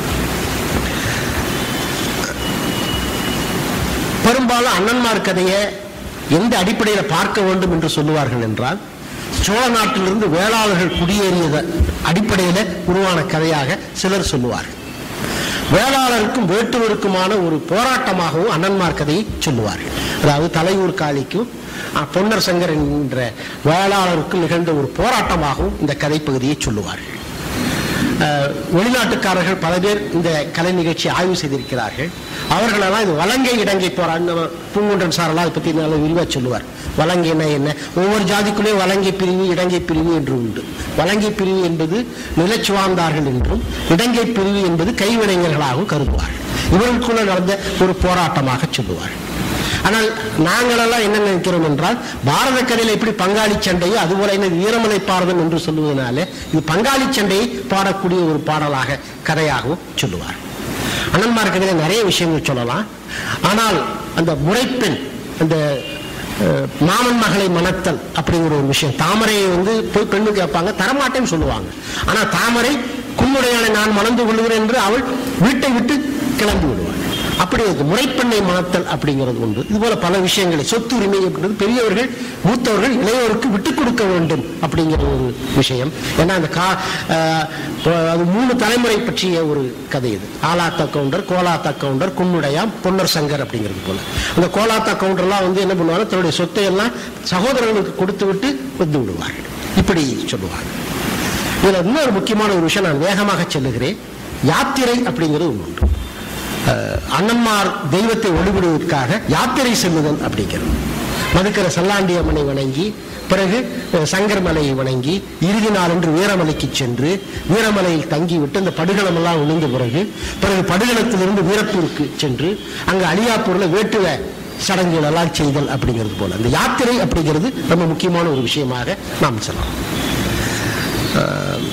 பெரும்பாலும் அண்ணன்மார் கதையை எந்த அடிப்படையில் பார்க்க வேண்டும் என்று சொல்லுவார்கள் என்றால் சோழ நாட்டிலிருந்து வேளாளர்கள் குடியேறியத அடிப்படையில் உருவான கதையாக சிலர் சொல்லுவார்கள் வேளாளருக்கும் வேட்டுவருக்குமான ஒரு போராட்டமாகவும் அண்ணன்மார் கதையை சொல்லுவார்கள் அதாவது தலையூர் காளிக்கும் அஹ், பொன்னர் சங்கர் என்ற வேளாளருக்கும் நிகழ்ந்த ஒரு போராட்டமாகவும் இந்த கதைப்பகுதியை சொல்லுவார்கள் அஹ், வெளிநாட்டுக்காரர்கள் பல பேர் இந்த கலை நிகழ்ச்சி ஆய்வு செய்திருக்கிறார்கள் அவர்களெல்லாம் இது வலங்கை இடங்கை போராட்டம் நம்ம பூங்குன்றன் சாரெல்லாம் அதை பற்றி நல்லா விரிவாக சொல்லுவார் வலங்கைன்னா என்ன ஒவ்வொரு ஜாதிக்குள்ளேயும் வலங்கை பிரிவு இடங்கை பிரிவு என்று உண்டு வலங்கை பிரிவு என்பது நிலச்சுவார்ந்தார்கள் என்றும் இடங்கை பிரிவு என்பது கைவினைஞர்களாகவும் கருதுவார்கள் இவர்களுக்குள்ள நடந்த ஒரு போராட்டமாக சொல்லுவார்கள் ஆனால் நாங்களெல்லாம் என்ன நினைக்கிறோம் என்றால் பாரத கதையில் எப்படி பங்காளி சண்டையோ அதுபோல என்ன வீரமலை பாரதம் என்று சொல்லுவதனால இது பங்காளி சண்டையை பாடக்கூடிய ஒரு பாடலாக கதையாகவும் சொல்லுவார் அண்ணன்மார் கதையில நிறைய விஷயங்கள் சொல்லலாம் ஆனால் அந்த முறைப்பெண் அந்த அஹ், மாமன் மகளை மணத்தல் அப்படிங்கிற ஒரு விஷயம் தாமரையை வந்து போய் பெண்ணு கேட்பாங்க தரமாட்டேன்னு சொல்லுவாங்க ஆனா தாமரை கும்முடையானை நான் மணந்து கொள்கிறேன் என்று அவள் வீட்டை விட்டு கிளம்பி விடுவாள் அப்படி இருக்கு முறைப்பண்ணை மாத்தல் அப்படிங்கிறது உண்டு இது போல பல விஷயங்களை சொத்து உரிமை அப்படின்றது பெரியவர்கள் மூத்தவர்கள் இளையோருக்கு விட்டுக் கொடுக்க வேண்டும் அப்படிங்கிற ஒரு விஷயம் ஏன்னா அந்த கா ஆஹ், இப்போ அது மூணு தலைமுறை பற்றிய ஒரு கதை இது ஆலாத்தா கவுண்டர் கோலாத்தா கவுண்டர் குன்னுடையாம் பொன்னர் சங்கர் அப்படிங்கிறது போல அந்த கோலாத்தா கவுண்டர்லாம் வந்து என்ன பண்ணுவாங்க தன்னுடைய சொத்தை எல்லாம் சகோதரர்களுக்கு கொடுத்து விட்டு வந்து விடுவார்கள் இப்படி சொல்லுவாங்க இதுல இன்னொரு முக்கியமான ஒரு விஷயம் நான் வேகமாக சொல்லுகிறேன் யாத்திரை அப்படிங்கிறது ஒன்று உண்டு அஹ், அண்ணன்மார் தெய்வத்தை ஒளிவிடுவதற்காக யாத்திரை செல்லுதல் அப்படிங்கிறது மதுக்கர சல்லாண்டி அம்மனை வணங்கி பிறகு அஹ், சங்கரமலையை வணங்கி இறுதி நாளன்று வீரமலைக்கு சென்று வீரமலையில் தங்கிவிட்டு அந்த படுகளம் எல்லாம் ஒளிந்த பிறகு பிறகு படுகளத்திலிருந்து வீரப்பூருக்கு சென்று அங்கு அலியாப்பூர்ல வேட்டுவ சடங்குகள் எல்லாம் செய்தல் அப்படிங்கிறது போல அந்த யாத்திரை அப்படிங்கிறது ரொம்ப முக்கியமான ஒரு விஷயமாக நாம் சொல்லலாம் அஹ்,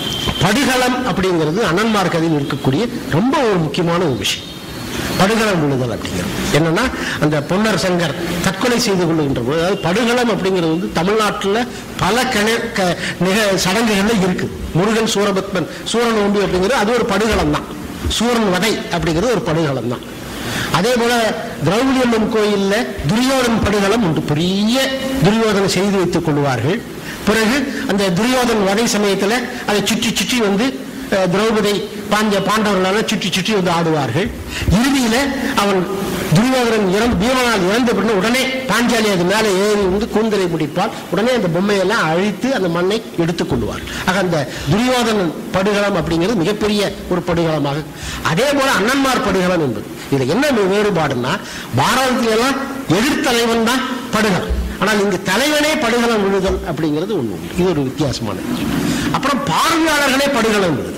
படுகளம் அப்படிங்கிறது அண்ணன்மார் கதையில் இருக்கக்கூடிய ரொம்ப ஒரு முக்கியமான ஒரு விஷயம் படுகளம் விழுதல் அப்படிங்கிறது என்னன்னா அந்த பொன்னர் சங்கர் தற்கொலை செய்து கொள்ளுகின்ற போது அதாவது படுகளம் அப்படிங்கிறது வந்து தமிழ்நாட்டில் பல கண க- நிக சடங்குகள்ல இருக்கு முருகன் சூரபத்மன் சூரன் உண்டு அப்படிங்கிறது அது ஒரு படுகளம் தான் சூரன் வதை அப்படிங்கிறது ஒரு படுகளம் தான் அதே போல திரௌபதி அம்மன் கோயில்ல துரியோதன் படுகளம் உண்டு பெரிய துரியோதனை செய்து வைத்துக் கொள்வார்கள் பிறகு அந்த துரியோதன் வதை சமயத்துல அதை சுற்றி சுற்றி வந்து அஹ், திரௌபதி பாண்டிய பாண்டவர்களால சுற்றி சுற்றி வந்து ஆடுவார்கள் இறுதியில அவன் துரியோதனன் இறந்து பீமனால் இறந்த பிறகு உடனே பாஞ்சாலி அது மேலே ஏறி வந்து கூந்தலை முடிப்பால் உடனே அந்த பொம்மையெல்லாம் அழித்து அந்த மண்ணை எடுத்துக் கொள்வார் ஆக அந்த துரியோதனன் படுகளம் அப்படிங்கிறது மிகப்பெரிய ஒரு படுகளமாக அதே போல அண்ணன்மார் படுகளம் என்பது இதுல என்ன வேறுபாடுன்னா பாரதத்தில எல்லாம் எதிர்த்தலைவன் தான் படுகளம் ஆனால் இங்கு தலைவனே படுகளம் விழுதல் அப்படிங்கிறது ஒண்ணு உண்டு. இது ஒரு வித்தியாசமான விஷயம். அப்புறம் பார்வையாளர்களே படுகளம் விழுதல்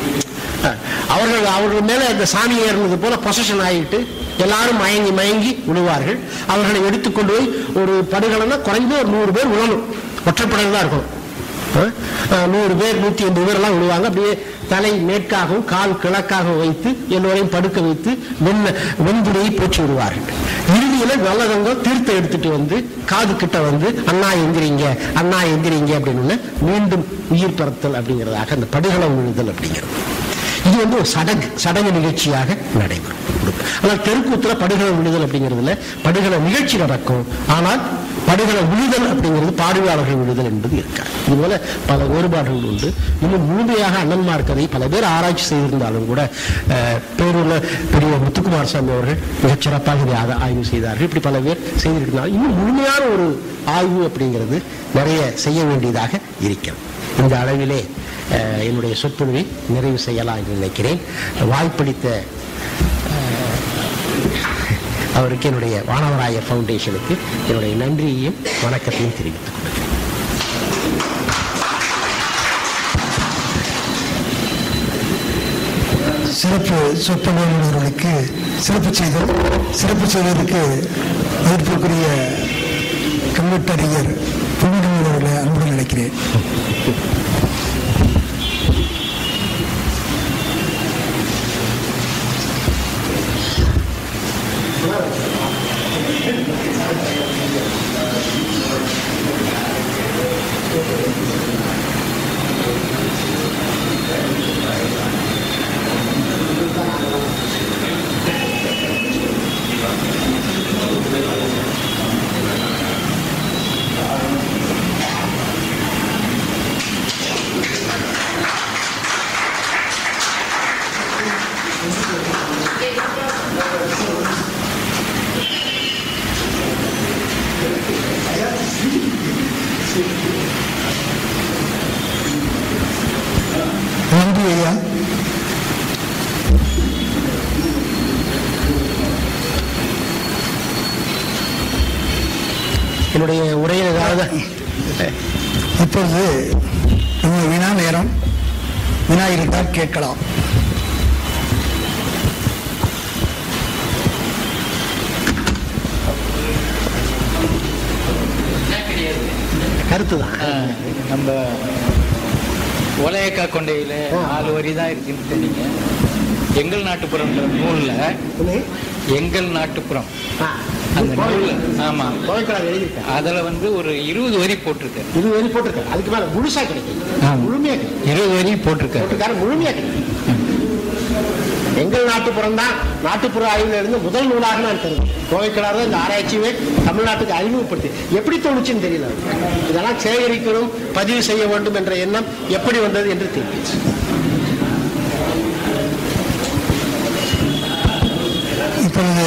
அஹ், அவர்கள் அவர்கள் மேல இந்த சாமி ஏறினது போல பொசஷன் ஆகிட்டு எல்லாரும் மயங்கி மயங்கி விழுவார்கள் அவர்களை எடுத்துக்கொண்டு போய் ஒரு படுகளம்னா குறைந்து ஒரு நூறு பேர் விழணும் ஒற்றைப்படகு தான் இருக்கணும் அஹ், அஹ், நூறு பேர் நூத்தி எண்பது பேர் எல்லாம் விழுவாங்க அப்படியே தலை மேற்காகவும் கால் கிழக்காகவும் வைத்து எல்லோரையும் படுக்க வைத்து வெண்ண வெண்புடையை போற்றி விடுவார்கள் இறுதியில நல்லதங்கம் தீர்த்தம் எடுத்துட்டு வந்து காது கிட்ட வந்து அண்ணா எந்திரிங்க அண்ணா எந்திரிங்க அப்படின்னு மீண்டும் உயிர் பறத்தல் அப்படிங்கிறதாக அந்த படுகளம் விழுதல் அப்படிங்கிறது இது வந்து ஒரு சடங்கு சடங்கு நிகழ்ச்சியாக நடைபெறும் ஆனால் தெருக்கூத்துல படுகள விழுதல் அப்படிங்கிறதுல படுகள நிகழ்ச்சி நடக்கும் ஆனால் படுகள விழுதல் அப்படிங்கிறது பார்வையாளர்கள் விழுதல் என்பது இருக்காது இதுபோல பல வேறுபாடுகள் உண்டு இன்னும் முழுமையாக அண்ணன்மார் கதை பல பேர் ஆராய்ச்சி செய்திருந்தாலும் கூட அஹ், பேருள்ள பெரிய முத்துக்குமார் சாமி அவர்கள் மிகச் சிறப்பாக இதை ஆக- ஆய்வு செய்தார்கள் இப்படி பல பேர் செய்திருக்கிறார்கள் இன்னும் முழுமையான ஒரு ஆய்வு அப்படிங்கிறது நிறைய செய்ய வேண்டியதாக இருக்கிறது இந்த அளவிலே அஹ், என்னுடைய சொற்பொழிவை நிறைவு செய்யலாம் என்று நினைக்கிறேன் வாய்ப்பளித்த அஹ், அவருக்கு என்னுடைய வானவராய ஃபவுண்டேஷனுக்கு என்னுடைய நன்றியையும் வணக்கத்தையும் தெரிவித்துக் கொள்கிறேன் சிறப்பு சொற்பொழிவாளர்களுக்கு சிறப்பு செய்தல் சிறப்பு செய்ததற்கு மதிப்பிற்குரிய கல்வெட்டறிஞர் புனிதமன் அவர்களை அன்புடன் நினைக்கிறேன் நன்றி ஐயா என்னுடைய உரையில் ஏதாவது இப்பொழுது நம்ம வினா நேரம் வினா இருந்தால் கேட்கலாம் கருத்து தான் நம்ம ஒலையக்கா கொண்டையில நாலு வரி தான் இருக்குன்னு சொன்னீங்க எங்கள் நாட்டுப்புறம்ன்ற நூல்ல எங்கள் நாட்டுப்புறம் அந்த நூல்ல ஆமா கோவைக்கலால் எழுதியிருக்கேன் அதுல வந்து ஒரு இருபது வரி போட்டிருக்கு இது வரி போட்டிருக்கேன் அதுக்கு மேல முழுசா கிடைக்கும் ஆமா. முழுமையா கிடைக்கும் இருபது வரி போட்டிருக்காரு போட்டிருக்காரு முழுமையா கிடைக்கும் எங்கள் நாட்டுப்புறம் தான் நாட்டுப்புற ஆய்வுல இருந்து முதல் நூலாக நான் கருதுறேன் கோவைக்கலார் தான் இந்த ஆராய்ச்சியுமே தமிழ்நாட்டுக்கு அறிமுகப்படுத்தி எப்படி தோணுச்சுன்னு தெரியல இதெல்லாம் சேகரிக்கணும் பதிவு செய்ய வேண்டும் என்ற எண்ணம் எப்படி வந்தது என்று தெரியல இப்பொழுது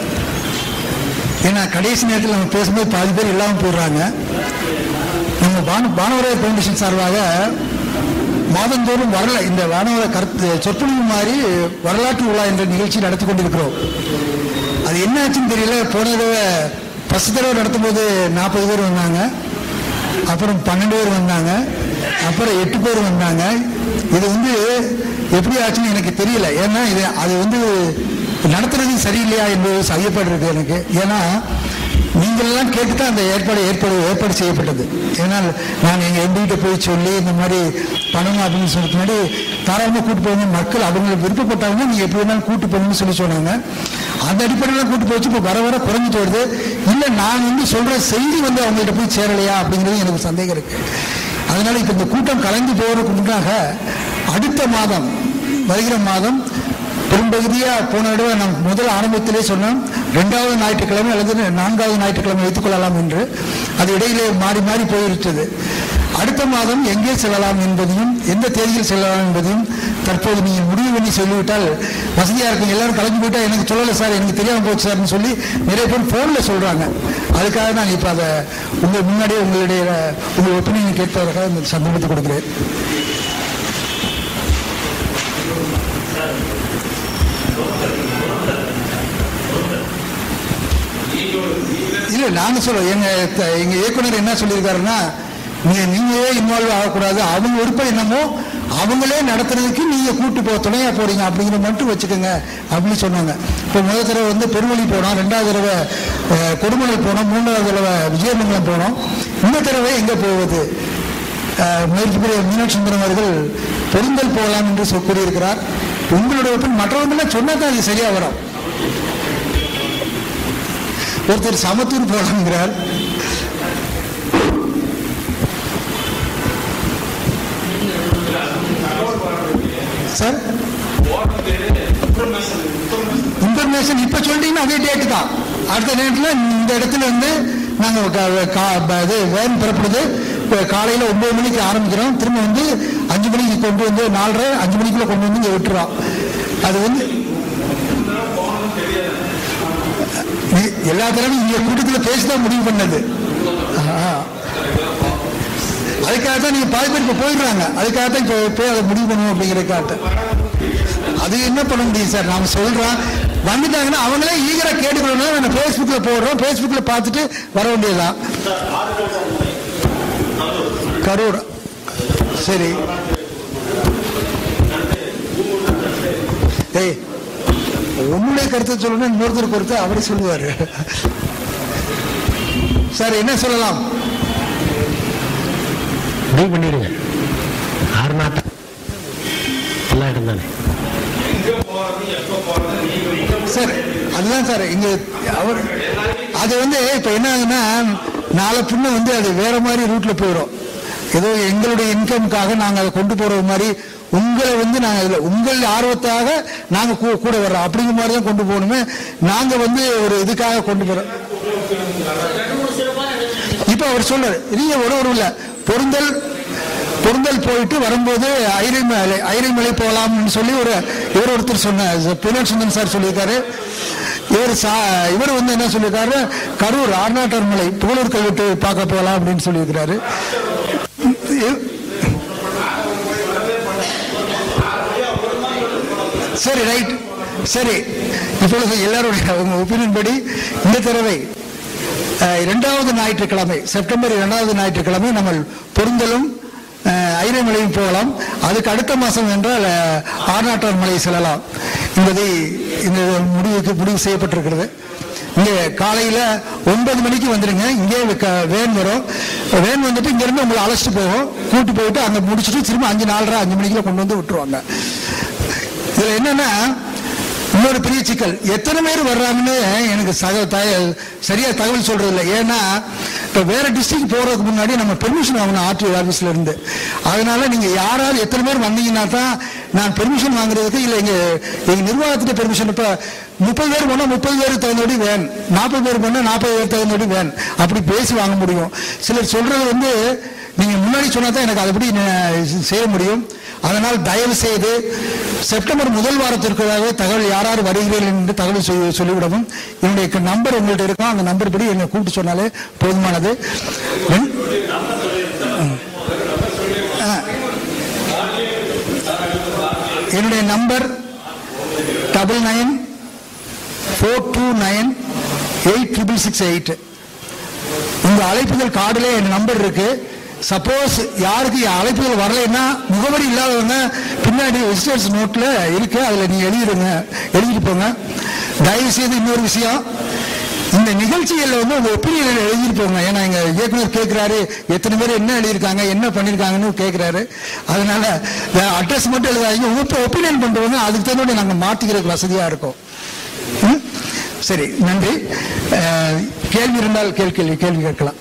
ஏன்னா கடைசி நேரத்தில் நம்ம பேசும்போது பாதி பேர் இல்லாமல் போயிடுறாங்க நம்ம பான பானவரையர் ஃபவுண்டேஷன் சார்பாக மாதந்தோறும் வரல இந்த வானவர கருத்து சொற்பொழிவு மாதிரி வரலாற்று விழா என்ற நிகழ்ச்சி நடத்தி கொண்டிருக்கிறோம் அது என்ன ஆச்சுன்னு தெரியல போன தடவை ஃபஸ்ட் தடவை நடத்தும்போது நாற்பது பேர் வந்தாங்க அப்புறம் பன்னெண்டு பேர் வந்தாங்க அப்புறம் எட்டு பேர் வந்தாங்க இது வந்து எப்படி ஆச்சுன்னு எனக்கு தெரியல ஏன்னா இது அது வந்து நடத்துறது சரியில்லையா என்பது ஐயப்பாடு இருக்கு எனக்கு ஏன்னா நீங்களெல்லாம் கேட்டு தான் அந்த ஏற்பாடு ஏற்பாடு ஏற்பாடு செய்யப்பட்டது ஏன்னால் நான் எங்கள் எம்பிகிட்ட போய் சொல்லி இந்த மாதிரி பண்ணணும் அப்படின்னு சொல்லி முன்னாடி தாராளமாக கூட்டு போங்க மக்கள் அவங்களுக்கு விருப்பப்பட்டாங்கன்னா நீங்கள் எப்படி வேணாலும் கூட்டு போகணும்னு சொல்லி சொன்னாங்க அந்த அடிப்படையில் கூட்டு போச்சு இப்போ வர வர குறைஞ்சிட்டு வருது இல்லை நான் வந்து சொல்கிற செய்தி வந்து அவங்கள்ட்ட போய் சேரலையா அப்படிங்கிறது எனக்கு சந்தேகம் இருக்கு அதனால இப்போ இந்த கூட்டம் கலந்து போவதற்கு முன்னாக அடுத்த மாதம் வருகிற மாதம் பெரும்பகுதியாக போன தடவை நான் முதல் ஆரம்பத்திலே சொன்னோம் ரெண்டாவது ஞாயிற்றுக்கிழமை அல்லது நான்காவது ஞாயிற்றுக்கிழமை வைத்துக் கொள்ளலாம் என்று அது இடையிலே மாறி மாறி போயிருச்சது அடுத்த மாதம் எங்கே செல்லலாம் என்பதையும் எந்த தேதியில் செல்லலாம் என்பதையும் தற்போது நீங்கள் முடிவு பண்ணி சொல்லிவிட்டால் வசதியாக இருக்கும் எல்லாரும் கலந்து போயிட்டா எனக்கு சொல்லலை சார் எனக்கு தெரியாமல் போச்சு சார்னு சொல்லி நிறைய பேர் ஃபோனில் சொல்கிறாங்க அதுக்காக நான் இப்போ அதை உங்கள் முன்னாடியே உங்களுடைய உங்கள் ஒப்பீனியன் கேட்பதற்காக இந்த சந்தர்ப்பத்தை கொடுக்குறேன் இல்ல நாங்க சொல்றோம் எங்க த- எங்க இயக்குனர் என்ன சொல்லியிருக்காருன்னா நீங்க நீங்களே இன்வால்வ் ஆகக்கூடாது அவங்க விருப்பம் என்னமோ அவங்களே நடத்துறதுக்கு நீங்க கூட்டு போ துணையா போறீங்க அப்படிங்கிற மட்டும் வச்சுக்கோங்க அப்படின்னு சொன்னாங்க இப்போ முதல் தடவை வந்து பெருவழி போனோம் ரெண்டாவது தடவை அஹ், கொடுமலை போனோம் மூன்றாவது தடவை விஜயமங்கலம் போனோம் இந்த தடவை எங்க போவது அஹ், மயில்புரிய மீனாட்சி சுந்தரம் அவர்கள் பொருந்தல் போகலாம் என்று சொ- கூறியிருக்கிறார் உங்களுடைய ஒப்பீனியன் மற்றவங்களாம் சொன்னா தான் அது சரியா வரும் ஒருத்தர் சமத்தூர் போலாங்கிறார் சார் இன்ஃபர்மேஷன் இப்ப சொல்லிட்டீங்கன்னா அதே டேட்டு தான் அடுத்த நேரத்தில் இந்த இடத்துல வந்து நாங்கள் க- கா- ப- இது வேன் புறப்படுது இப்போ காலையில் ஒன்பது மணிக்கு ஆரம்பிக்கிறோம் திரும்ப வந்து அஞ்சு மணிக்கு கொண்டு வந்து நாலரை அஞ்சு மணிக்குள்ள கொண்டு வந்து இங்கே விட்டுறோம் அது வந்து இ- எல்லா தடவையும் இங்க கூட்டத்தில் பேசிதான் முடிவு பண்ணது ஆஹா. அதுக்காக தான் நீங்க பாதி பேர் இப்ப போயிடுறாங்க அதுக்காக தான் இப்போ போய் அதை முடிவு பண்ணுவோம் அப்படிங்கிறதுக்காக அது என்ன பண்ண முடியும் சார் நாம சொல்றோம் வந்துட்டாங்கன்னா அவங்களே ஈகரா கேட்டுக்கணும் நம்ம ஃபேஸ்புக்கில் போடுறோம் ஃபேஸ்புக்கில் பார்த்துட்டு வர வேண்டியதுதான் கரூர் சரி ஏய் உன்னுடைய கருத்தை சொல்லணும் இன்னொருத்தர் கருத்தை அவரே சொல்லுவாரு சார் என்ன சொல்லலாம் முடிவு பண்ணிடுங்க ஆறு நாட்டா எல்லா இடம் தானே சார் அதுதான் சார் இங்க அவர் அது வந்து இப்ப என்ன ஆகுதுன்னா நாளை பின்ன வந்து அது வேற மாதிரி ரூட்ல போயிடும் ஏதோ எங்களுடைய இன்கம்காக நாங்க அதை கொண்டு போறது மாதிரி உங்களை வந்து நாங்க இதுல உங்கள் ஆர்வத்தாக நாங்க கூ- கூட வர்றோம் அப்படிங்கிற மாதிரி தான் கொண்டு போகணுமே நாங்க வந்து ஒரு இதுக்காக கொண்டு போறோம் இப்ப அவர் சொல்றாரு நீங்க ஒரு ஒரு இல்ல பொருந்தல் பொருந்தல் போயிட்டு வரும்போது ஐரைமலை ஐரைமலை போகலாம்னு சொல்லி ஒரு இவர் ஒருத்தர் சொன்னார் பினல் சுந்தன் சார் சொல்லியிருக்காரு இவர் சா இவர் வந்து என்ன சொல்லியிருக்காரு கரூர் ஆர்நாட்டர் மலை புகழூர் கல்வெட்டு பார்க்க போகலாம் அப்படின்னு சொல்லியிருக்கிறாரு இ- சரி ரைட் சரி இப்பொழுது எல்லாருடைய உங்க ஒப்பீனியன் படி இந்த தடவை அஹ், இரண்டாவது ஞாயிற்றுக்கிழமை செப்டம்பர் இரண்டாவது ஞாயிற்றுக்கிழமை நம்ம பொருந்தலும் அஹ், ஐரமலையும் போகலாம் அதுக்கு அடுத்த மாதம் என்றால் அஹ், ஆர்நாட்டார் மலை செல்லலாம் என்பதை இந்த முடிவுக்கு முடிவு செய்யப்பட்டிருக்கிறது இங்கே காலையில் ஒன்பது மணிக்கு வந்துடுங்க இங்கே க- வேன் வரும் வேன் வந்துட்டு இங்கேருந்து உங்களை அழைச்சிட்டு போகும் கூட்டி போயிட்டு அங்கே முடிச்சுட்டு திரும்ப அஞ்சு நாலரை அஞ்சு மணிக்குள்ள கொண்டு வந்து விட்டுருவாங்க இதுல என்னன்னா இன்னொரு பெரிய சிக்கல் எத்தனை பேர் வர்றாங்கன்னு எனக்கு சக த- சரியா தகவல் சொல்றது இல்லை ஏன்னா இப்ப வேற டிஸ்ட்ரிக்ட் போறதுக்கு முன்னாடி நம்ம பெர்மிஷன் வாங்கணும் ஆர்டிஓ ஆஃபீஸ்ல இருந்து அதனால நீங்க யாராவது எத்தனை பேர் வந்தீங்கன்னா தான் நான் பெர்மிஷன் வாங்குறதுக்கு இல்லை எங்க எங்க நிர்வாகத்திட்ட பெர்மிஷன் இப்போ முப்பது பேர் போனால் முப்பது பேருக்கு தகுந்தபடி வேன் நாற்பது பேர் போனால் நாற்பது பேர் தகுந்தபடி வேன் அப்படி பேசி வாங்க முடியும் சிலர் சொல்றது வந்து நீங்க முன்னாடி சொன்னா தான் எனக்கு அதுபடி நான் செய்ய முடியும் அதனால் தயவு செய்து செப்டம்பர் முதல் வாரத்திற்குள்ளாக தகவல் யார் யார் வருகிறீர்கள் என்று தகவல் சொல்லி- சொல்லிவிடவும் என்னுடைய நம்பர் உங்கள்கிட்ட இருக்கும் அந்த நம்பர் படி என்னை கூப்பிட்டு சொன்னாலே போதுமானது ரெண்- ஆ. என்னுடைய number double nine four two nine eight triple six eight உங்க அழைப்புகள் கார்டுல என் நம்பர் இருக்கு சப்போஸ் யாருக்கு என் அழைப்புகள் வரலைன்னா முகவரி இல்லாதவங்க பின்னாடி விசிட்டர்ஸ் நோட்ல இருக்கு அதுல நீங்க எழுதிடுங்க எழுதிட்டு போங்க தயவு செய்து இன்னொரு விஷயம் இந்த நிகழ்ச்சிகள்ல வந்து உங்க ஒப்பீனியன் எழுதிட்டு போங்க ஏன்னா எங்க இயக்குனர் கேட்கிறாரு எத்தனை பேர் என்ன எழுதியிருக்காங்க என்ன பண்ணியிருக்காங்கன்னு கேட்கிறாரு அதனால அட்ரஸ் மட்டும் எழுதாதீங்க உங்க ஒப்பீனியன் பண்ணுவாங்க அதுக்கு தகுந்த நாங்க மாத்திக்கிறதுக்கு வசதியா இருக்கும் ம்? சரி நன்றி அஹ், கேள்வி இருந்தால் கேள்வி கேள்வி கேள்வி கேட்கலாம்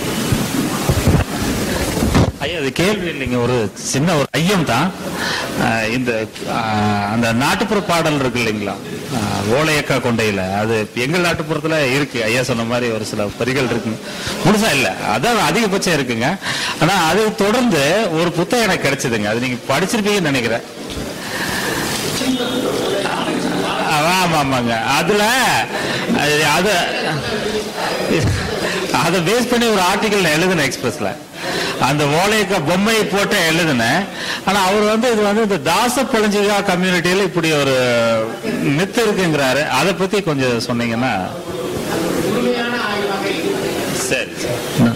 ஐயா அது கேள்வி இல்லைங்க ஒரு சின்ன ஒரு ஐயம் தான் அஹ் இந்த அஹ், அந்த நாட்டுப்புற பாடல் இருக்கு இல்லைங்களா அஹ், ஓலையக்கா கொண்டையில அது எங்கள் நாட்டுப்புறத்துல இருக்கு ஐயா சொன்ன மாதிரி ஒரு சில வரிகள் இருக்கு முழுசா இல்ல அதான் அதிகபட்சம் இருக்குங்க ஆனா அது தொடர்ந்து ஒரு புத்தகம் எனக்கு கிடைச்சதுங்க அது நீங்க படிச்சிருப்பீங்கன்னு நினைக்கிறேன் ஆமா ஆமாங்க அதுல அது அது அதை பேஸ் பண்ணி ஒரு ஆர்டிக்கல் எழுதினேன் எக்ஸ்பிரஸ்ல அந்த ஓலையக்க பொம்மையை போட்டு எழுதினேன் ஆனா அவர் வந்து இது வந்து இந்த தாச பழஞ்சிகா கம்யூனிட்டியில இப்படி ஒரு மித்து இருக்குங்கிறாரு அதை பத்தி கொஞ்சம் சொன்னீங்கன்னா சரி சரி.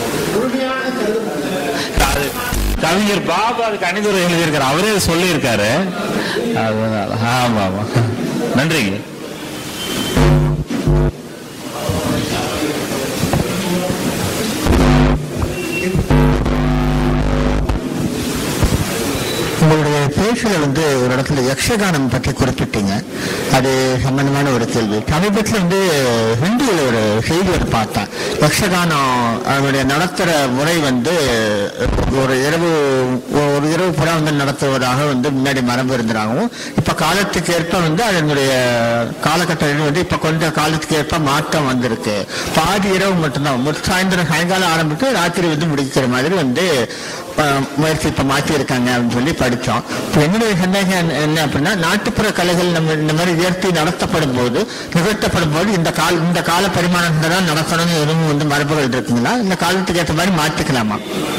அது கவிஞர் பாபா அது கணிதுரை எழுதியிருக்காரு அவரே சொல்லியிருக்காரு அதனால ஆமா ஆமா நன்றிங்க உங்களுடைய பேச்சுல வந்து ஒரு இடத்துல யக்ஷகானம் பற்றி குறிப்பிட்டீங்க அது சம்பந்தமான ஒரு கேள்வி சமீபத்தில் வந்து ஹிந்தியில் ஒரு செய்தி ஒரு பார்த்தேன் யக்ஷகானம் அதனுடைய நடத்துகிற முறை வந்து ஒரு இரவு ஒரு இரவு புறா வந்து நடத்துவதாக வந்து முன்னாடி மரபு இருந்தாகவும் இப்ப காலத்துக்கு ஏற்ப வந்து அதனுடைய காலகட்டத்தில் வந்து இப்ப கொஞ்சம் காலத்துக்கு ஏற்ப மாற்றம் வந்திருக்கு பாதி இரவு மட்டும்தான் ஒரு சாயந்தரம் சாயங்காலம் ஆரம்பித்து ராத்திரி வந்து முடிக்கிற மாதிரி வந்து அஹ், முயற்சி இப்ப மாற்றி இருக்காங்க அப்படின்னு சொல்லி படிச்சோம் இப்போ என்னுடைய சந்தேகம் என்ன- என்ன அப்படின்னா நாட்டுப்புற கலைகள் நம்ம இந்த மாதிரி உயர்த்தி நடத்தப்படும் போது நிகழ்த்தப்படும் போது இந்த கால இந்த கால பரிமாணத்தில் தான் நடக்கணும்னு எதுவும் வந்து மரபுகள் இருக்குங்களா இந்த காலத்துக்கு ஏற்ற மாதிரி மாற்றிக்கலாமா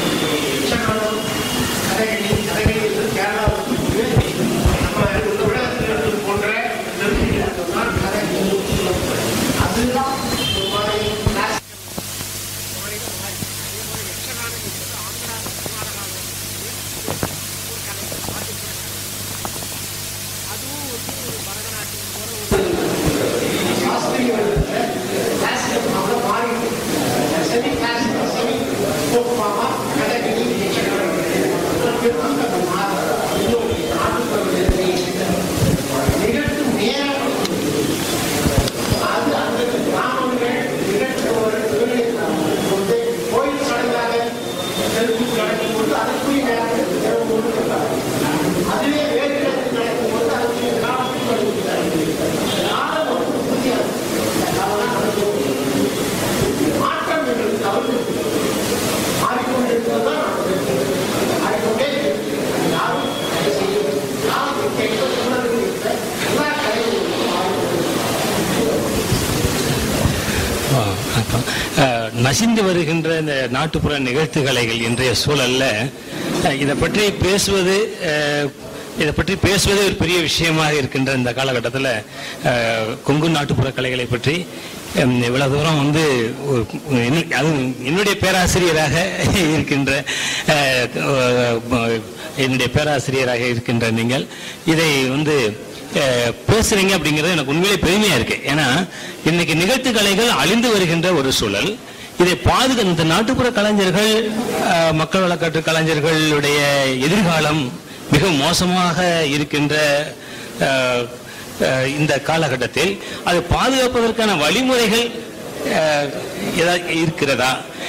ஆ, வணக்கம். அஹ், நசிந்து வருகின்ற இந்த நாட்டுப்புற நிகழ்த்து கலைகள் இன்றைய சூழல்ல அஹ், இதை பற்றி பேசுவது அஹ், இதை பற்றி பேசுவதே ஒரு பெரிய விஷயமாக இருக்கின்ற இந்த காலகட்டத்தில் கொங்கு நாட்டுப்புற கலைகளை பற்றி ஹம், இவ்வளவு தூரம் வந்து ஒரு- என்ன- அதுவும் என்னுடைய பேராசிரியராக இருக்கின்ற அஹ், அஹ், என்னுடைய பேராசிரியராக இருக்கின்ற நீங்கள் இதை வந்து அஹ், பேசுறீங்க அப்படிங்கிறது எனக்கு உண்மையிலே பெருமையா இருக்கு ஏன்னா இன்னைக்கு நிகழ்த்து கலைகள் அழிந்து வருகின்ற ஒரு சூழல் இதை பாதுகா இந்த நாட்டுப்புற கலைஞர்கள் அஹ், மக்கள் வழக்காட்டு கலைஞர்களுடைய எதிர்காலம் மிக மோசமாக இருக்கின்ற அஹ், அஹ், இந்த காலகட்டத்தில் அதை பாதுகாப்பதற்கான வழிமுறைகள் அஹ், ஏதாவது இருக்கிறதா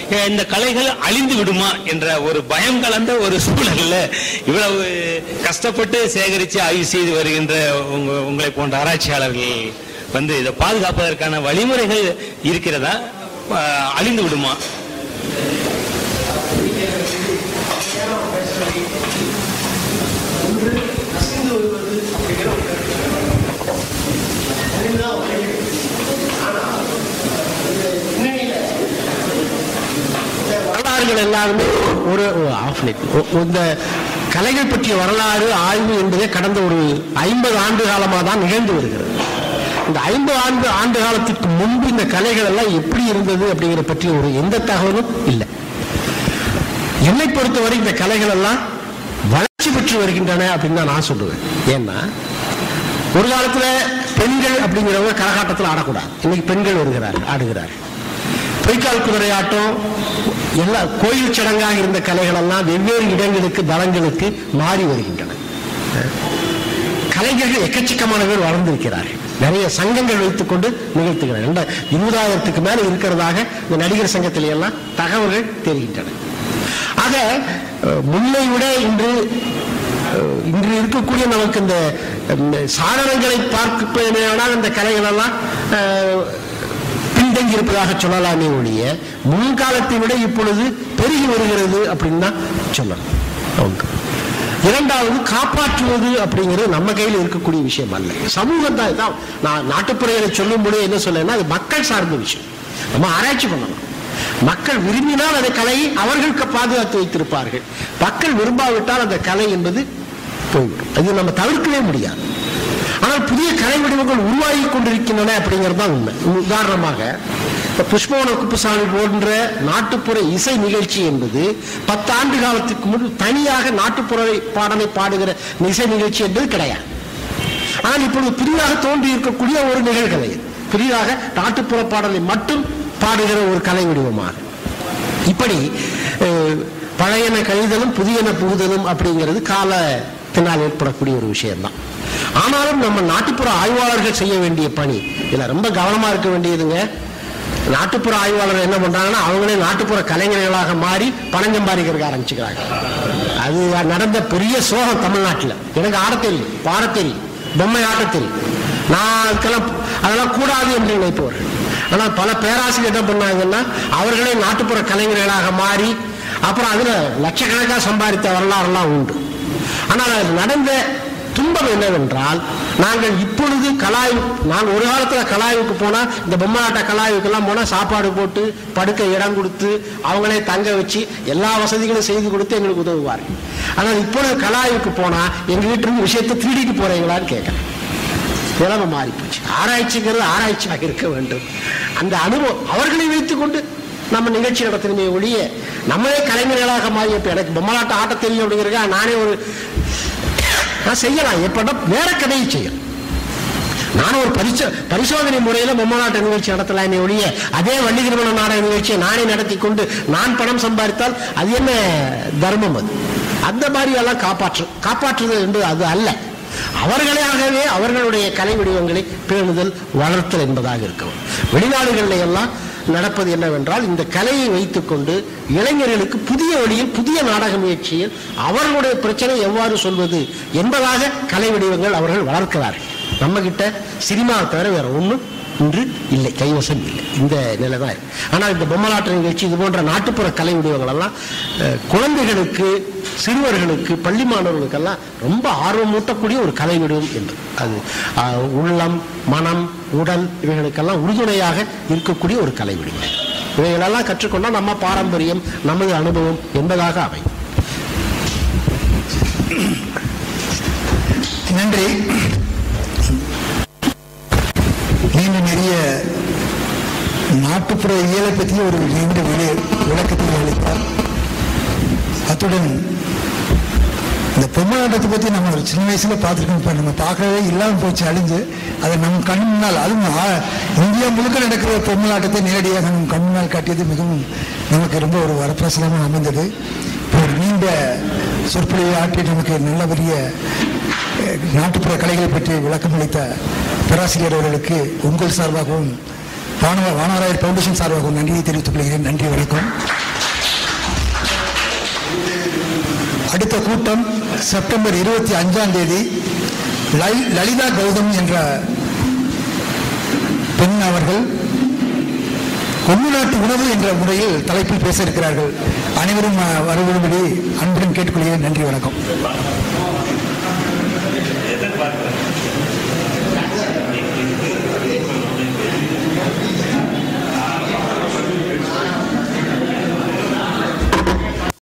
அஹ், இந்த கலைகள் அழிந்து விடுமா என்ற ஒரு பயம் கலந்த ஒரு சூழல்ல இவ்வளவு கஷ்டப்பட்டு சேகரித்து ஆய்வு செய்து வருகின்ற உங்க உங்களை போன்ற ஆராய்ச்சியாளர்கள் வந்து இதை பாதுகாப்பதற்கான வழிமுறைகள் இருக்கிறதா அஹ், அழிந்து விடுமா வரலாறுகள் எல்லாருமே ஒரு ஆஃப் இந்த கலைகள் பற்றிய வரலாறு ஆய்வு என்பதே கடந்த ஒரு ஐம்பது ஆண்டு காலமாக தான் நிகழ்ந்து வருகிறது இந்த ஐம்பது ஆண்டு ஆண்டு காலத்திற்கு முன்பு இந்த கலைகள் எல்லாம் எப்படி இருந்தது அப்படிங்கிற பற்றி ஒரு எந்த தகவலும் இல்லை என்னை பொறுத்தவரை இந்த கலைகள் எல்லாம் வளர்ச்சி பெற்று வருகின்றன அப்படின்னு தான் நான் சொல்லுவேன் ஏன்னா ஒரு காலத்துல பெண்கள் அப்படிங்கிறவங்க கரகாட்டத்தில் ஆடக்கூடாது இன்னைக்கு பெண்கள் வருகிறார்கள் ஆடுகிறார்கள் பொய்க்கால் குதிரை ஆட்டம் எல்லா கோயில் சடங்காக இருந்த கலைகள் எல்லாம் வெவ்வேறு இடங்களுக்கு தளங்களுக்கு மாறி வருகின்றன கலைஞர்கள் எக்கச்சக்கமான பேர் வளர்ந்திருக்கிறார்கள் நிறைய சங்கங்கள் வைத்துக்கொண்டு நிகழ்த்துகிறார்கள் இந்த இருபதாயிரத்துக்கு மேல இருக்கிறதாக இந்த நடிகர் சங்கத்திலே எல்லாம் தகவல்கள் தெரிகின்றன ஆக அஹ், முன்னை விட இன்று அஹ், இன்று இருக்கக்கூடிய நமக்கு இந்த இந்த சாதனங்களை பார்ப்பதனால் இந்த கலைகள் எல்லாம் அஹ், பின்தங்கி இருப்பதாக சொல்லலாமே ஒழிய முன்காலத்தை விட இப்பொழுது பெருகி வருகிறது அப்படின்னு தான் சொல்லலாம் ஒன்று இரண்டாவது காப்பாற்றுவது அப்படிங்கிறது நம்ம கையில் இருக்கக்கூடிய விஷயம் அல்ல சமூகம் தான் இதான் நான் நாட்டுப்புறைகளை சொல்லும்போது என்ன சொல்லலைன்னா அது மக்கள் சார்ந்த விஷயம் நம்ம ஆராய்ச்சி பண்ணலாம் மக்கள் விரும்பினால் அந்த கலையை அவர்களுக்கு பாதுகாத்து வைத்திருப்பார்கள் மக்கள் விரும்பாவிட்டால் அந்த கலை என்பது போய்விடும் அது நம்ம தவிர்க்கவே முடியாது ஆனால் புதிய கலை வடிவங்கள் உருவாகி கொண்டிருக்கின்றன அப்படிங்கிறது தான் உண்மை உதாரணமாக இப்ப புஷ்பவன குப்புசாமி போன்ற நாட்டுப்புற இசை நிகழ்ச்சி என்பது பத்தாண்டு காலத்துக்கு முன்பு தனியாக நாட்டுப்புற பாடலை பாடுகிற இசை நிகழ்ச்சி என்பது கிடையாது ஆனால் இப்பொழுது புதிதாக தோன்றி இருக்கக்கூடிய ஒரு நிகழ்கலை இது. புதிதாக நாட்டுப்புற பாடலை மட்டும் பாடுகிற ஒரு கலை வடிவமாக இப்படி அஹ், பழையன கழிதலும் புதியன புகுதலும் அப்படிங்கிறது காலத்தினால் ஏற்படக்கூடிய ஒரு விஷயம்தான் ஆனாலும் நம்ம நாட்டுப்புற ஆய்வாளர்கள் செய்ய வேண்டிய பணி இதுல ரொம்ப கவனமா இருக்க வேண்டியதுங்க நாட்டுப்புற ஆய்வாளர் என்ன பண்றாங்கன்னா அவங்களே நாட்டுப்புற கலைஞர்களாக மாறி பணம் சம்பாதிக்கிறதுக்கு ஆரம்பிச்சுக்கிறாங்க அது நடந்த பெரிய சோகம் தமிழ்நாட்டில் எனக்கு ஆட தெரியும் பாட தெரியும் பொம்மை ஆட்ட தெரியும் நான் அதுக்கெல்லாம் அதெல்லாம் கூடாது என்று நினைப்பவர்கள் ஆனால் பல பேராசிரியர் என்ன பண்ணாங்கன்னா அவர்களே நாட்டுப்புற கலைஞர்களாக மாறி அப்புறம் அதுல லட்சக்கணக்காக சம்பாதித்த வரலாறுலாம் உண்டு ஆனால் அது நடந்த துன்பம் என்னவென்றால் நாங்கள் இப்பொழுது கலாய் நாங்கள் ஒரு காலத்தில் கலாய்வுக்கு போனால் இந்த பொம்மாட்ட கலாய்வுக்கெல்லாம் போனால் சாப்பாடு போட்டு படுக்க இடம் கொடுத்து அவங்களே தங்க வச்சு எல்லா வசதிகளும் செய்து கொடுத்து எங்களுக்கு உதவுவார்கள் ஆனால் இப்பொழுது கலாய்வுக்கு போனால் எங்கள் வீட்டிலிருந்து விஷயத்தை திருடிட்டு போறீங்களான்னு கேட்குறேன் நிலைமை மாறி போச்சு ஆராய்ச்சிங்கிறது ஆராய்ச்சியாக இருக்க வேண்டும் அந்த அனுபவம் அவர்களை வைத்துக்கொண்டு நம்ம நிகழ்ச்சி நடத்தணுமே ஒழிய நம்மளே கலைஞர்களாக மாறி இப்ப எனக்கு பொம்மலாட்டம் ஆட்ட தெரியும் அப்படிங்கிறதுக்காக நானே ஒரு நான் செய்யலாம் எப்படா வேற கதையை செய்யலாம் நானும் ஒரு பரிசோ பரிசோதனை முறையில் பொம்மலாட்ட நிகழ்ச்சி நடத்தலாமே ஒழிய அதே வள்ளி திருமண நாடக நிகழ்ச்சியை நானே நடத்தி கொண்டு நான் பணம் சம்பாதித்தால் அது என்ன தர்மம் அது அந்த மாதிரி எல்லாம் காப்பாற்று காப்பாற்றுதல் என்று அது அல்ல அவர்களாகவே அவர்களுடைய கலை வடிவங்களை பேணுதல் வளர்த்தல் என்பதாக இருக்கும் வெளிநாடுகளில் எல்லாம் நடப்பது என்னவென்றால் இந்த கலையை வைத்துக்கொண்டு இளைஞர்களுக்கு புதிய வழியில் புதிய நாடக முயற்சியில் அவர்களுடைய பிரச்சனை எவ்வாறு சொல்வது என்பதாக கலை வடிவங்கள் அவர்கள் வளர்க்கிறார்கள் நம்ம கிட்ட சினிமாவை தவிர வேற ஒன்றும் இன்று இல்லை கைவசம் இல்லை இந்த நிலை தான் இருக்கு. ஆனால் இந்த பொம்மலாட்ட நிகழ்ச்சி இது போன்ற நாட்டுப்புற கலை வடிவங்கள் எல்லாம் அஹ், குழந்தைகளுக்கு சிறுவர்களுக்கு பள்ளி மாணவர்களுக்கெல்லாம் ரொம்ப ஆர்வமூட்டக்கூடிய ஒரு கலை வடிவம் என்று அது அஹ், உள்ளம் மனம் உடல் இவைகளுக்கெல்லாம் உறுதுணையாக இருக்கக்கூடிய ஒரு கலை வடிவம் இவைகளெல்லாம் கற்றுக்கொண்டால் நம்ம பாரம்பரியம் நமது அனுபவம் என்பதாக அமையும் நன்றி நீண்ட நிறைய நாட்டுப்புற இயலை பற்றி ஒரு நீண்ட விளை விளக்கத்தை அளித்தார் அத்துடன் இந்த பொம்மலாட்டத்தை பற்றி நம்ம ஒரு சின்ன வயசுல பார்த்துருக்கோம் இப்போ நம்ம பார்க்கவே இல்லாமல் போச்சு அழிஞ்சு அதை நம் கண் முன்னால் அதுவும் ஆ- இந்தியா முழுக்க நடக்கிற பொம்மலாட்டத்தை நேரடியாக நம் கண் முன்னால் காட்டியது மிகவும் நமக்கு ரொம்ப ஒரு வரப்பிரசாதமாக அமைந்தது ஒரு நீண்ட சொற்பொழிவை ஆற்றி நமக்கு நல்ல பெரிய அஹ், நாட்டுப்புற கலைகளை பற்றி விளக்கம் அளித்த பேராசிரியர் அவர்களுக்கு உங்கள் சார்பாகவும் வானவ வானவராயர் ஃபவுண்டேஷன் சார்பாக ஒரு நன்றியை தெரிவித்துக் கொள்கிறேன் நன்றி வணக்கம் அடுத்த கூட்டம் செப்டம்பர் இருபத்தி அஞ்சாம் தேதி லல்- லலிதா கௌதம் என்ற பெண் அவர்கள் கொங்கு நாட்டு உணவு என்ற முறையில் தலைப்பில் பேச இருக்கிறார்கள் அனைவரும் அஹ், வருவதுபடி அன்புடன் கேட்டுக்கொள்கிறேன் நன்றி வணக்கம்